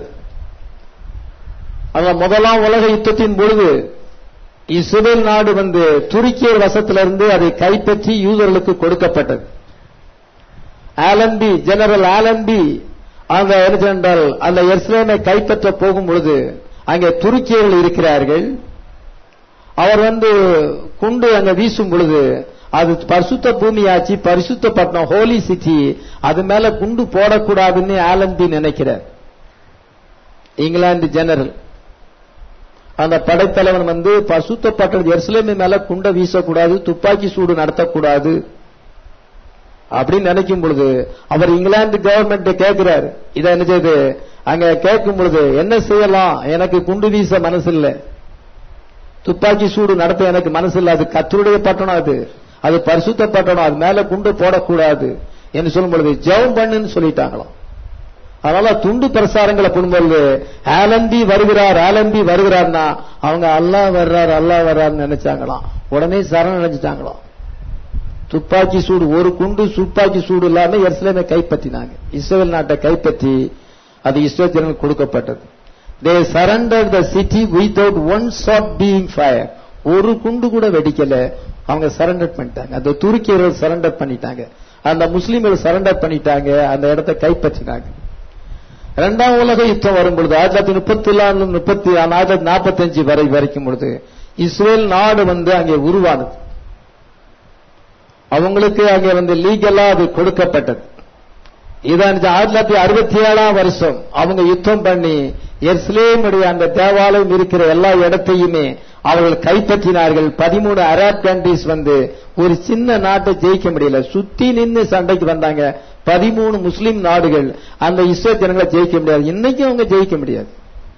அந்த முதலாம் உலக யுத்தத்தின் பொழுது இஸ்ரேல் நாடு வந்து துருக்கியர் வசத்திலிருந்து அதை கைப்பற்றி யூதர்களுக்கு கொடுக்கப்பட்டது ஆலம்பி ஜெனரல் ஆலம்பி அந்த என்ன சொன்னால் அந்த எருசலேமை கைப்பற்ற போகும் பொழுது அங்கே துருக்கியர்கள் இருக்கிறார்கள் அவர் வந்து குண்டு அங்க வீசும் பொழுது அது பரிசுத்த பூமியாச்சு பரிசுத்த பட்டணம் ஹோலி சிட்டி அது மேல குண்டு போடக்கூடாதுன்னு ஆலம்பி நினைக்கிறார் இங்கிலாந்து ஜெனரல் அந்த படைத்தலைவன் வந்து பசுத்த பட்டணம் எருசலேமி மேல குண்டை வீசக்கூடாது துப்பாக்கி சூடு நடத்தக்கூடாது அப்படின்னு நினைக்கும் பொழுது அவர் இங்கிலாந்து கவர்மெண்ட் கேட்கிறாரு இதை என்ன செய்யுது அங்க கேட்கும் பொழுது என்ன செய்யலாம் எனக்கு குண்டு வீச மனசு இல்ல துப்பாக்கி சூடு நடத்த எனக்கு மனசு இல்ல அது கத்தருடைய பட்டணம் அது அது பரிசுத்த பட்டணம் அது மேல குண்டு போடக்கூடாது என்று சொல்லும் பொழுது ஜெபம் பண்ணுன்னு சொல்லிட்டாங்களாம் அதனால துண்டு பிரசாரங்களை பண்ணும்போது ஆலம்பி வருகிறார் ஆலம்பி வருகிறார்னா அவங்க அல்லா வர்றார் அல்லா வர்றாருன்னு நினைச்சாங்களாம் உடனே சரணம் நினைச்சிட்டாங்களாம் துப்பாக்கி சூடு ஒரு குண்டு துப்பாக்கி சூடு இல்லாம எருசலேமை கைப்பற்றினாங்க இஸ்ரேல் நாட்டை கைப்பற்றி அது இஸ்ரேல் ஜனங்களுக்கு கொடுக்கப்பட்டது they surrender the city without one shot being fire ஒரு குண்டு கூட வெடிக்கல அவங்க சரண்டர் பண்ணிட்டாங்க அந்த துருக்கியர்கள் சரண்டர் பண்ணிட்டாங்க அந்த முஸ்லீம்கள் சரண்டர் பண்ணிட்டாங்க அந்த இடத்தை கைப்பற்றினாங்க இரண்டாம் உலக யுத்தம் வரும் பொழுது ஆயிரத்தி தொள்ளாயிரத்தி முப்பத்தி நாலு முப்பத்தி ஆயிரத்தி தொள்ளாயிரத்தி நாற்பத்தி அஞ்சு வரை வரைக்கும் பொழுது இஸ்ரேல் நாடு வந்து அங்கே உருவானது அவங்களுக்கு அங்கே வந்து லீகலா அது கொடுக்கப்பட்டது இதான் ஆயிரத்தி தொள்ளாயிரத்தி அறுபத்தி ஏழாம் வருஷம் அவங்க யுத்தம் பண்ணி எர்ஸ்லேமுடைய அந்த தேவாலயம் இருக்கிற எல்லா இடத்தையுமே அவர்கள் கைப்பற்றினார்கள் பதிமூணு அரப் கண்ட்ரிஸ் வந்து ஒரு சின்ன நாட்டை ஜெயிக்க முடியல சுத்தி நின்னு சண்டைக்கு வந்தாங்க பதிமூணு முஸ்லிம் நாடுகள் அந்த இஸ்ரேல் ஜனங்களை ஜெயிக்க முடியாது இன்னைக்கும் அவங்க ஜெயிக்க முடியாது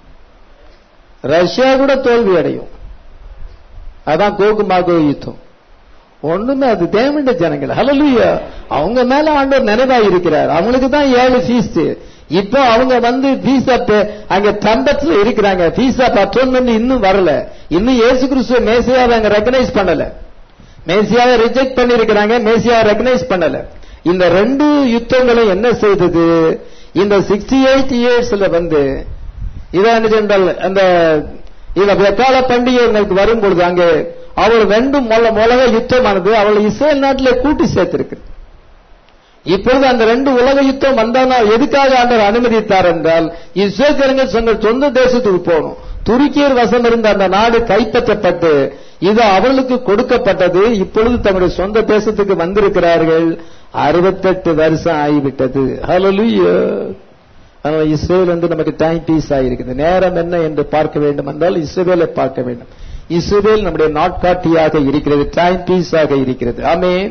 ரஷ்யா கூட தோல்வி அடையும் அதான் கோகு மாகோ யுத்தம் ஒண்ணுமே அது தேவண்ட ஜனங்கள் ஹalleluya அவங்க மேல ஆண்டவர் நினைவா இருக்கிறார் அவங்களுக்கு தான் ஏழு ஃபீஸ்ட் இப்போ அவங்க வந்து பீசா அங்க தம்பத்துல இருக்கிறாங்க பீசா பற்றோன்னு இன்னும் வரல இன்னும் இயேசு கிறிஸ்துவ மேசியாவை அங்க ரெக்கனைஸ் பண்ணல மேசியாவை ரிஜெக்ட் பண்ணிருக்கிறாங்க மேசியாவை ரெக்கனைஸ் பண்ணல இந்த ரெண்டு யுத்தங்களும் என்ன செய்தது இந்த சிக்ஸ்டி எயிட் இயர்ஸ்ல வந்து இதான் என்றால் அந்த இந்த வெக்கால பண்டிகை உங்களுக்கு வரும்பொழுது அங்கே அவள் ரெண்டு மொல உலக யுத்தமானது அவள் இஸ்ரேல் நாட்டிலே கூட்டி சேர்த்திருக்கு இப்பொழுது அந்த ரெண்டு உலக யுத்தம் வந்தானா எதுக்காக ஆண்டவர் அனுமதித்தார் என்றால் இஸ்ரேல் ஜனங்கள் தங்கள் சொந்த தேசத்துக்கு போகணும் துருக்கியர் வசம் இருந்த அந்த நாடு கைப்பற்றப்பட்டு இது அவர்களுக்கு கொடுக்கப்பட்டது இப்பொழுது தங்களுடைய சொந்த தேசத்துக்கு வந்திருக்கிறார்கள் அறுபத்தெட்டு வருஷம் ஆகிவிட்டது ஹalleluya அதனால இஸ்ரேல் வந்து நமக்கு டைம் பீஸ் ஆகிருக்குது நேரம் என்ன என்று பார்க்க வேண்டும் என்றால் இஸ்ரேலை பார்க்க வேண்டும் இஸ்ரேல் நம்முடைய நாட்காட்டியாக இருக்கிறது டைம் பீஸ் ஆக இருக்கிறது ஆமேன்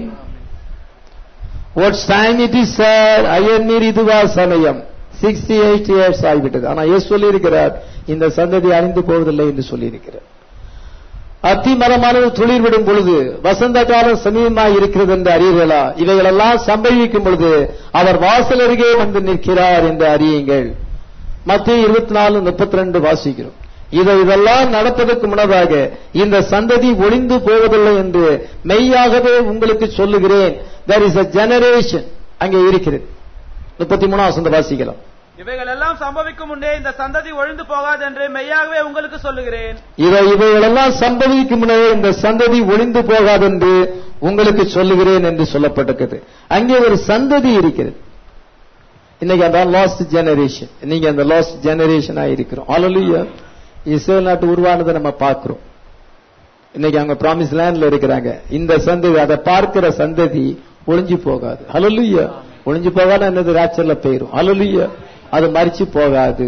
what's time it is sir அயர்நீர் இதுவா சமயம் சிக்ஸ்டி எயிட் இயர்ஸ் ஆகிவிட்டது ஆனா ஏ சொல்லி இருக்கிறார் இந்த சந்ததி அழிந்து போவதில்லை என்று சொல்லி இருக்கிறார் அத்தி மரமானது துளிர் விடும் பொழுது வசந்த காலம் சமீபமாய் இருக்கிறது என்று அறியீர்களா இவைகளெல்லாம் சம்பவிக்கும் பொழுது அவர் வாசல் அருகே வந்து நிற்கிறார் என்று அறியுங்கள் மத்திய இருபத்தி நாலு முப்பத்தி ரெண்டு வாசிக்கிறோம் இதை இதெல்லாம் நடப்பதற்கு முன்னதாக இந்த சந்ததி ஒளிந்து போவதில்லை என்று மெய்யாகவே உங்களுக்கு சொல்லுகிறேன் there இஸ் a ஜெனரேஷன் அங்கே இருக்கிறது முப்பத்தி மூணாம் வசந்த வாசிக்கலாம் இவைகள் எல்லாம் சம்பவிக்கும் முன்னே இந்த சந்ததி ஒழிந்து போகாது என்று மெய்யாகவே உங்களுக்கு சொல்லுகிறேன் இவை இவைகளெல்லாம் சம்பவிக்கும் முன்னே இந்த சந்ததி ஒளிந்து போகாது என்று உங்களுக்கு சொல்லுகிறேன் என்று சொல்லப்பட்டிருக்கிறது அங்கே ஒரு சந்ததி இருக்கிறது இன்னைக்கு அந்த லாஸ்ட் ஜெனரேஷன் இன்னைக்கு அந்த லாஸ்ட் ஜெனரேஷனா இருக்கிறோம் ஆலலுயா இஸ்ரேல் நாட்டு உருவானதை நம்ம பார்க்கிறோம் இன்னைக்கு அவங்க ப்ராமிஸ் லேண்ட்ல இருக்கிறாங்க இந்த சந்ததி அதை பார்க்கிற சந்ததி ஒளிஞ்சு போகாது ஹalleluya ஒளிஞ்சு போகாத என்னது ராச்சல்ல போயிரும் ஹalleluya அது மறிச்சு போகாது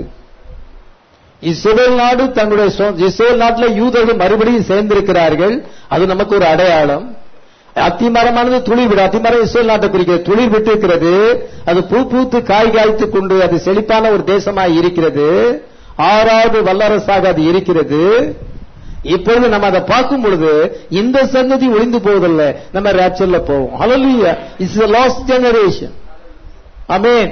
இஸ்ரேல் நாடு தங்களுடைய சொ- இஸ்ரேல் நாட்டில் யூதர்கள் மறுபடியும் சேர்ந்திருக்கிறார்கள் அது நமக்கு ஒரு அடையாளம் அத்திமரமானது துளிர் விட அத்திமரம் இஸ்ரேல் நாட்டை குறிக்கிறது துளிர் விட்டு இருக்கிறது அது பூ பூத்து காய் காய்த்துக் கொண்டு அது செழிப்பான ஒரு தேசமாய் இருக்கிறது ஆறாவது வல்லரசாக அது இருக்கிறது இப்பொழுது நம்ம அதை பார்க்கும் பொழுது இந்த சந்ததி ஒளிந்து போவதில்லை நம்ம ரேப்சர்ல போவோம் hallelujah it's a last generation ஆமென்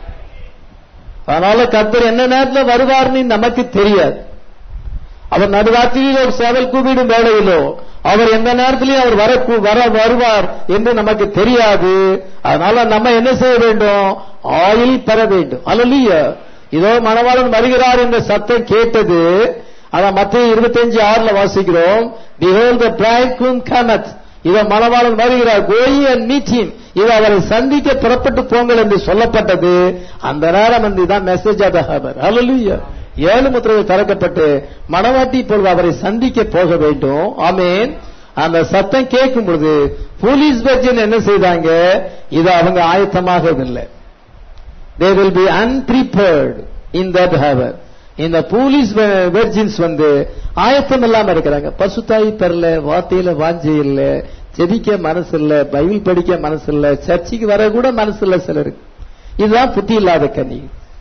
அதனால கர்த்தர் என்ன நேரத்தில் வருவார்னு நமக்கு தெரியாது அவர் நடுராத்திரியில் ஒரு சேவல் கூப்பிடும் வேளையிலோ அவர் எந்த நேரத்திலையும் அவர் வர வர வருவார் என்று நமக்கு தெரியாது அதனால நம்ம என்ன செய்ய வேண்டும் ஆயில் பெற வேண்டும் அல்ல இதோ மணவாளன் வருகிறார் என்ற சத்தம் கேட்டது அதான் மத்திய இருபத்தஞ்சு ஆறுல வாசிக்கிறோம் behold the bridegroom cometh இதோ மணவாளன் வருகிறார் கோயி அண்ட் மீட் him இது அவரை சந்திக்க புறப்பட்டு போங்கள் என்று சொல்லப்பட்டது அந்த நேரம் வந்து தான் மெசேஜ் ஆஃப் ஹபர் ஹalleluya ஏழு முத்திரைகள் திறக்கப்பட்டு மணவாட்டி இப்பொழுது அவரை சந்திக்க போக வேண்டும் ஆமேன் அந்த சத்தம் கேட்கும் பொழுது போலீஸ் வெர்ஜன் என்ன செய்தாங்க இது அவங்க ஆயத்தமாக இல்லை they will be unprepared in that hour இந்த போலீஸ் வெர்ஜின்ஸ் வந்து ஆயத்தம் இல்லாம இருக்கிறாங்க பசுத்தாய் பெறல வார்த்தையில வாஞ்சை இல்ல செதிக்க மனசு இல்ல பைபிள் படிக்க மனசு இல்ல சர்ச்சுக்கு வர கூட மனசு இல்ல சிலருக்கு இதுதான் புத்தி இல்லாத கனி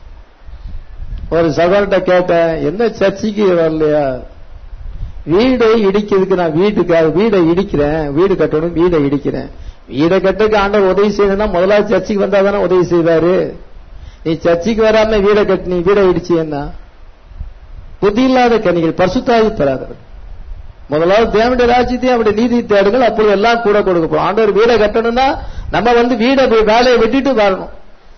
ஒரு சகோதரர்கிட்ட கேட்டேன் என்ன சர்ச்சுக்கு வரலையா வீடை இடிக்கிறதுக்கு நான் வீட்டுக்காக வீடை இடிக்கிறேன் வீடு கட்டணும் வீடை இடிக்கிறேன் வீடை கட்டுக்கு ஆண்டவர் உதவி செய்யணும்னா முதலாவது சர்ச்சுக்கு வந்தா தானே உதவி செய்வாரு நீ சர்ச்சுக்கு வராம வீடை கட்டி நீ வீடை இடிச்சியன்னா புத்தி இல்லாத கனிகள் பரிசுத்தாகி பெறாதவர் முதலாவது தேவனுடைய ராஜ்யத்தையும் அவருடைய நீதி தேடுங்கள் அப்பொழுது எல்லாம் கூட கொடுக்கப்படும் ஆண்டவர் வீடை கட்டணும்னா நம்ம வந்து வீடை போய் வேலையை விட்டுட்டு வரணும்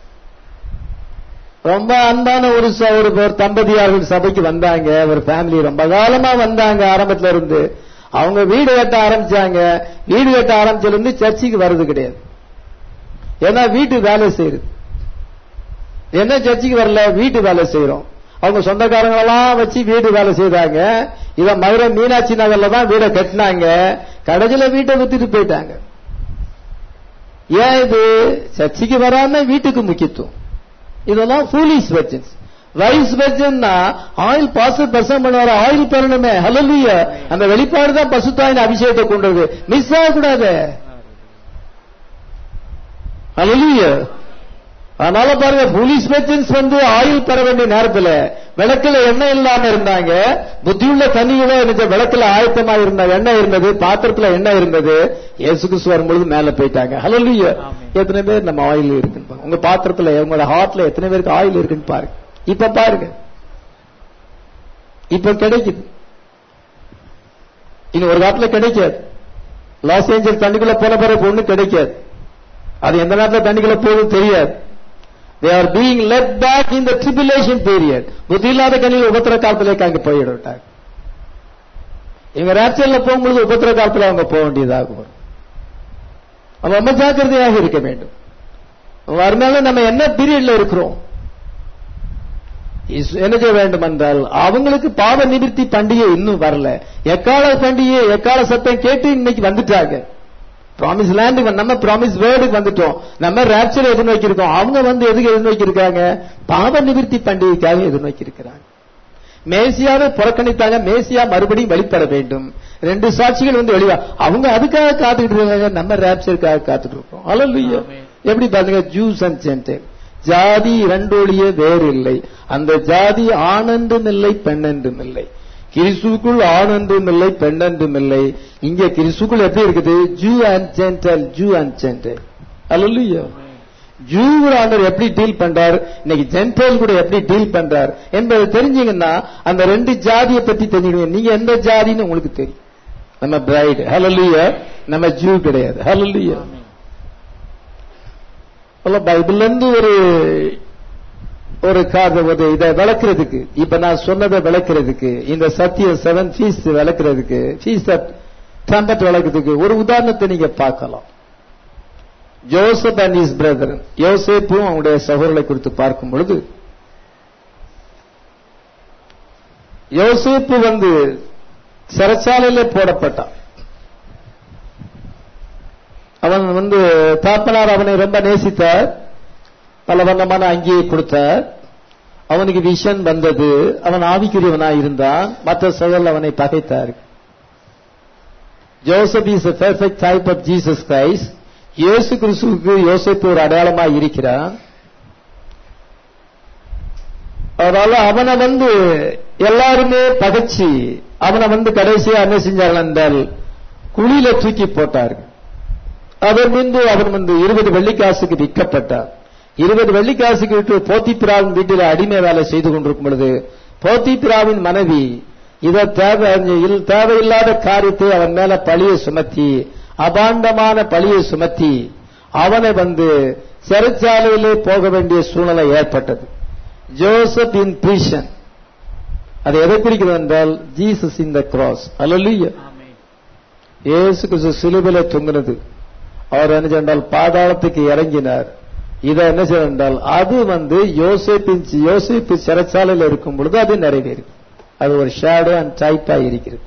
ரொம்ப அன்பான ஒரு ச- ஒரு ஒரு தம்பதியார்கள் சபைக்கு வந்தாங்க ஒரு ஃபேமிலி ரொம்ப காலமா வந்தாங்க ஆரம்பத்துல இருந்து அவங்க வீடு கட்ட ஆரம்பிச்சாங்க வீடு கட்ட ஆரம்பிச்சதுல இருந்து சர்ச்சுக்கு வர்றது கிடையாது ஏன்னா வீட்டு வேலை செய்யுது என்ன சர்ச்சுக்கு வரல வீட்டு வேலை செய்யறோம் அவங்க சொந்தக்காரங்களெல்லாம் வச்சு வீடு வேலை செய்தாங்க இத மதுரை மீனாட்சி நகர்ல தான் வீடை கட்டினாங்க கடைசியில வீட்டை வித்துட்டு போயிட்டாங்க ஏன் இது சர்ச்சுக்கு வராம வீட்டுக்கு முக்கியத்துவம் இதெல்லாம் ஃபூலிஸ் வெர்ஜன்ஸ் வைஸ் வெர்ஜன்னா ஆயில் பாச பிரசவம் பண்ணுவார ஆயில் பெறணுமே ஹalleluya அந்த வெளிப்பாடு தான் பசுத்தாயின் அபிஷேகத்தை கொண்டது மிஸ் ஆகக்கூடாது ஹalleluya அதனால பாருங்க போலீஸ் வெர்ஜன்ஸ் வந்து ஆயில் பெற வேண்டிய நேரத்துல விளக்குல எண்ணெய் இல்லாம இருந்தாங்க புத்தியுள்ள தண்ணிகளோ இருந்த விளக்குல ஆயத்தமா இருந்த எண்ணெய் இருந்தது பாத்திரத்துல எண்ணெய் இருந்தது இயேசு கிறிஸ்து வரும்பொழுது மேல போயிட்டாங்க ஹalleluya ஆமென். எத்தனை பேர் நம்ம ஆயில் இருக்குன்னு பாருங்க உங்க பாத்திரத்துல உங்களோட ஹார்ட்ல எத்தனை பேருக்கு ஆயில் இருக்குன்னு பாருங்க இப்ப பாருங்க இப்ப கிடைக்குது இனி ஒரு காலத்துல கிடைக்காது லாஸ் ஏஞ்சல் தண்ணிக்குள்ள போன பிறகு ஒண்ணு கிடைக்காது அது எந்த நேரத்துல தண்ணிக்குள்ள போகுது தெரியாது they are being led back in the tribulation period புத்தி இல்லாத கண்ணில் உபத்திர காலத்திലേക്ക് அங்க போயிட்டாங்க இவங்க ராட்சல்ல போகும்பொழுது உபத்திர காலத்துல அவங்க போக வேண்டியதாக வரும் நம்ம ரொம்ப ஜாக்கிரதையாக இருக்க வேண்டும் வருமானம் நம்ம என்ன பீரியட்ல இருக்கிறோம் இஸ்- என்ன செய்ய வேண்டும் என்றால் அவங்களுக்கு பாவ நிவர்த்தி பண்டிகை இன்னும் வரல எக்கால பண்டிகை எக்கால சத்தம் கேட்டு இன்னைக்கு வந்துட்டாங்க ப்ராமிஸ் லேண்டுக்கு நம்ம ப்ராமிஸ் வேர்டுக்கு வந்துட்டோம் நம்ம ரேப்சர் எதிர்நோக்கி இருக்கோம் அவங்க வந்து எதுக்கு எதிர்நோக்கி இருக்காங்க பாவ நிவர்த்தி பண்டிகைக்காக எதிர்நோக்கி இருக்கிறாங்க மேசியாவை புறக்கணித்தாங்க மேசியா மறுபடியும் வெளிப்பட வேண்டும் ரெண்டு சாட்சிகள் வந்து வெளிவா அவங்க அதுக்காக காத்துக்கிட்டு இருக்காங்க நம்ம ரேப்சருக்காக காத்துட்டு இருக்கோம் அல்ல ஆமென். எப்படி பாருங்க ஜூஸ் அண்ட் ஜென்டல் ஜாதி இரண்டொழிய வேறு இல்லை அந்த ஜாதி ஆனந்தும் இல்லை பெண்ணென்றும் இல்லை கிறிஸ்துக்குள் ஆனந்தும் இல்லை பெண்ணென்றும் இல்லை இங்க கிறிஸ்துக்குள் எப்படி இருக்குது Jew and Gentile Jew and Gentile அல்ல ஜூ கூட ஆண்டவர் எப்படி டீல் பண்றார் இன்னைக்கு ஜென்டல் கூட எப்படி டீல் பண்றார் என்பதை தெரிஞ்சீங்கன்னா அந்த ரெண்டு ஜாதியை பத்தி தெரிஞ்சுக்கணும் நீங்க எந்த ஜாதின்னு உங்களுக்கு தெரியும் நம்ம பிரைடு ஹalleluya நம்ம ஜூ கிடையாது ஹalleluya அல்ல பைபிள்ல இருந்து ஒரு ஒரு காரணம் ஒரு இதை விளக்குறதுக்கு இப்ப நான் சொன்னதை விளக்குறதுக்கு இந்த சத்தியம் செவன் ஃபீஸ் விளக்குறதுக்கு ஃபீஸ் ட்ரம்பட் விளக்குறதுக்கு ஒரு உதாரணத்தை நீங்க பார்க்கலாம் ஜோசப் அண்ட் இஸ் பிரதர் யோசேப்பும் அவனுடைய சகோதரர்களை குறித்து பார்க்கும் பொழுது யோசேப்பு வந்து சிறைச்சாலையில போடப்பட்டான் அவன் வந்து தாப்பனார் அவனை ரொம்ப நேசித்தார் பல வண்ணமான அங்கேயே கொடுத்தார் அவனுக்கு விஷன் வந்தது அவன் ஆவிக்குரியவனாய் இருந்தான் மற்ற சகோதரர் அவனை பகைத்தார் Joseph is a perfect type of Jesus Christ இயேசு கிறிஸ்துவுக்கு யோசேப்பு ஒரு அடையாளமாய் இருக்கிறான் அதனால அவனை வந்து எல்லாருமே பகைச்சு அவனை வந்து கடைசியா என்ன செஞ்சார்கள் என்றால் குழியில தூக்கி போட்டார்கள் அதன் பின்பு அவன் வந்து இருபது வெள்ளிக்காசுக்கு விற்கப்பட்டான் இருபது வெள்ளிக்காசுக்கு விட்டு போத்திப்பிராவின் வீட்டில் அடிமை வேலை செய்து கொண்டிருக்கும் பொழுது போத்திப்பிராவின் மனைவி இதை தேவை இல்- தேவையில்லாத காரியத்தை அவன் மேல பழியை சுமத்தி அபாண்டமான பழியை சுமத்தி அவனை வந்து சிறைச்சாலையிலே போக வேண்டிய சூழ்நிலை ஏற்பட்டது ஜோசப் இன் பிரீஷன் அது எதை குறிக்கிறது என்றால் ஜீசஸ் இன் த கிராஸ் அல்ல ஆமென் இயேசு கிறிஸ்து சிலுவில தொங்கினது அவர் என்ன சென்றால் பாதாளத்துக்கு இறங்கினார் இதை என்ன செய்ய என்றால் அது வந்து யோசேப்பின் யோசேப்பு சிறைச்சாலையில் இருக்கும் பொழுது அது நிறைவேறும் அது ஒரு ஷேடோ அண்ட் டைப்பா இருக்கிறது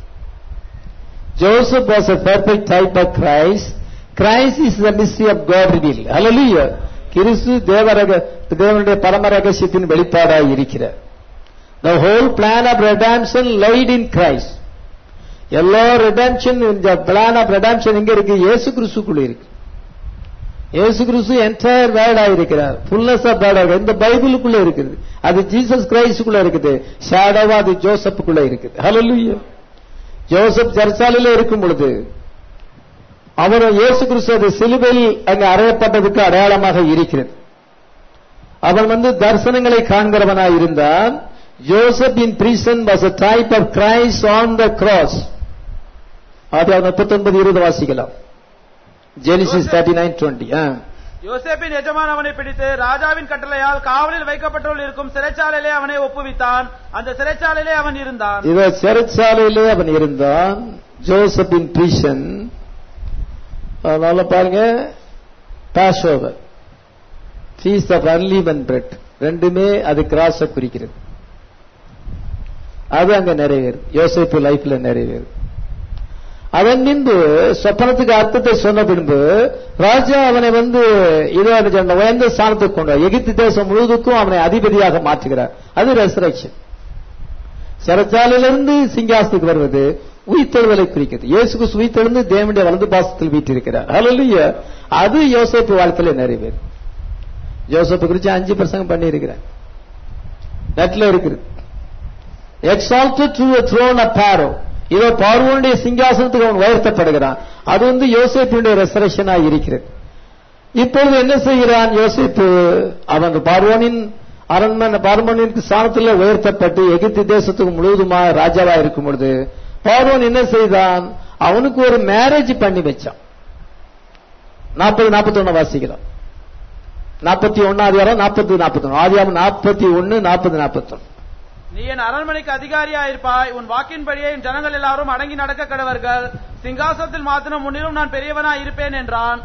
Joseph was a perfect type of Christ Christ is the mystery of God revealed hallelujah கிறிஸ்து தேவரக தேவனுடைய பரம ரகசியத்தின் வெளிப்பாடாய் இருக்கிறார் the whole plan of redemption laid in Christ எல்லா ரிடம்ஷன் இந்த பிளான் ஆஃப் ரிடம்ஷன் எங்க இருக்கு இயேசு கிறிஸ்துக்குள்ள இருக்கு இயேசு கிறிஸ்து என்டையர் வேர்டா இருக்கிறார் ஃபுல்னஸ் ஆஃப் வேர்டா இந்த பைபிளுக்குள்ள இருக்குது அது ஜீசஸ் கிரைஸ்டுக்குள்ள இருக்குது ஷேடோவா அது ஜோசப்புக்குள்ள இருக்குது ஹalleluya ஜோசப் ஜெருசலேமில் இருக்கும் பொழுது அவர் இயேசு கிறிஸ்து அது சிலுவையில் அங்கு அறையப்பட்டதுக்கு அடையாளமாக இருக்கிறது அவன் வந்து தரிசனங்களை காண்கிறவனாய் இருந்தான் Joseph in prison was a type of Christ on the cross அது முப்பத்தொன்பது இருபது வாசிக்கலாம் ஜெனிசிஸ் தேர்ட்டி நைன் டுவெண்ட்டி யோசேப்பின் எஜமான் அவனை பிடித்து ராஜாவின் கட்டளையால் காவலில் வைக்கப்பட்டுள்ள இருக்கும் சிறைச்சாலையிலே அவனை ஒப்புவித்தான் அந்த சிறைச்சாலையிலே அவன் இருந்தான் இவ சிறைச்சாலையிலே அவன் இருந்தான் ஜோசப்பின் prison அதனால பாருங்க Passover feast of unleavened bread ரெண்டுமே அது கிராஸ குறிக்கிறது அது அங்க நிறைவேறும் யோசேப்பு லைஃப்ல நிறைவேறும் அதன் பின்பு சொப்பனத்துக்கு அர்த்தத்தை சொன்ன பின்பு ராஜா அவனை வந்து இதோ அந்த உயர்ந்த ஸ்தானத்துக்கு கொண்டு வா. எகிப்து தேசம் முழுவதுக்கும் அவனை அதிபதியாக மாற்றுகிறார் அது ரெசரக்ஷன் சிறைச்சாலையிலிருந்து சிங்காசத்துக்கு வருவது உயிர்த்தெழுதலை குறிக்கிறது இயேசு கிறிஸ்து உயிர்த்தெழுந்து தேவனுடைய வலது பாசத்தில் வீட்டிருக்கிறார் ஹalleluya அது யோசேப்பு வாழ்க்கையில நிறைவேறும் யோசேப்பு குறித்து அஞ்சு பிரசங்கம் பண்ணி இருக்கிறேன் நெட்ல இருக்குது exalted to a throne of Pharaoh இதோ பார்வோனுடைய சிங்காசனத்துக்கு அவன் உயர்த்தப்படுகிறான் அது வந்து யோசேப்பினுடைய ரெசரேஷனா இருக்கிறது இப்பொழுது என்ன செய்கிறான் யோசிப்பு அவன் பார்வோனின் அரண்மனை பார்வோனின் ஸ்தானத்தில் உயர்த்தப்பட்டு எகிப்து தேசத்துக்கு முழுவதுமாக ராஜாவா இருக்கும் பொழுது பார்வோன் என்ன செய்தான் அவனுக்கு ஒரு மேரேஜ் பண்ணி வச்சான் நாற்பது நாற்பத்தி ஒன்னு வாசிக்கலாம் நாற்பத்தி ஒன்னு அதிகாரம் நாற்பத்தி நாற்பத்தி ஒன்னு ஆதியாரம் நாற்பத்தி ஒன்னு நாற்பது நாற்பத்தி ஒன்னு நீ என் அரண்மனைக்கு அதிகாரியா இருப்பாய் உன் வாக்கின்படியே என் ஜனங்கள் எல்லாரும் அடங்கி நடக்க கடவர்கள் சிங்காசனத்தில் மாத்திரம் முன்னிலும் நான் பெரியவனா இருப்பேன் என்றான்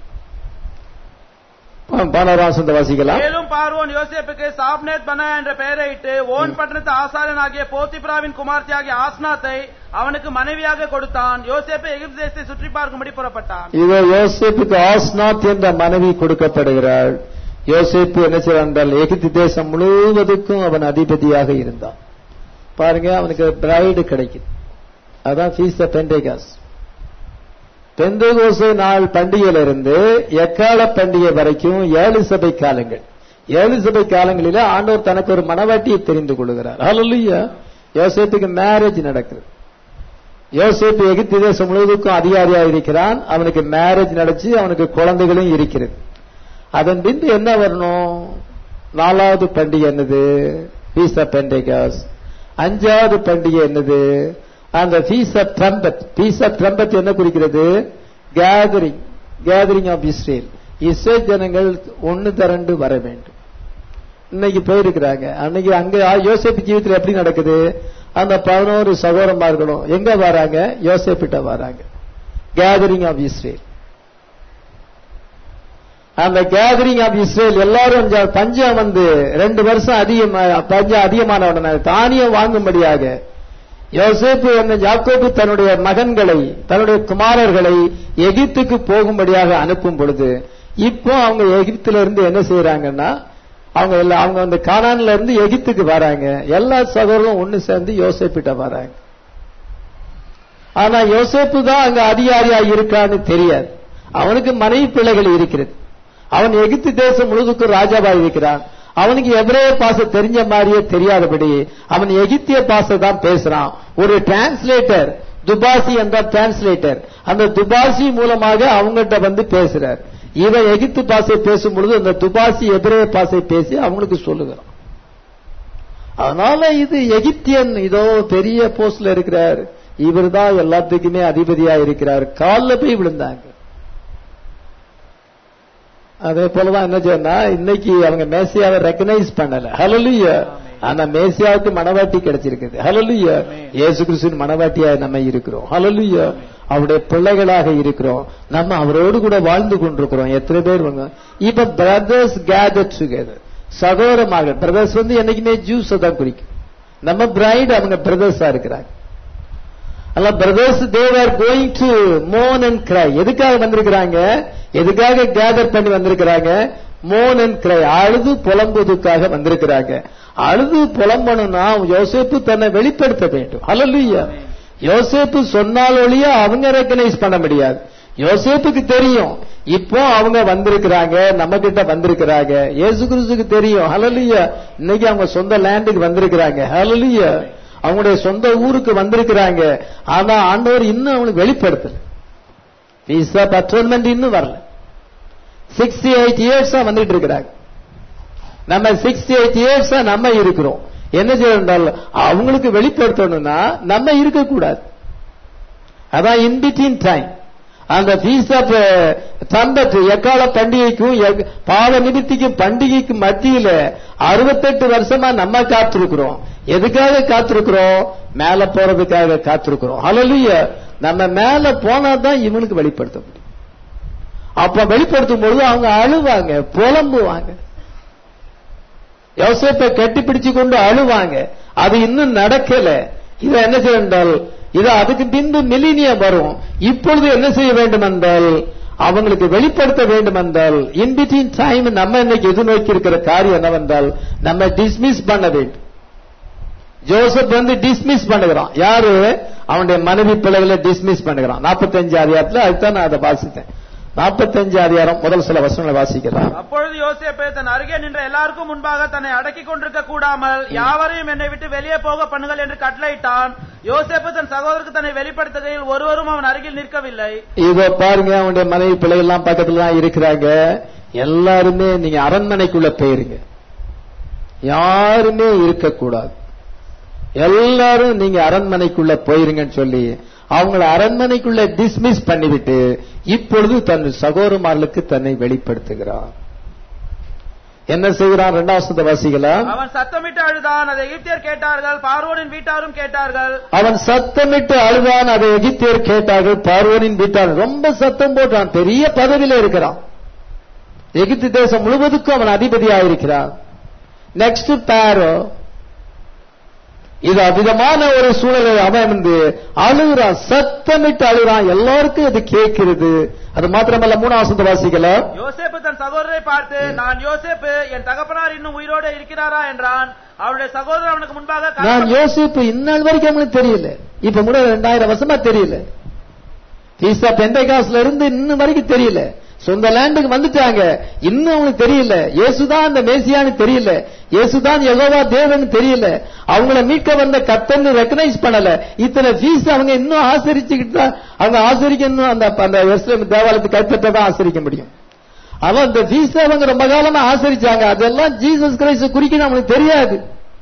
பானராசந்த வாசிக்கலாம் மேலும் பார்வோன் யோசேப்புக்கு சாப்னேத் பனா என்ற பெயரையிட்டு ஓன் பட்டணத்து ஆசாரியனாகிய போத்திப்ராவின் குமார்த்தியாகிய ஆஸ்னாத்தை அவனுக்கு மனைவியாக கொடுத்தான் யோசேப்பு எகிப்து தேசத்தை சுற்றி பார்க்கும்படி புறப்பட்டான் இதோ யோசேப்புக்கு ஆஸ்நாத் என்ற மனைவி கொடுக்கப்படுகிறாள் யோசேப்பு என்ன செய்றான் என்றால் எகிப்து தேசம் முழுவதுக்கும் அவன் அதிபதியாக இருந்தான் பாருங்க அவனுக்கு பிரைடு கிடைக்குது அதான் ஃபீஸ் பெண்டேகாஸ் பெந்தகோசை நாள் பண்டிகையிலிருந்து எக்கால பண்டிகை வரைக்கும் ஏழு சபை காலங்கள் ஏழு சபை காலங்களில ஆண்டவர் தனக்கு ஒரு மனவாட்டியை தெரிந்து கொள்கிறார் ஹalleluya யோசேப்புக்கு மேரேஜ் நடக்குது யோசேப்பு எகிப்து தேசம் முழுவதுக்கும் அதிகாரியா இருக்கிறான் அவனுக்கு மேரேஜ் நடச்சு அவனுக்கு குழந்தைகளும் இருக்கிறது அதன் பின்பு என்ன வரணும் நாலாவது பண்டிகை என்னது பீஸ் ஆஃப் பெண்டேகாஸ் அஞ்சாவது பண்டிகை என்னது அந்த feast of trumpet feast of trumpet என்ன குறிக்கிறது gathering gathering of Israel Israel ஜனங்கள் ஒன்னு திரண்டு வர வேண்டும் இன்னைக்கு போயிருக்கிறாங்க அன்னைக்கு அங்க யோசேப்பு ஜீவித்துல எப்படி நடக்குது அந்த பதினோரு சகோதரமார்களும் எங்க வராங்க யோசேப்பிட்ட வராங்க கேதரிங் ஆஃப் இஸ்ரேல் அந்த கேதரிங் ஆஃப் இஸ்ரேல் எல்லாரும் இந்த பஞ்சம் வந்து ரெண்டு வருஷம் அதிகமா பஞ்சம் அதிகமான உடனே தானியம் வாங்கும்படியாக யோசேப்பு என்ன யாக்கோபு தன்னுடைய மகன்களை தன்னுடைய குமாரர்களை எகிப்துக்கு போகும்படியாக அனுப்பும் பொழுது இப்போ அவங்க எகிப்துல இருந்து என்ன செய்யறாங்கன்னா அவங்க எல்லாம் அவங்க அந்த கானான்ல இருந்து எகிப்துக்கு வராங்க எல்லா சகோதரரும் ஒண்ணு சேர்ந்து யோசேப்பிட்ட வராங்க ஆனா யோசேப்பு தான் அங்க அதிகாரியா இருக்கான்னு தெரியாது அவனுக்கு மனைவி பிள்ளைகள் இருக்கிறது அவன் எகிப்து தேசம் முழுதுக்கும் ராஜாவா இருக்கிறான் அவனுக்கு எவரே பாச தெரிஞ்ச மாதிரியே தெரியாதபடி அவன் எகிப்திய பாச தான் பேசுறான் ஒரு டிரான்ஸ்லேட்டர் துபாசி என்ற டிரான்ஸ்லேட்டர் அந்த துபாசி மூலமாக அவங்ககிட்ட வந்து பேசுறார் இவன் எகிப்து பாசை பேசும் பொழுது அந்த துபாசி எதிரே பாசை பேசி அவங்களுக்கு சொல்லுகிறான் அதனால இது எகிப்தியன் இதோ பெரிய போஸ்ட்ல இருக்கிறார் இவர் தான் எல்லாத்துக்குமே அதிபதியா இருக்கிறார் காலில் போய் விழுந்தாங்க அதே போலதான் என்ன சொன்னா இன்னைக்கு அவங்க மேசியாவை ரெக்கனைஸ் பண்ணல ஹலலுயா ஆனா மேசியாவுக்கு மனவாட்டி கிடைச்சிருக்குது ஹலலுயா இயேசு கிறிஸ்துவின் மனவாட்டியா நம்ம இருக்கிறோம் ஹலலுயா அவருடைய பிள்ளைகளாக இருக்கிறோம் நம்ம அவரோடு கூட வாழ்ந்து கொண்டிருக்கிறோம் எத்தனை பேர் வாங்க இப்ப பிரதர்ஸ் கேதர் டுகெதர் சகோதரமாக பிரதர்ஸ் வந்து என்னைக்குமே ஜூஸ் தான் குறிக்கும் நம்ம பிரைட் அவங்க பிரதர்ஸா இருக்கிறாங்க அல்ல brothers they're going to moan and cry எதுக்காக வந்திருக்கிறாங்க எதுக்காக கேதர் பண்ணி வந்திருக்கிறாங்க மோன் அண்ட் கிரை அழுது புலம்புவதற்காக வந்திருக்கிறாங்க அழுது புலம்பணும்னா யோசேப்பு தன்னை வெளிப்படுத்த வேண்டும் அல்லல்லையா யோசேப்பு சொன்னால் ஒழிய அவங்க ரெக்கனைஸ் பண்ண முடியாது யோசேப்புக்கு தெரியும் இப்போ அவங்க வந்திருக்கிறாங்க நம்ம கிட்ட வந்திருக்கிறாங்க இயேசு கிறிஸ்துக்கு தெரியும் ஹலலியா இன்னைக்கு அவங்க சொந்த லேண்டுக்கு வந்திருக்கிறாங்க ஹலலியா அவங்களுடைய சொந்த ஊருக்கு வந்திருக்கிறாங்க ஆனா ஆண்டவர் இன்னும் அவங்களுக்கு வெளிப்படுத்தல விசா அட்டோன்மெண்ட் இன்னும் வரல சிக்ஸ்டி எயிட் இயர்ஸா வந்துட்டு இருக்கிறாங்க நம்ம சிக்ஸ்டி எயிட் இயர்ஸா நம்ம இருக்கிறோம் என்ன செய்யறால் அவங்களுக்கு வெளிப்படுத்தணும்னா நம்ம இருக்கக்கூடாது அதான் இன்பிட்வீன் டைம் அந்த ஃபீஸ் ஆஃப் தம்பத்து எக்கால பண்டிகைக்கும் எக்- பாவ நிமித்திக்கும் பண்டிகைக்கும் மத்தியில அறுபத்தெட்டு வருஷமா நம்ம காத்திருக்கிறோம் எதுக்காக காத்திருக்கிறோம் மேல போறதுக்காக காத்திருக்கிறோம் ஹalleluya நம்ம மேல போனா தான் இவனுக்கு வெளிப்படுத்த முடியும் அப்ப வெளிப்படுத்தும் பொழுது அவங்க அழுவாங்க புலம்புவாங்க யோசேப்பை கட்டி பிடிச்சு கொண்டு அழுவாங்க அது இன்னும் நடக்கல இத என்ன செய்யறால் இது அதுக்கு பின்பு மில்லினியம் வரும் இப்பொழுது என்ன செய்ய வேண்டும் என்றால் அவங்களுக்கு வெளிப்படுத்த வேண்டும் என்றால் இன் பிட்வீன் டைம் நம்ம இன்னைக்கு எதிர்நோக்கி இருக்கிற காரியம் என்னவென்றால் நம்ம டிஸ்மிஸ் பண்ண வேண்டும் ஜோசப் வந்து டிஸ்மிஸ் பண்ணுகிறான் யாரு அவனுடைய மனைவி பிள்ளைகளை டிஸ்மிஸ் பண்ணுகிறான் நாற்பத்தஞ்சு அதிகாரத்துல அதுதான் நான் அதை வாசித்தேன் நாற்பத்தஞ்சு அதிகாரம் முதல் சில வசனங்களை வாசிக்கலாம் அப்பொழுது யோசேப்பு தன் அருகே நின்ற எல்லாருக்கும் முன்பாக தன்னை அடக்கிக் கொண்டிருக்க கூடாமல் யாவரையும் என்னை விட்டு வெளியே போக பண்ணுங்கள் என்று கட்டளையிட்டான் யோசேப்பு தன் சகோதரருக்கு தன்னை வெளிப்படுத்துகையில் ஒருவரும் அவன் அருகில் நிற்கவில்லை இதோ பாருங்க அவனுடைய மனைவி பிள்ளைகள் எல்லாம் பக்கத்துல தான் இருக்கிறாங்க எல்லாருமே நீங்க அரண்மனைக்குள்ள போயிருங்க யாருமே இருக்கக்கூடாது எல்லாரும் நீங்க அரண்மனைக்குள்ள போயிருங்கன்னு சொல்லி அவங்கள அரண்மனைக்குள்ள டிஸ்மிஸ் பண்ணிவிட்டு இப்பொழுது தன் சகோதரமார்களுக்கு தன்னை வெளிப்படுத்துகிறான் என்ன செய்கிறான் இரண்டாவது வாசிக்கலாம் அவன் சத்தமிட்டு அழுதான் அதை எகிப்தியர் கேட்டார்கள் பார்வோனின் வீட்டாரும் கேட்டார்கள் அவன் சத்தமிட்டு அழுதான் அதை எகிப்தியர் கேட்டார்கள் பார்வோனின் வீட்டார் ரொம்ப சத்தம் போட்டான் பெரிய பதவியில இருக்கிறான் எகிப்து தேசம் முழுவதுக்கும் அவன் அதிபதியாக இருக்கிறான் நெக்ஸ்ட் பாரோ இது அவிதமான ஒரு சூழலை அவன் வந்து அழுகிறான் சத்தமிட்டு அழுகிறான் எல்லாருக்கும் இது கேட்கிறது அது மாத்திரமல்ல மூணாவது வாசிக்கலாம் யோசேப்பு தன் சகோதரரை பார்த்து நான் யோசேப்பு என் தகப்பனார் இன்னும் உயிரோடு இருக்கிறாரா என்றான் அவனுடைய சகோதரர் அவனுக்கு முன்பாக நான் கலக்கம் யோசிப்பு இந்நாள் வரைக்கும் அவனுக்கு தெரியல இப்ப கூட ரெண்டாயிரம் வருஷமா தெரியல பீசா பெந்தைகாஸ்ல இருந்து இன்னும் வரைக்கும் தெரியல சொந்த லேண்டுக்கு வந்துட்டாங்க இன்னும் அவங்களுக்கு தெரியல இயேசுதான் அந்த மேசியான்னு தெரியல இயேசுதான் யெகோவா தேவன் தெரியல அவங்கள மீட்க வந்த கத்தன்னு ரெக்கனைஸ் பண்ணல இத்தனை ஃபீஸ் அவங்க இன்னும் ஆசரிச்சுக்கிட்டு தான் அவங்க ஆசரிக்கணும் அந்த அந்த எஸ்லேம் தேவாலயத்தை கைப்பற்றதான் ஆசரிக்க முடியும் அவன் அந்த ஃபீஸ் அவங்க ரொம்ப காலமா ஆசரிச்சாங்க அதெல்லாம் ஜீசஸ் கிரைஸ்ட் குறிக்கணும் அவங்களுக்கு தெரியாது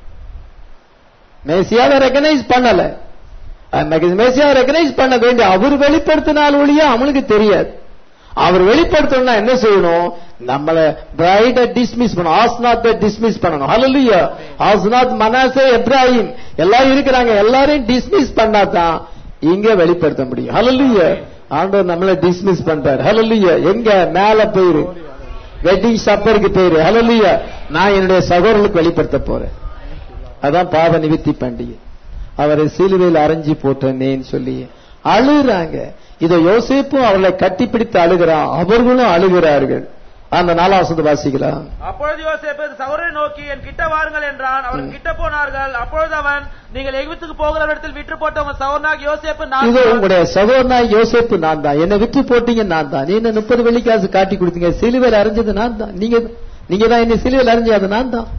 மேசியாவை ரெக்கனைஸ் பண்ணல மேசியாவை ரெக்கனைஸ் பண்ண வேண்டிய அவர் வெளிப்படுத்தினால் ஒழிய அவனுக்கு தெரியாது அவர் வெளிப்படுத்தணும்னா என்ன செய்யணும் நம்மள பிரைட டிஸ்மிஸ் பண்ணணும் ஆஸ்நாத் டிஸ்மிஸ் பண்ணணும் ஹalleluya ஆஸ்நாத் மனாசே எப்ராஹிம் எல்லாரும் இருக்கிறாங்க எல்லாரையும் டிஸ்மிஸ் பண்ணாதான் இங்க வெளிப்படுத்த முடியும் ஹalleluya ஆண்டவர் நம்மள டிஸ்மிஸ் பண்றாரு ஹalleluya எங்க மேல போயிரு வெட்டிங் சப்பருக்கு போயிரு ஹalleluya நான் என்னுடைய சகோதரர்களுக்கு வெளிப்படுத்த போறேன் அதான் பாவ நிவித்தி பண்டிகை அவரை சிலுவையில் அரைஞ்சி போட்டேனேன்னு சொல்லி அழுகுறாங்க இதை யோசிப்பும் அவர்களை கட்டிப்பிடித்து அழுகிறான் அவர்களும் அழுகிறார்கள் அந்த நாலாவசத்து வாசிக்கலாம் அப்பொழுது யோசேப்பு தன் சகோதரரை நோக்கி என் கிட்ட வாருங்கள் என்றான் அவன் கிட்ட போனார்கள் அப்பொழுது அவன் நீங்கள் எகிப்துக்கு போகிற இடத்தில் விற்று போட்ட உங்க சகோதரனாக யோசேப்பு நான் இது உங்களுடைய சகோதரனா யோசிப்பு நான் தான் என்னை விட்டு போட்டீங்க நான் தான் நீ என்ன முப்பது வெள்ளிக்காசு காட்டி கொடுத்தீங்க சிலுவையில் அரைஞ்சது நான் தான் நீங்க நீங்க தான் என்னை சிலுவையில் அரைஞ்சது அது நான் தான்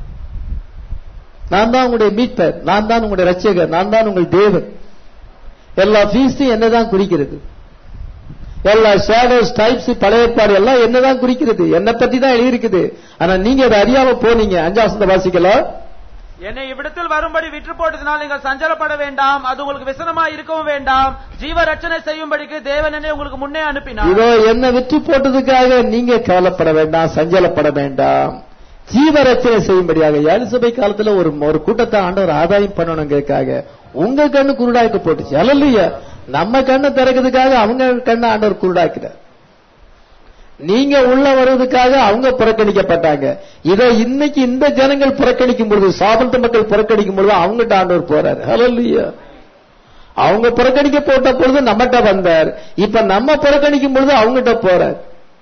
நான் தான் உங்களுடைய மீட்பர் நான் தான் உங்களுடைய ரட்சகர் நான் தான் உங்கள் தேவன் எல்லா ஃபீஸும் என்னதான் குறிக்கிறது எல்லா ஷேடோஸ் டைப்ஸ் பழைய ஏற்பாடு எல்லாம் என்னதான் குறிக்கிறது என்னை பத்தி தான் எழுதியிருக்குது ஆனா நீங்க அதை அறியாம போனீங்க அஞ்சாவசந்த வாசிக்கலாம் என்னை இவ்விடத்தில் வரும்படி விற்று போட்டதினால் நீங்கள் சஞ்சலப்பட வேண்டாம் அது உங்களுக்கு விசனமா இருக்கவும் வேண்டாம் ஜீவ ரட்சணை செய்யும்படிக்கு தேவன் என்னை உங்களுக்கு முன்னே அனுப்பினார் இதோ என்ன விற்று போட்டதுக்காக நீங்க கவலைப்பட வேண்டாம் சஞ்சலப்பட வேண்டாம் ஜீவரட்சணை செய்யும்படியாக ஏழு சபை காலத்துல ஒரு ஒரு கூட்டத்தை ஆண்டவர் ஆதாயம் பண்ணணுங்கிறதுக்காக உங்க கண்ணு குருடாக்க போட்டுச்சு அல்லையா நம்ம கண்ணை திறக்கிறதுக்காக அவங்க கண்ணை ஆண்டவர் குருடாக்கிறார் நீங்க உள்ள வருவதற்காக அவங்க புறக்கணிக்கப்பட்டாங்க இதை இன்னைக்கு இந்த ஜனங்கள் புறக்கணிக்கும் பொழுது சாபந்த மக்கள் புறக்கணிக்கும் பொழுது அவங்ககிட்ட ஆண்டவர் போறாரு ஹalleluya அவங்க புறக்கணிக்க போட்ட பொழுது நம்மகிட்ட வந்தார் இப்ப நம்ம புறக்கணிக்கும் பொழுது அவங்ககிட்ட போறார்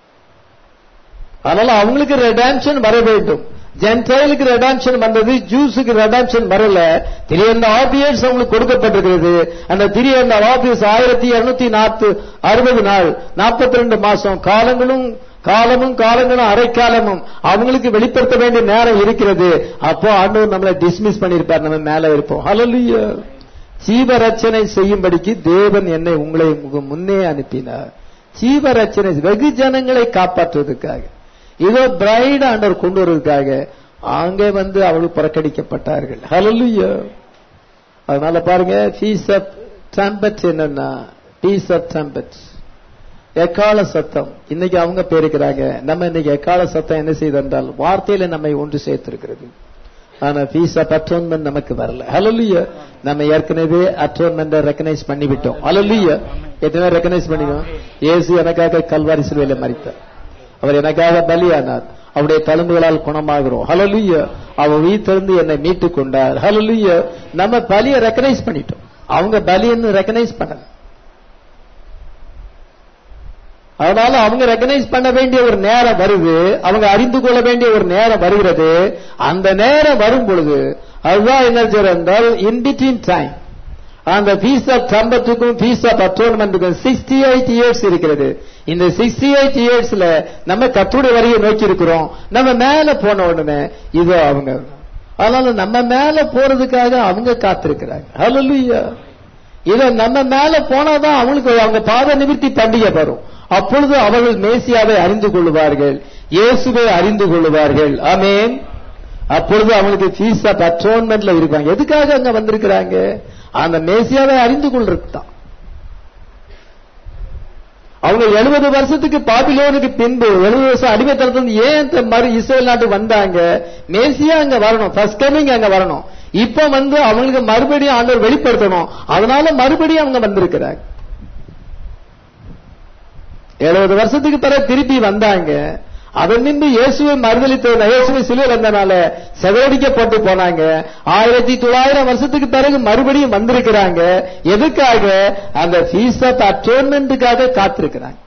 அதனால அவங்களுக்கு ரெடாம்ஷன் வர வேண்டும் ஜென்டைலுக்கு ரெடாம்ஷன் வந்தது ஜூஸுக்கு ரெடாம்ஷன் வரல த்ரீ அண்ட் ஹாஃப் இயர்ஸ் அவங்களுக்கு கொடுக்கப்பட்டிருக்கிறது அந்த த்ரீ அண்ட் ஹாஃப் இயர்ஸ் ஆயிரத்தி இருநூத்தி நாற்பது அறுபது நாள் நாற்பத்தி ரெண்டு மாசம் காலங்களும் காலமும் காலங்களும் அரைக்காலமும் அவங்களுக்கு வெளிப்படுத்த வேண்டிய நேரம் இருக்கிறது அப்போ ஆண்டவர் நம்மளை டிஸ்மிஸ் பண்ணிருப்பார் நம்ம மேல இருப்போம் ஹalleluya ஜீவரட்சணை செய்யும்படிக்கு தேவன் என்னை உங்களை உங்க முன்னே அனுப்பினார் ஜீவரட்சணை வெகு ஜனங்களை காப்பாற்றுவதற்காக இதோ பிரைட் ஆண்டவர் கொண்டு வருவதற்காக அங்கே வந்து அவர்கள் புறக்கணிக்கப்பட்டார்கள் ஹalleluya அதனால பாருங்க பீஸ் ஆஃப் ட்ரம்பட் என்னன்னா பீஸ் ஆஃப் ட்ரம்பட் எக்கால சத்தம் இன்னைக்கு அவங்க பேருக்கிறாங்க நம்ம இன்னைக்கு எக்கால சத்தம் என்ன செய்தென்றால் வார்த்தையில நம்மை ஒன்று சேர்த்திருக்கிறது ஆனா பீஸ் ஆஃப் அட்டோன்மெண்ட் நமக்கு வரல ஹalleluya நம்ம ஏற்கனவே அட்டோன்மெண்ட் ரெக்கனைஸ் பண்ணிவிட்டோம் ஹalleluya எத்தனை ரெக்கனைஸ் பண்ணிக்கோம் இயேசு எனக்காக கல்வாரி சிலுவையில மரித்தார் அவர் எனக்காக பலியானார் அவருடைய தழும்புகளால் குணமாகிறோம் ஹalleluya அவர் உயிர்த்தெழுந்து என்னை மீட்டுக் கொண்டார் ஹalleluya நம்ம பலியை ரெக்கனைஸ் பண்ணிட்டோம் அவங்க பலின்னு ரெக்கனைஸ் பண்ணல அதனால அவங்க ரெக்கனைஸ் பண்ண வேண்டிய ஒரு நேரம் வருது அவங்க அறிந்து கொள்ள வேண்டிய ஒரு நேரம் வருகிறது அந்த நேரம் வரும் பொழுது அதுதான் என்ன செய்யறது என்றால் இன் பிட்வீன் டைம் அந்த ஃபீஸ் ஆஃப் சம்பத்துக்கும் ஃபீஸ் ஆஃப் அட்டோன்மெண்ட்டுக்கும் சிக்ஸ்டி எயிட் இயர்ஸ் இருக்கிறது இந்த சிக்ஸ்டி எயிட் இயர்ஸ்ல நம்ம கத்துடைய வரையை நோக்கி இருக்கிறோம் நம்ம மேல போன உடனே இதோ அவங்க அதனால நம்ம மேல போறதுக்காக அவங்க காத்திருக்கிறாங்க ஹalleluya இத நம்ம மேல போனாதான் அவங்களுக்கு அவங்க பாத நிமிர்த்தி பண்டிகை வரும் அப்பொழுது அவர்கள் மேசியாவை அறிந்து கொள்வார்கள் இயேசுவை அறிந்து கொள்வார்கள் ஆமென் அப்பொழுது அவங்களுக்கு ஃபீஸ் ஆஃப் அட்டோன்மெண்ட்ல இருப்பாங்க எதுக்காக அங்க வந்திருக்கிறாங்க அந்த மேசியாவை அறிந்து கொள்றது தான் அவங்க எழுபது வருஷத்துக்கு பாபிலோனுக்கு பின்பு எழுபது வருஷம் அடிமைத்தனத்துல ஏன் இந்த மறு இஸ்ரேல் நாட்டு வந்தாங்க மேசியா அங்க வரணும் ஃபர்ஸ்ட் கமிங் அங்க வரணும் இப்ப வந்து அவங்களுக்கு மறுபடியும் ஆண்டவர் வெளிப்படுத்தணும் அதனால மறுபடியும் அவங்க வந்திருக்கிறாங்க எழுபது வருஷத்துக்கு பிறகு திருப்பி வந்தாங்க அதன் நின்று இயேசுவை மறுதளித்த இயேசுவை சிலுவையில் வந்தனால செதறடிக்கப்பட்டு போனாங்க ஆயிரத்தி தொள்ளாயிரம் வருஷத்துக்கு பிறகு மறுபடியும் வந்திருக்கிறாங்க எதுக்காக அந்த ஃபீஸ் ஆஃப் அட்டோன்மெண்ட்டுக்காக காத்திருக்கிறாங்க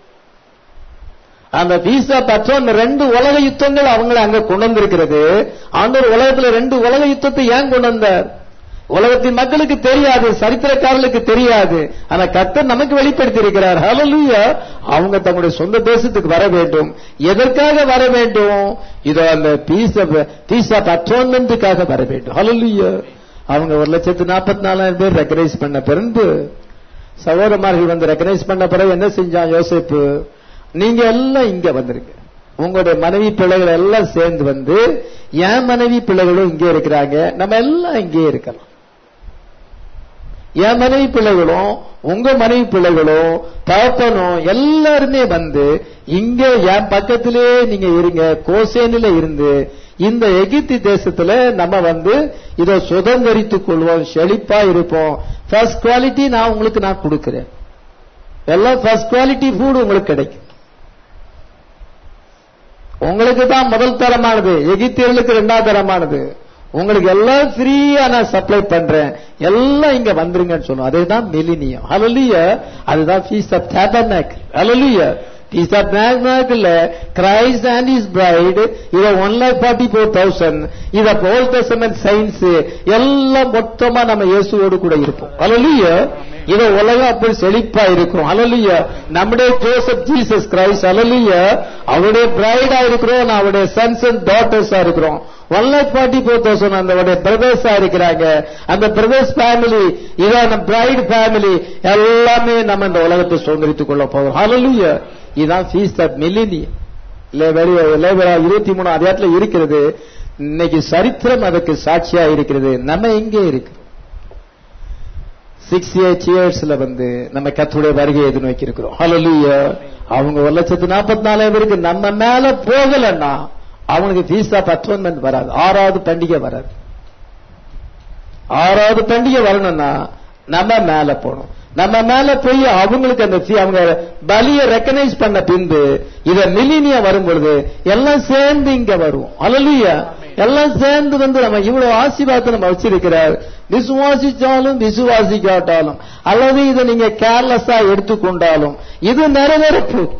அந்த ஃபீஸ் ஆஃப் அட்டோன்மெண்ட் ரெண்டு உலக யுத்தங்கள் அவங்களை அங்க கொண்டு வந்திருக்கிறது அந்த ஒரு உலகத்துல ரெண்டு உலக யுத்தத்தை ஏன் கொண்டு வந்தார் உலகத்தின் மக்களுக்கு தெரியாது சரித்திரக்காரர்களுக்கு தெரியாது ஆனா கர்த்தர் நமக்கு வெளிப்படுத்தி இருக்கிறார் ஹalleluya அவங்க தங்களுடைய சொந்த தேசத்துக்கு வர வேண்டும் எதற்காக வர வேண்டும் இதோ அந்த பீஸ் ஆஃப் பீஸ் ஆஃப் அட்டோன்மெண்ட்டுக்காக வர வேண்டும் ஹalleluya அவங்க ஒரு லட்சத்து நாற்பத்தி நாலாயிரம் பேர் ரெக்கனைஸ் பண்ண பிறந்து சகோதரமார்கள் வந்து ரெக்கனைஸ் பண்ண பிறகு என்ன செஞ்சான் யோசிப்பு நீங்க எல்லாம் இங்க வந்துருங்க உங்களுடைய மனைவி பிள்ளைகள் எல்லாம் சேர்ந்து வந்து என் மனைவி பிள்ளைகளும் இங்கே இருக்கிறாங்க நம்ம எல்லாம் இங்கே இருக்கலாம் என் மனைவி பிள்ளைகளும் உங்க மனைவி பிள்ளைகளும் தகப்பனும் எல்லாருமே வந்து இங்க என் பக்கத்திலே நீங்க இருங்க கோசேனில இருந்து இந்த எகிப்தி தேசத்துல நம்ம வந்து இதை சுதந்திரித்துக் கொள்வோம் செழிப்பா இருப்போம் ஃபர்ஸ்ட் குவாலிட்டி நான் உங்களுக்கு நான் கொடுக்கிறேன் எல்லாம் ஃபர்ஸ்ட் குவாலிட்டி ஃபுட் உங்களுக்கு கிடைக்கும் உங்களுக்கு தான் முதல் தரமானது எகிப்தியர்களுக்கு இரண்டாவது தரமானது உங்களுக்கு எல்லாம் ஃப்ரீயா நான் சப்ளை பண்றேன் எல்லாம் இங்க வந்துருங்கன்னு சொல்லுவோம் அதுதான் மிலினியம் ஹalleluya அதுதான் feast of tabernacle hallelujah feast of tabernacle Christ and his bride இத one lakh forty four thousand இத ஓல்ட் டெஸ்டமென்ட் சயின்ஸ் எல்லாம் மொத்தமா நம்ம இயேசுவோடு கூட இருப்போம் ஹalleluya இத உலகம் அப்படி செழிப்பா இருக்கும் ஹalleluya நம்முடைய ஜோசப் ஜீசஸ் கிரைஸ்ட் ஹalleluya அவருடைய பிரைடா இருக்கிறோம் அவருடைய சன்ஸ் அண்ட் டாட்டர்ஸா இருக்கிறோம் one lakh forty four thousand அந்த பிரதர்ஸா இருக்கிறாங்க அந்த பிரதர்ஸ் ஃபேமிலி இதான பிரைட் ஃபேமிலி எல்லாமே நம்ம இந்த உலகத்தை சுதந்திரித்துக் கொள்ள போகிறோம் ஹalleluya இதான் ஃபீஸ் ஆஃப் மில்லினியம் லேபரா இருபத்தி மூணு அதிகாரத்துல இருக்கிறது இன்னைக்கு சரித்திரம் அதுக்கு சாட்சியா இருக்கிறது நம்ம எங்கே இருக்கிறோம் சிக்ஸ் எயிட் இயர்ஸ்ல வந்து நம்ம கத்துடைய வருகையை எதிர்நோக்கி இருக்கிறோம் ஹalleluya அவங்க ஒரு லட்சத்து நாற்பத்தி நாலாயிரம் பேருக்கு நம்ம மேல போகலன்னா அவனுக்கு ஃபீஸ் ஆஃப் அட்டோன்மெண்ட் வராது ஆறாவது பண்டிகை வராது ஆறாவது பண்டிகை வரணும்னா நம்ம மேல போகணும் நம்ம மேல போய் அவங்களுக்கு அந்த fee- அவங்க பலியை ரெக்கனைஸ் பண்ண பின்பு இத மில்லினியா வரும் பொழுது எல்லாம் சேர்ந்து இங்க வருவோம் அல்லலுயா எல்லாம் சேர்ந்து வந்து நம்ம இவ்வளவு ஆசீர்வாதத்தை நம்ம வச்சிருக்கிறார் விசுவாசிச்சாலும் விசுவாசிக்காட்டாலும் அல்லது இதை நீங்க கேர்லெஸ்ஸா எடுத்துக்கொண்டாலும் இது நிறைவேற போகுது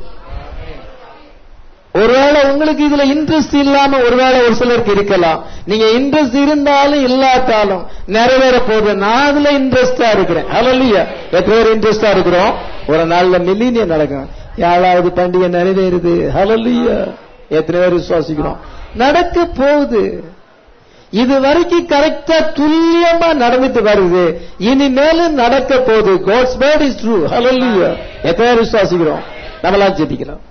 ஒருவேளை உங்களுக்கு இதுல இன்ட்ரெஸ்ட் இல்லாம ஒருவேளை ஒரு சிலருக்கு இருக்கலாம் நீங்க இன்ட்ரெஸ்ட் இருந்தாலும் இல்லாட்டாலும் நிறைவேற போகுது நான் அதுல இன்ட்ரெஸ்டா இருக்கிறேன் ஹalleluya எத்தனை பேர் இன்ட்ரெஸ்டா இருக்கிறோம் ஒரு நாள்ல மில்லினியம் நடக்கும் ஏழாவது பண்டிகை நிறைவேறுது ஹalleluya எத்தனை பேர் விசுவாசிக்கிறோம் நடக்க போகுது இது வரைக்கும் கரெக்டா துல்லியமா நடந்துட்டு வருது இனிமேலும் நடக்க போகுது God's word is true hallelujah எத்தனை பேர் விசுவாசிக்கிறோம் நம்மளாம் ஜெபிக்கலாம்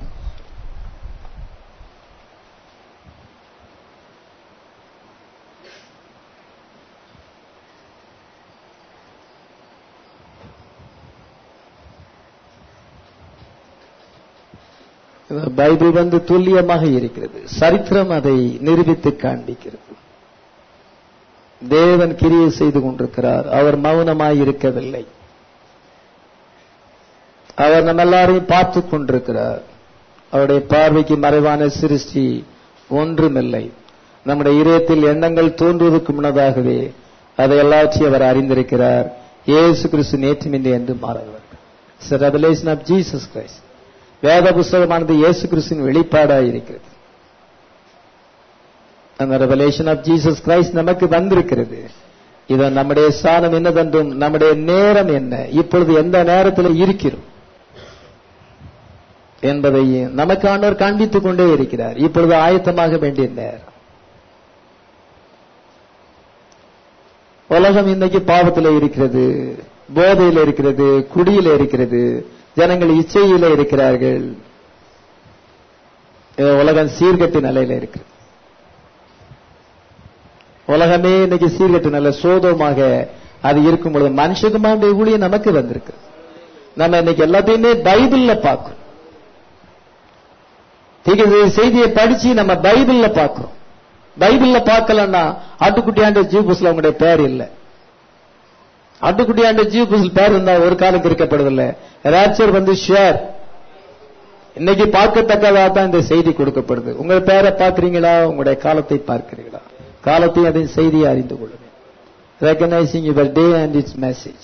பைபிள் வந்து துல்லியமாக இருக்கிறது சரித்திரம் அதை நிரூபித்து காண்பிக்கிறது தேவன் கிரியை செய்து கொண்டிருக்கிறார் அவர் மௌனமாய் இருக்கவில்லை அவர் நம்ம எல்லாரையும் பார்த்து கொண்டிருக்கிறார் அவருடைய பார்வைக்கு மறைவான சிருஷ்டி ஒன்றுமில்லை நம்முடைய இதயத்தில் எண்ணங்கள் தோன்றுவதற்கு முன்னதாகவே அதை எல்லாத்தையும் அவர் அறிந்திருக்கிறார் இயேசு கிறிஸ்து நேற்றும் இன்று என்று மாறவர் ரெவலேஷன் ஆஃப் ஜீசஸ் கிரைஸ்ட் வேத புஸ்தகமானது இயேசு கிறிஸ்துவின் வெளிப்பாடாக இருக்கிறது அந்த ரெவலேஷன் ஆஃப் ஜீசஸ் கிரைஸ்ட் நமக்கு வந்திருக்கிறது இது நம்முடைய ஸ்தானம் என்னதென்றும் நம்முடைய நேரம் என்ன இப்பொழுது எந்த நேரத்தில் இருக்கிறோம் என்பதை நமக்கு ஆண்டவர் காண்பித்துக் கொண்டே இருக்கிறார் இப்பொழுது ஆயத்தமாக வேண்டிய நேரம் உலகம் இன்னைக்கு பாவத்தில் இருக்கிறது போதையில் இருக்கிறது குடியில இருக்கிறது ஜனங்கள் இச்சையில இருக்கிறார்கள் இது உலகம் சீர்கட்டு நிலையில இருக்கிறது உலகமே இன்னைக்கு சீர்கட்டு நல்ல சோதமாக அது இருக்கும் பொழுது மனுஷகுமாருடைய ஊழியம் நமக்கு வந்திருக்கு நம்ம இன்னைக்கு எல்லாத்தையுமே பைபிள்ல பார்க்கிறோம் தீர்க்க செய்தியை படிச்சு நம்ம பைபிள்ல பார்க்கிறோம் பைபிள்ல பார்க்கலன்னா ஆட்டுக்குட்டியாண்ட ஜீவபுஸ்ல உங்களுடைய பேர் இல்லை ஆட்டுக்குட்டியாண்ட ஜீவபுஸ்ல பேர் இருந்தா ஒரு காலம் இருக்கப்படவில்லை ராச்சர் வந்து ஷேர் இன்னைக்கு பார்க்கத்தக்கதா தான் இந்த செய்தி கொடுக்கப்படுது உங்க பேரை பார்க்கிறீங்களா உங்களுடைய காலத்தை பார்க்கிறீங்களா காலத்தை அதன் செய்தியை அறிந்து கொள்ளுங்க recognising your day and its message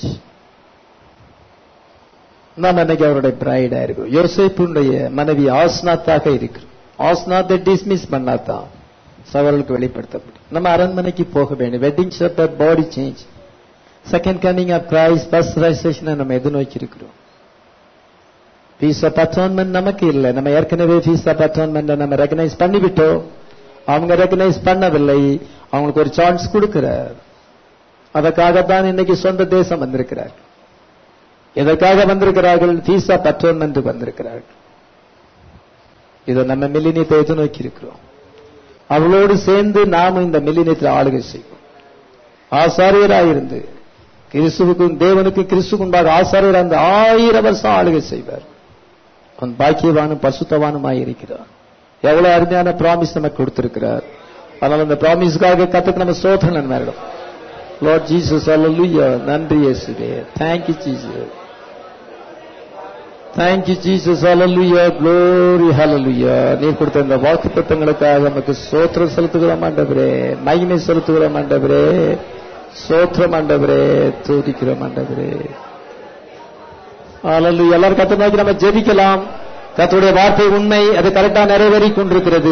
நாம் இன்னைக்கு அவருடைய பிரைடா இருக்கிறோம் யோசேப்புடைய மனைவி ஆஸ்நாத்தாக இருக்கிறோம் ஆஸ்நாத்தை டிஸ்மிஸ் பண்ணாதான் சவர்களுக்கு வெளிப்படுத்தப்படும் நம்ம அரண்மனைக்கு போக வேண்டும் wedding supper body change second coming of Christ first ரெஜிஸ்ட்ரேஷனை நம்ம எதிர்நோக்கி இருக்கிறோம் ஃபீஸ் ஆஃப் அட்டோன்மெண்ட் நமக்கு இல்லை நம்ம ஏற்கனவே ஃபீஸ் ஆஃப் அட்டோன்மெண்ட் நம்ம ரெகனைஸ் பண்ணிவிட்டோம் அவங்க ரெகனைஸ் பண்ணவில்லை அவங்களுக்கு ஒரு சான்ஸ் கொடுக்கிறார் அதற்காகத்தான் இன்னைக்கு சொந்த தேசம் வந்திருக்கிறார் எதற்காக வந்திருக்கிறார்கள் ஃபீஸ் ஆஃப் அட்டோன்மெண்ட் வந்திருக்கிறார்கள் இதை நம்ம மில்லினியத்தை எதிர்நோக்கி இருக்கிறோம் அவளோடு சேர்ந்து நாமும் இந்த மில்லினியத்தில் ஆளுகை செய்வோம் ஆசாரியராயிருந்து கிறிஸ்துவுக்கும் தேவனுக்கும் கிறிஸ்துக்குண்டாக ஆசாரியராக இருந்து ஆயிரம் வருஷம் ஆளுகை செய்வார் அவன் பாக்கியவானும் பசுத்தவானுமாய் இருக்கிறார் எவ்வளவு அருமையான ப்ராமிஸ் நமக்கு கொடுத்திருக்கிறார் அதனால அந்த ப்ராமிஸ்க்காக கத்துக்கு நம்ம சோதனை நேரிடும் லார்ட் ஜீசஸ் அல்லேலூயா நன்றி இயேசுவே thank you Jesus thank you Jesus hallelujah glory hallelujah நீர் கொடுத்த இந்த வாக்குத்தத்தங்களுக்காக நமக்கு சோத்திரம் செலுத்துகிறோம் ஆண்டவரே மகிமை செலுத்துகிறோம் ஆண்டவரே சோத்திரம் ஆண்டவரே துதிக்கிறோம் ஆண்டவரே ஹalleluya எல்லாரும் கத்த நோக்கி நம்ம ஜெபிக்கலாம் கர்த்தருடைய வார்த்தை உண்மை அது கரெக்டா நிறைவேறி கொண்டிருக்கிறது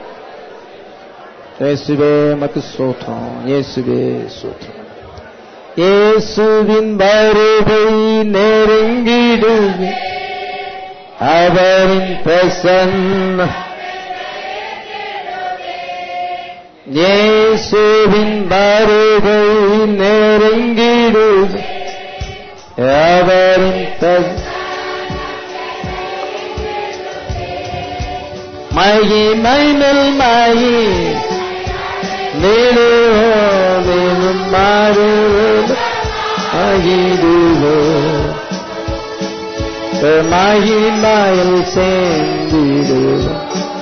இயேசுவே மக்கு சோத்திரம் இயேசுவே சோத்திரம் இயேசுவின் வருகை நெருங்கிடுது அவரின் பிரசன்ன இயேசுவின் வருகை நெருங்கிடுது அவரின் பிரசன்ன மகிமை மேல் மகி மேலும் மாறுவது மகிடுவோ மகிமையில் சேர்ந்திடுவோ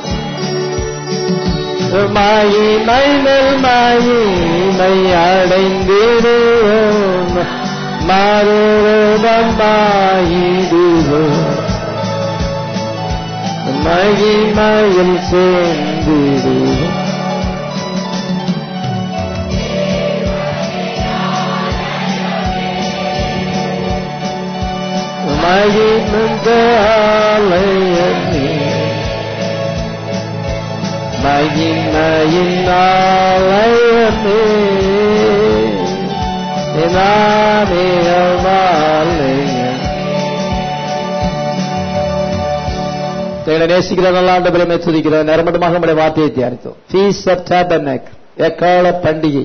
மகிமை மேல் மகிமை அடைந்திடுவோம் மாறுவதம் மாகிடுவோம் மகிமையில் சேர்ந்திடுவோம் மகிழ்ந்த ஆலயமே மகிமையின் ஆலயமே ஆலயம் எங்களை நேசிக்கிற நல்ல ஆண்டவரை துதிக்கிறோம் நிரம்பட்டமாக நம்முடைய வார்த்தையை தியானித்தோம் ஃபீஸ் ஆஃப் டேபர்னக் எக்கால பண்டிகை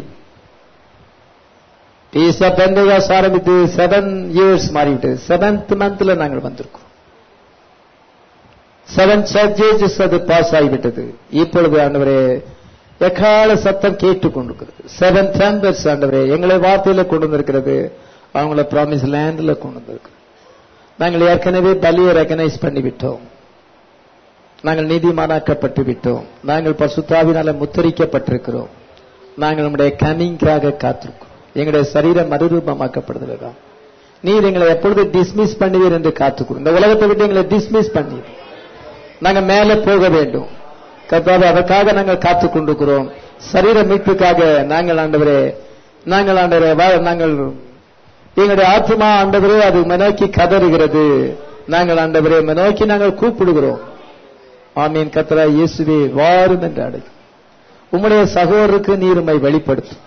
ஃபீஸ் ஆஃப் பெந்தகாஸ் ஆரம்பித்து செவன் இயர்ஸ் மாறிவிட்டது செவன்த் மந்த்ல நாங்கள் வந்திருக்கோம் செவன் சர்ஜேஜஸ் அது பாஸ் ஆகிவிட்டது இப்பொழுது ஆண்டவரே எக்கால சத்தம் கேட்டுக் கொண்டிருக்கிறது செவன் டெம்பர்ஸ் ஆண்டவரே எங்களை வார்த்தையில கொண்டு வந்திருக்கிறது அவங்கள ப்ராமிஸ் லேண்ட்ல கொண்டு வந்திருக்கிறது நாங்கள் ஏற்கனவே பலியை ரெகனைஸ் பண்ணிவிட்டோம் நாங்கள் நீதிமானாக்கப்பட்டு விட்டோம் நாங்கள் பசுத்தாவினால முத்தரிக்கப்பட்டிருக்கிறோம் நாங்கள் நம்முடைய கனிங்காக காத்திருக்கிறோம் எங்களுடைய சரீரம் மறுரூபமாக்கப்படுவதற்காக நீர் எங்களை எப்பொழுது டிஸ்மிஸ் பண்ணுவீர் என்று காத்துக்கிறோம் இந்த உலகத்தை விட்டு எங்களை டிஸ்மிஸ் பண்ணி நாங்க மேல போக வேண்டும் கர்த்தாவே அதற்காக நாங்கள் காத்துக் கொண்டிருக்கிறோம் சரீர மீட்புக்காக நாங்கள் ஆண்டவரே நாங்கள் ஆண்டவரே வா- நாங்கள் எங்களுடைய ஆத்மா ஆண்டவரே அது நோக்கி கதறுகிறது நாங்கள் ஆண்டவரே நோக்கி நாங்கள் கூப்பிடுகிறோம் ஆமீன் கத்தரா இயேசுவே வாரும் என்று அழைக்கும் உம்முடைய சகோதரருக்கு நீருமை வெளிப்படுத்தும்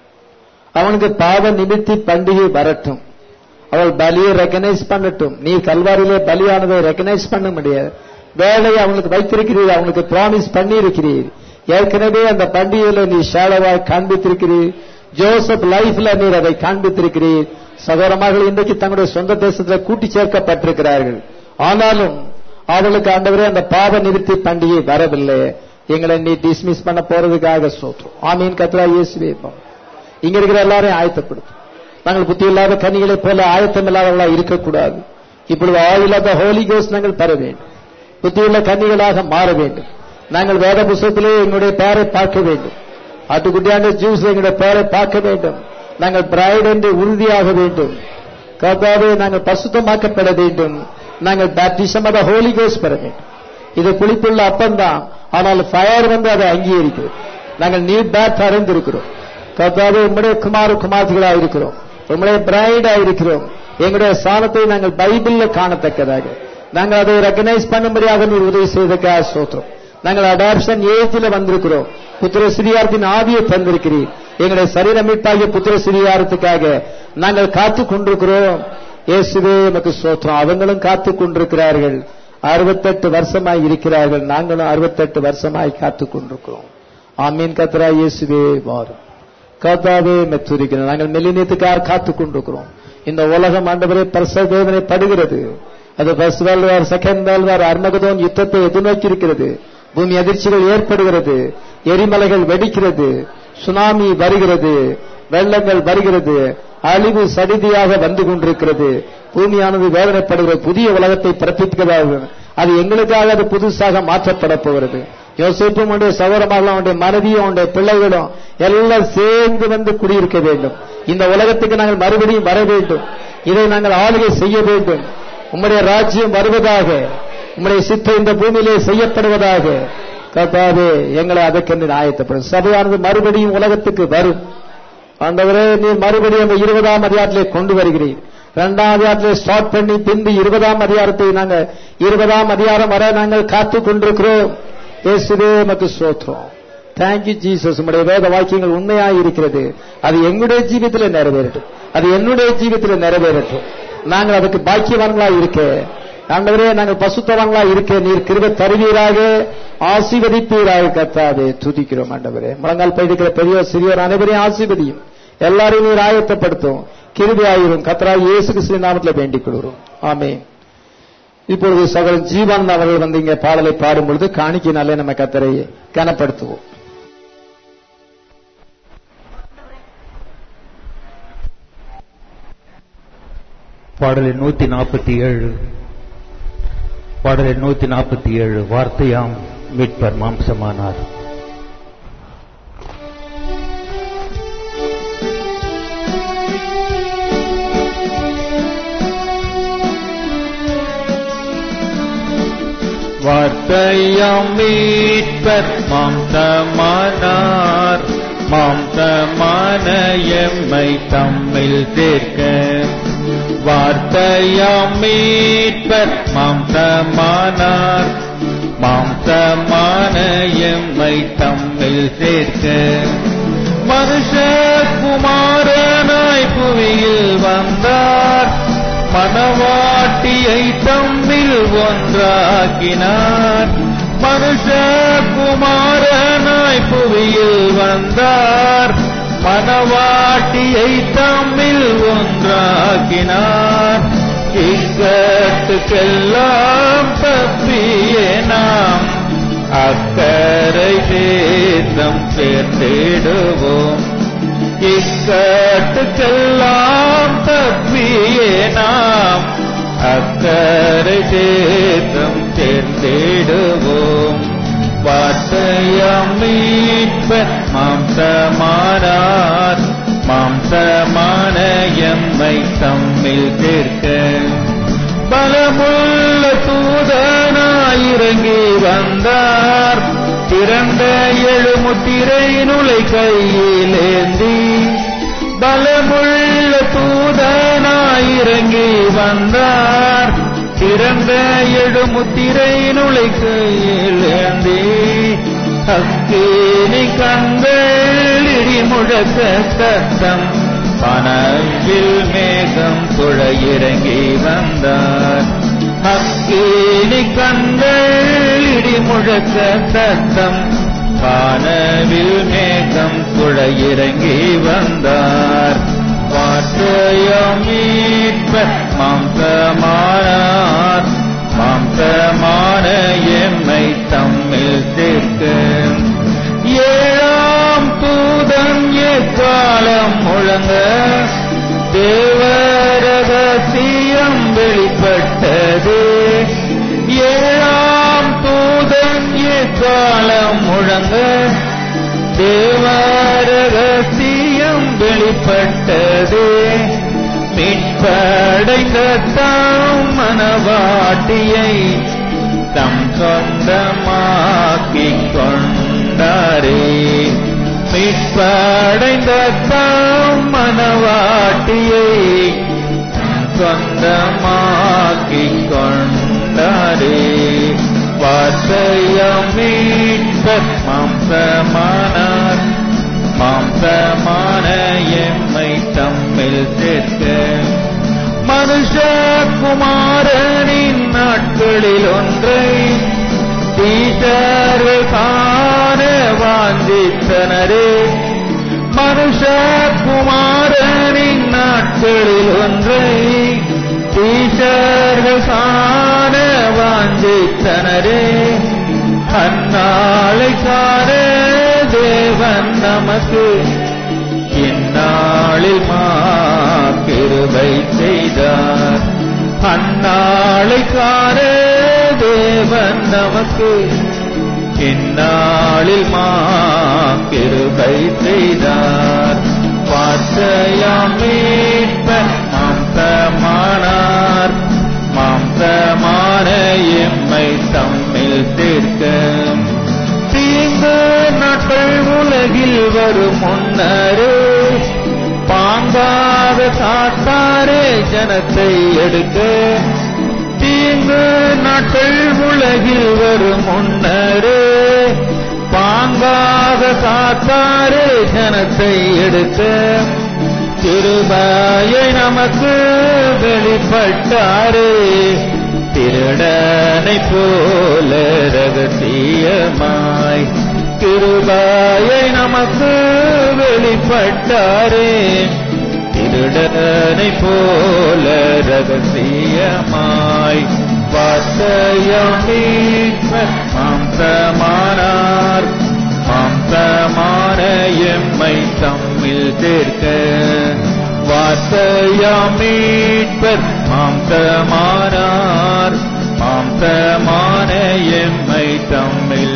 அவனுக்கு பாவ நிமித்தி பண்டிகை வரட்டும் அவள் பலியை ரெக்கனைஸ் பண்ணட்டும் நீ கல்வாரியிலே பலியானதை ரெக்கனைஸ் பண்ண முடியாது வேலையை அவனுக்கு வைத்திருக்கிறீர் அவனுக்கு ப்ராமிஸ் பண்ணி இருக்கிறீர் ஏற்கனவே அந்த பண்டிகையில நீ ஷேலவாய் காண்பித்திருக்கிறீர் ஜோசப் லைஃப்ல நீர் அதை காண்பித்திருக்கிறீர் சகோதரமாக இன்றைக்கு தங்களுடைய சொந்த தேசத்தில் கூட்டி சேர்க்கப்பட்டிருக்கிறார்கள் ஆனாலும் அவளுக்கு ஆண்டவரே அந்த பாவ நிறுத்தி பண்டிகை வரவில்லை எங்களை நீ டிஸ்மிஸ் பண்ண போறதுக்காக சோத்துரும் ஆமீன் கத்ரா இயேசுவே இங்க இருக்கிற எல்லாரையும் ஆயத்தப்படுத்தும் நாங்கள் புத்தி இல்லாத கனிகளை போல ஆயத்தம் இல்லாதவர்களா இருக்கக்கூடாது இப்பொழுது ஆயில்லாத ஹோலி கோஸ் நாங்கள் பெற வேண்டும் புத்தியுள்ள கன்னிகளாக மாற வேண்டும் நாங்கள் வேத புஸ்தகத்திலே எங்களுடைய பெயரை பார்க்க வேண்டும் ஆட்டுக்குட்டியாண்ட ஜூஸ் எங்களுடைய பெயரை பார்க்க வேண்டும் நாங்கள் பிரைட் என்று உறுதியாக வேண்டும் கர்த்தாவே நாங்கள் பசுத்தமாக்கப்பட வேண்டும் நாங்கள் பேப்டிசம் அத ஹோலி கோஸ் பெற வேண்டும் இது புளிப்புள்ள அப்பந்தான் ஆனால் ஃபயர் வந்து அதை அங்கீகரிக்கிறது நாங்கள் நீர் பேத் அடைந்திருக்கிறோம் கர்த்தாவே உம்முடைய குமார குமார்த்திகளாக இருக்கிறோம் உம்முடைய பிரைடா இருக்கிறோம் எங்களுடைய சாணத்தை நாங்கள் பைபிள்ல காணத்தக்கதாக நாங்கள் அதை ரெக்கனைஸ் பண்ணும்படியாக நீர் உதவி செய்ததுக்காக சோத்திரம் நாங்கள் அடாப்ஷன் ஏஜில வந்திருக்கிறோம் புத்திர சிறியாரத்தின் ஆவியை தந்திருக்கிறீர் எங்களுடைய சரீர மீட்பாகிய புத்திர சிறியாரத்துக்காக நாங்கள் காத்துக் கொண்டிருக்கிறோம் இயேசுவே நமக்கு சோத்திரம் அவங்களும் காத்துக் கொண்டிருக்கிறார்கள் அறுபத்தெட்டு வருஷமாய் இருக்கிறார்கள் நாங்களும் அறுபத்தெட்டு வருஷமாய் காத்துக் கொண்டிருக்கிறோம் ஆமீன் கத்ரா இயேசுவே வாரும் கர்த்தாவே மெத்துரிக்கிறோம் நாங்கள் மெல்லினத்துக்காக காத்துக் கொண்டிருக்கிறோம் இந்த உலகம் ஆண்டவரே பரிசவேதனை படுகிறது அது first world war second world war அர்மகதோன் யுத்தத்தை எதிர்நோக்கி இருக்கிறது பூமி அதிர்ச்சிகள் ஏற்படுகிறது எரிமலைகள் வெடிக்கிறது சுனாமி வருகிறது வெள்ளங்கள் வருகிறது அழிவு சடிதியாக வந்து கொண்டிருக்கிறது பூமியானது வேதனைப்படுகிற புதிய உலகத்தை பிறப்பிக்கிறதாக அது எங்களுக்காக அது புதுசாக மாற்றப்பட போகிறது யோசிப்பும் அவனுடைய சகோதரமாக அவனுடைய மனைவியும் அவனுடைய பிள்ளைகளும் எல்லாம் சேர்ந்து வந்து குடியிருக்க வேண்டும் இந்த உலகத்துக்கு நாங்கள் மறுபடியும் வர வேண்டும் இதை நாங்கள் ஆளுகை செய்ய வேண்டும் உம்முடைய ராஜ்யம் வருவதாக உம்முடைய சித்த இந்த பூமியிலே செய்யப்படுவதாக கர்த்தாவே எங்களை அதற்கென்று ஆயத்தப்படும் சபையானது மறுபடியும் உலகத்துக்கு வரும் ஆண்டவரே நீ மறுபடியும் அந்த இருபதாம் அதிகாரத்திலே கொண்டு வருகிறீர் இரண்டாம் அதிகாரத்திலே ஸ்டார்ட் பண்ணி பின்பு இருபதாம் அதிகாரத்தை நாங்கள் இருபதாம் அதிகாரம் வர நாங்கள் காத்துக் கொண்டிருக்கிறோம் இயேசுவே மக்கு சோத்திரம் தேங்க்யூ ஜீசஸ் உங்களுடைய வேத வாக்கியங்கள் உண்மையாக இருக்கிறது அது எங்களுடைய ஜீவியத்தில் நிறைவேறட்டும் அது என்னுடைய ஜீவியத்தில் நிறைவேறட்டும் நாங்கள் அதுக்கு பாக்கியவான்களா இருக்க ஆண்டவரே நாங்கள் பசுத்தவான்களா இருக்க நீர் கிருப தருவீராக ஆசீர்வதிப்பீராக கத்தாவே துதிக்கிறோம் ஆண்டவரே முழங்கால் பயிடிக்கிற பெரியோர் சிறியோர் அனைவரையும் ஆசீர்வதியும் எல்லாரையும் நீர் ஆயத்தப்படுத்தும் கிருபியாயிரும் கத்தரா இயேசு கிறிஸ்து நாமத்தில் வேண்டிக் கொள்கிறோம் ஆமே இப்பொழுது சகல ஜீவானந்த் அவர்கள் வந்து இங்க பாடலை பாடும் பொழுது காணிக்கையினாலே நம்ம கத்தரை கனப்படுத்துவோம் பாடலின் நூத்தி நாற்பத்தி ஏழு பாடலின் நூத்தி நாற்பத்தி ஏழு வார்த்தையாம் மீட்பர் மாம்சமானார் வார்த்தையாம் மீட்பர் மாம்சமானார் மாம்சமான எம்மை தம்மில் சேர்க்க வார்த்தையாம் மீட்பர் மாம்சமானார் மாம்சமான எம்மை தம்மில் சேர்க்க மனுஷகுமாரனாய் புவியில் வந்தார் மனவாட்டியை தம்மில் ஒன்றாக்கினார் மனுஷகுமாரனாய் புவியில் வந்தார் மனவாட்டியை தம்மில் ஒன்றாக்கினார் இக்கட்டுக்கெல்லாம் தப்பியே நாம் அக்கரை தேசம் சேர்த்திடுவோம் இக்கட்டுக்கெல்லாம் தப்பியே நாம் அக்கரை தேசம் சேர்ந்திடுவோம் வார்த்தையாம் மீட்ப மாம்சமானார் மாம்சமான எம்மை தம்மில் சேர்க்க பலமுள்ள தூதனாயிறங்கி வந்தார் திறந்த எழுமுத்திரை நுழை கையிலேந்தி பலமுள்ள தூதனா இறங்கி வந்தார் திறந்த எழுமுத்திரை நுழைக்கு ஏந்தி அக்கேனி கண்கள் இடி முழக்க சத்தம் பனவில் மேகம் துழ இறங்கி வந்தார் அக்கேனி கண்கள் இடி முழக்க சத்தம் வானவில் மேகம் துழ இறங்கி வந்தார் வார்த்தையம் மீட்ப மாம்சமானார் மாம்சமான எம்மை தம்மில் சேர்க்க ஏழாம் தூதன் எக்காலம் முழங்க தேவரகசியம் வெளிப்பட்டது ஏழாம் தூதன் எக்காலம் முழங்க தேவரகசியம் வெளிப்பட்டது மீட்படைந்த தாம் மனவாட்டியை தம் சொந்தமாக்கிக் கொண்டாரே மீட்படைந்த தாம் மனவாட்டியை தம் சொந்தமாக்கிக் கொண்டாரே வார்த்தையம் மீட்பர் மாம்சமானார் மாம்சமான எம்மை தம்மில் சேர்க்க மனுஷகுமாரனின் நாட்களில் ஒன்றை தீசர்கள் காண வாஞ்சித்தனரே மனுஷகுமாரனின் நாட்களில் ஒன்றை தீசர்கள் காண வாஞ்சித்தனரே அந்நாளை காண தேவன் நமக்கு இந்நாளில் மாக்கிருபை செய்தார் அந்நாளை காண தேவன் நமக்கு இந்நாளில் மாக்கிருபை செய்தார் வார்த்தையாம் மீட்ப மாம்சமானார் மாம்சமான எம்மை தம்மில் சேர்க்க தீங்கு நாட்கள் உலகில் வரும் முன்னரே பாங்காக காத்தாரே ஜனத்தை எடுக்க தீங்கு நாட்கள் உலகில் வரும் முன்னரே பாங்காக காத்தாரே ஜனத்தை எடுக்க திருபாயை நமக்கு வெளிப்பட்டாரே திருடனை போல ரகசியமாய் கிருபாயை நமக்கு வெளிப்பட்டாரே திருடனை போல ரகசியமாய் வார்த்தையம் மீட்பர் மாம்சமானார் மாம்சமான எம்மை தம்மில் சேர்க்க வார்த்தையாம் மீட்பர் மாம்சமானார் மாம்சமான எம்மை தம்மில்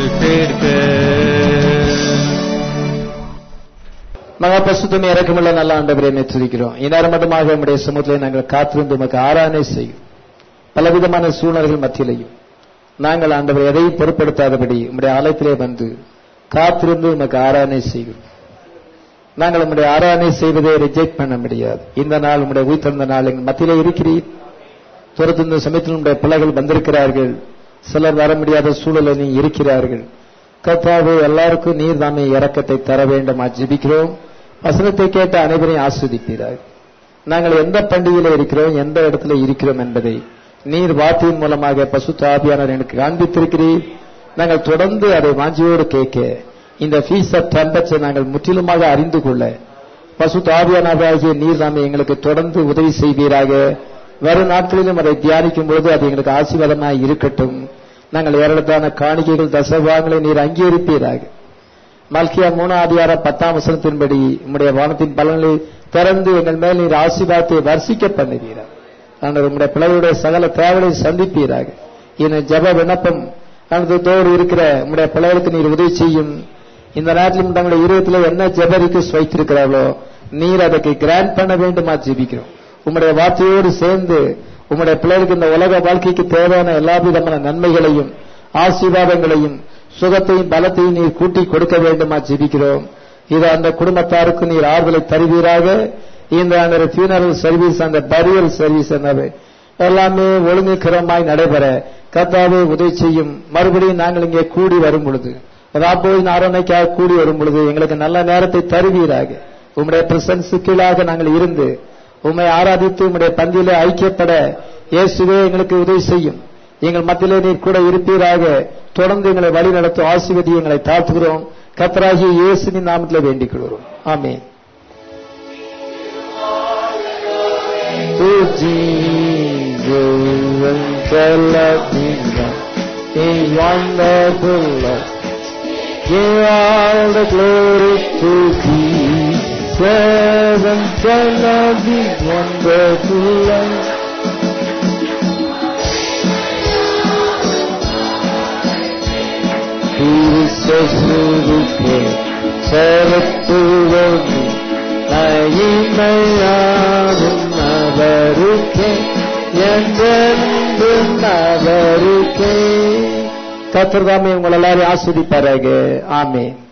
சேர்க்க மகா பசுத்தமே இறக்கமுள்ள நல்ல ஆண்டவரை நெச்சிருக்கிறோம் இந்நேரம் மட்டுமாக நம்முடைய சமூகத்திலே நாங்கள் காத்திருந்து உமக்கு ஆராதனை செய்யும் பலவிதமான சூழ்நிலைகள் மத்தியிலையும் நாங்கள் ஆண்டவரை எதையும் பொருட்படுத்தாதபடி உம்முடைய ஆலயத்திலே வந்து காத்திருந்து உமக்கு ஆராதனை செய்கிறோம் நாங்கள் உம்முடைய ஆராதனை செய்வதை ரிஜெக்ட் பண்ண முடியாது இந்த நாள் உம்முடைய உயிர்த்தந்த நாள் எங்கள் மத்தியிலே இருக்கிறீர் துரத்திருந்த சமயத்தில் உம்முடைய பிள்ளைகள் வந்திருக்கிறார்கள் சிலர் வர முடியாத சூழலில் நீ இருக்கிறார்கள் கர்த்தாவே எல்லாருக்கும் நீர் தாமே இரக்கத்தை தர வேண்டுமா ஜெபிக்கிறோம் வசனத்தை கேட்ட அனைவரையும் ஆஸ்வதிப்பீராக நாங்கள் எந்த பண்டிகையில இருக்கிறோம் எந்த இடத்துல இருக்கிறோம் என்பதை நீர் வார்த்தையின் மூலமாக பசு தாபியானவர் எனக்கு காண்பித்திருக்கிறீர் நாங்கள் தொடர்ந்து அதை வாஞ்சியோடு கேட்க இந்த ஃபீஸ் ஆஃப் டெம்பரேச்சர் நாங்கள் முற்றிலுமாக அறிந்து கொள்ள பசு தாபியானாகிய நீர் தாமே எங்களுக்கு தொடர்ந்து உதவி செய்வீராக வரும் நாட்களிலும் அதை தியானிக்கும் பொழுது அது எங்களுக்கு ஆசீர்வாதமாக இருக்கட்டும் நாங்கள் ஏராளத்தான காணிக்கைகள் தசவாங்களை நீர் அங்கீகரிப்பீராக மல்கியா மூணாம் அதிகாரம் பத்தாம் வசனத்தின்படி உம்முடைய வானத்தின் பலன்களை திறந்து எங்கள் மேல் நீர் ஆசீர்வாதத்தை வர்ஷிக்க பண்ணுவீராக ஆனால் உம்முடைய பிள்ளைகளுடைய சகல தேவையை சந்திப்பீராக என் ஜப விண்ணப்பம் தோடு இருக்கிற உம்முடைய பிள்ளைகளுக்கு நீர் உதவி செய்யும் இந்த நேரத்திலும் தங்களுடைய இருதயத்தில் என்ன ஜெபரிக்கு வைத்திருக்கிறார்களோ நீர் அதற்கு கிராண்ட் பண்ண வேண்டுமா ஜெபிக்கிறோம் உம்முடைய வார்த்தையோடு சேர்ந்து உம்முடைய பிள்ளைகளுக்கு இந்த உலக வாழ்க்கைக்கு தேவையான எல்லா விதமான நன்மைகளையும் ஆசீர்வாதங்களையும் சுகத்தையும் பலத்தையும் நீர் கூட்டி கொடுக்க வேண்டுமா ஜெபிக்கிறோம் இது அந்த குடும்பத்தாருக்கு நீர் ஆறுதலை தருவீராக இந்த அந்த ஃபியூனரல் சர்வீஸ் அந்த பரியல் சர்வீஸ் என்னது எல்லாமே ஒழுங்குக்கிரமாய் நடைபெற கர்த்தாவே உதவி செய்யும் மறுபடியும் நாங்கள் இங்கே கூடி வரும் பொழுது ராப்போயின் ஆரோனைக்காக கூடி வரும் பொழுது எங்களுக்கு நல்ல நேரத்தை தருவீராக உம்முடைய பிரசன்ஸ் கீழாக நாங்கள் இருந்து உம்மை ஆராதித்து உம்முடைய பந்தியிலே ஐக்கியப்பட இயேசுவே எங்களுக்கு உதவி செய்யும் எங்கள் மத்தியிலே நீர் கூட இருப்பீராக தொடர்ந்து எங்களை வழி நடத்தும் ஆசிர்வதி எங்களை தாழ்த்துகிறோம் கத்தராகிய இயேசுவின் நாமத்தில் வேண்டிக் கொள்கிறோம் ஆமென் To Jesus and tell of Jesus, His wonderful love. Give all the glory to Jesus and tell of His wonderful love. கிறிஸ்துவுக்கே செலுத்துவது மகிமையாகும் அவருக்கே என்றென்றும் அவருக்கே கத்திரதாமே உங்கள் எல்லாரையும் ஆஸ்வதிப்பாராக ஆமென்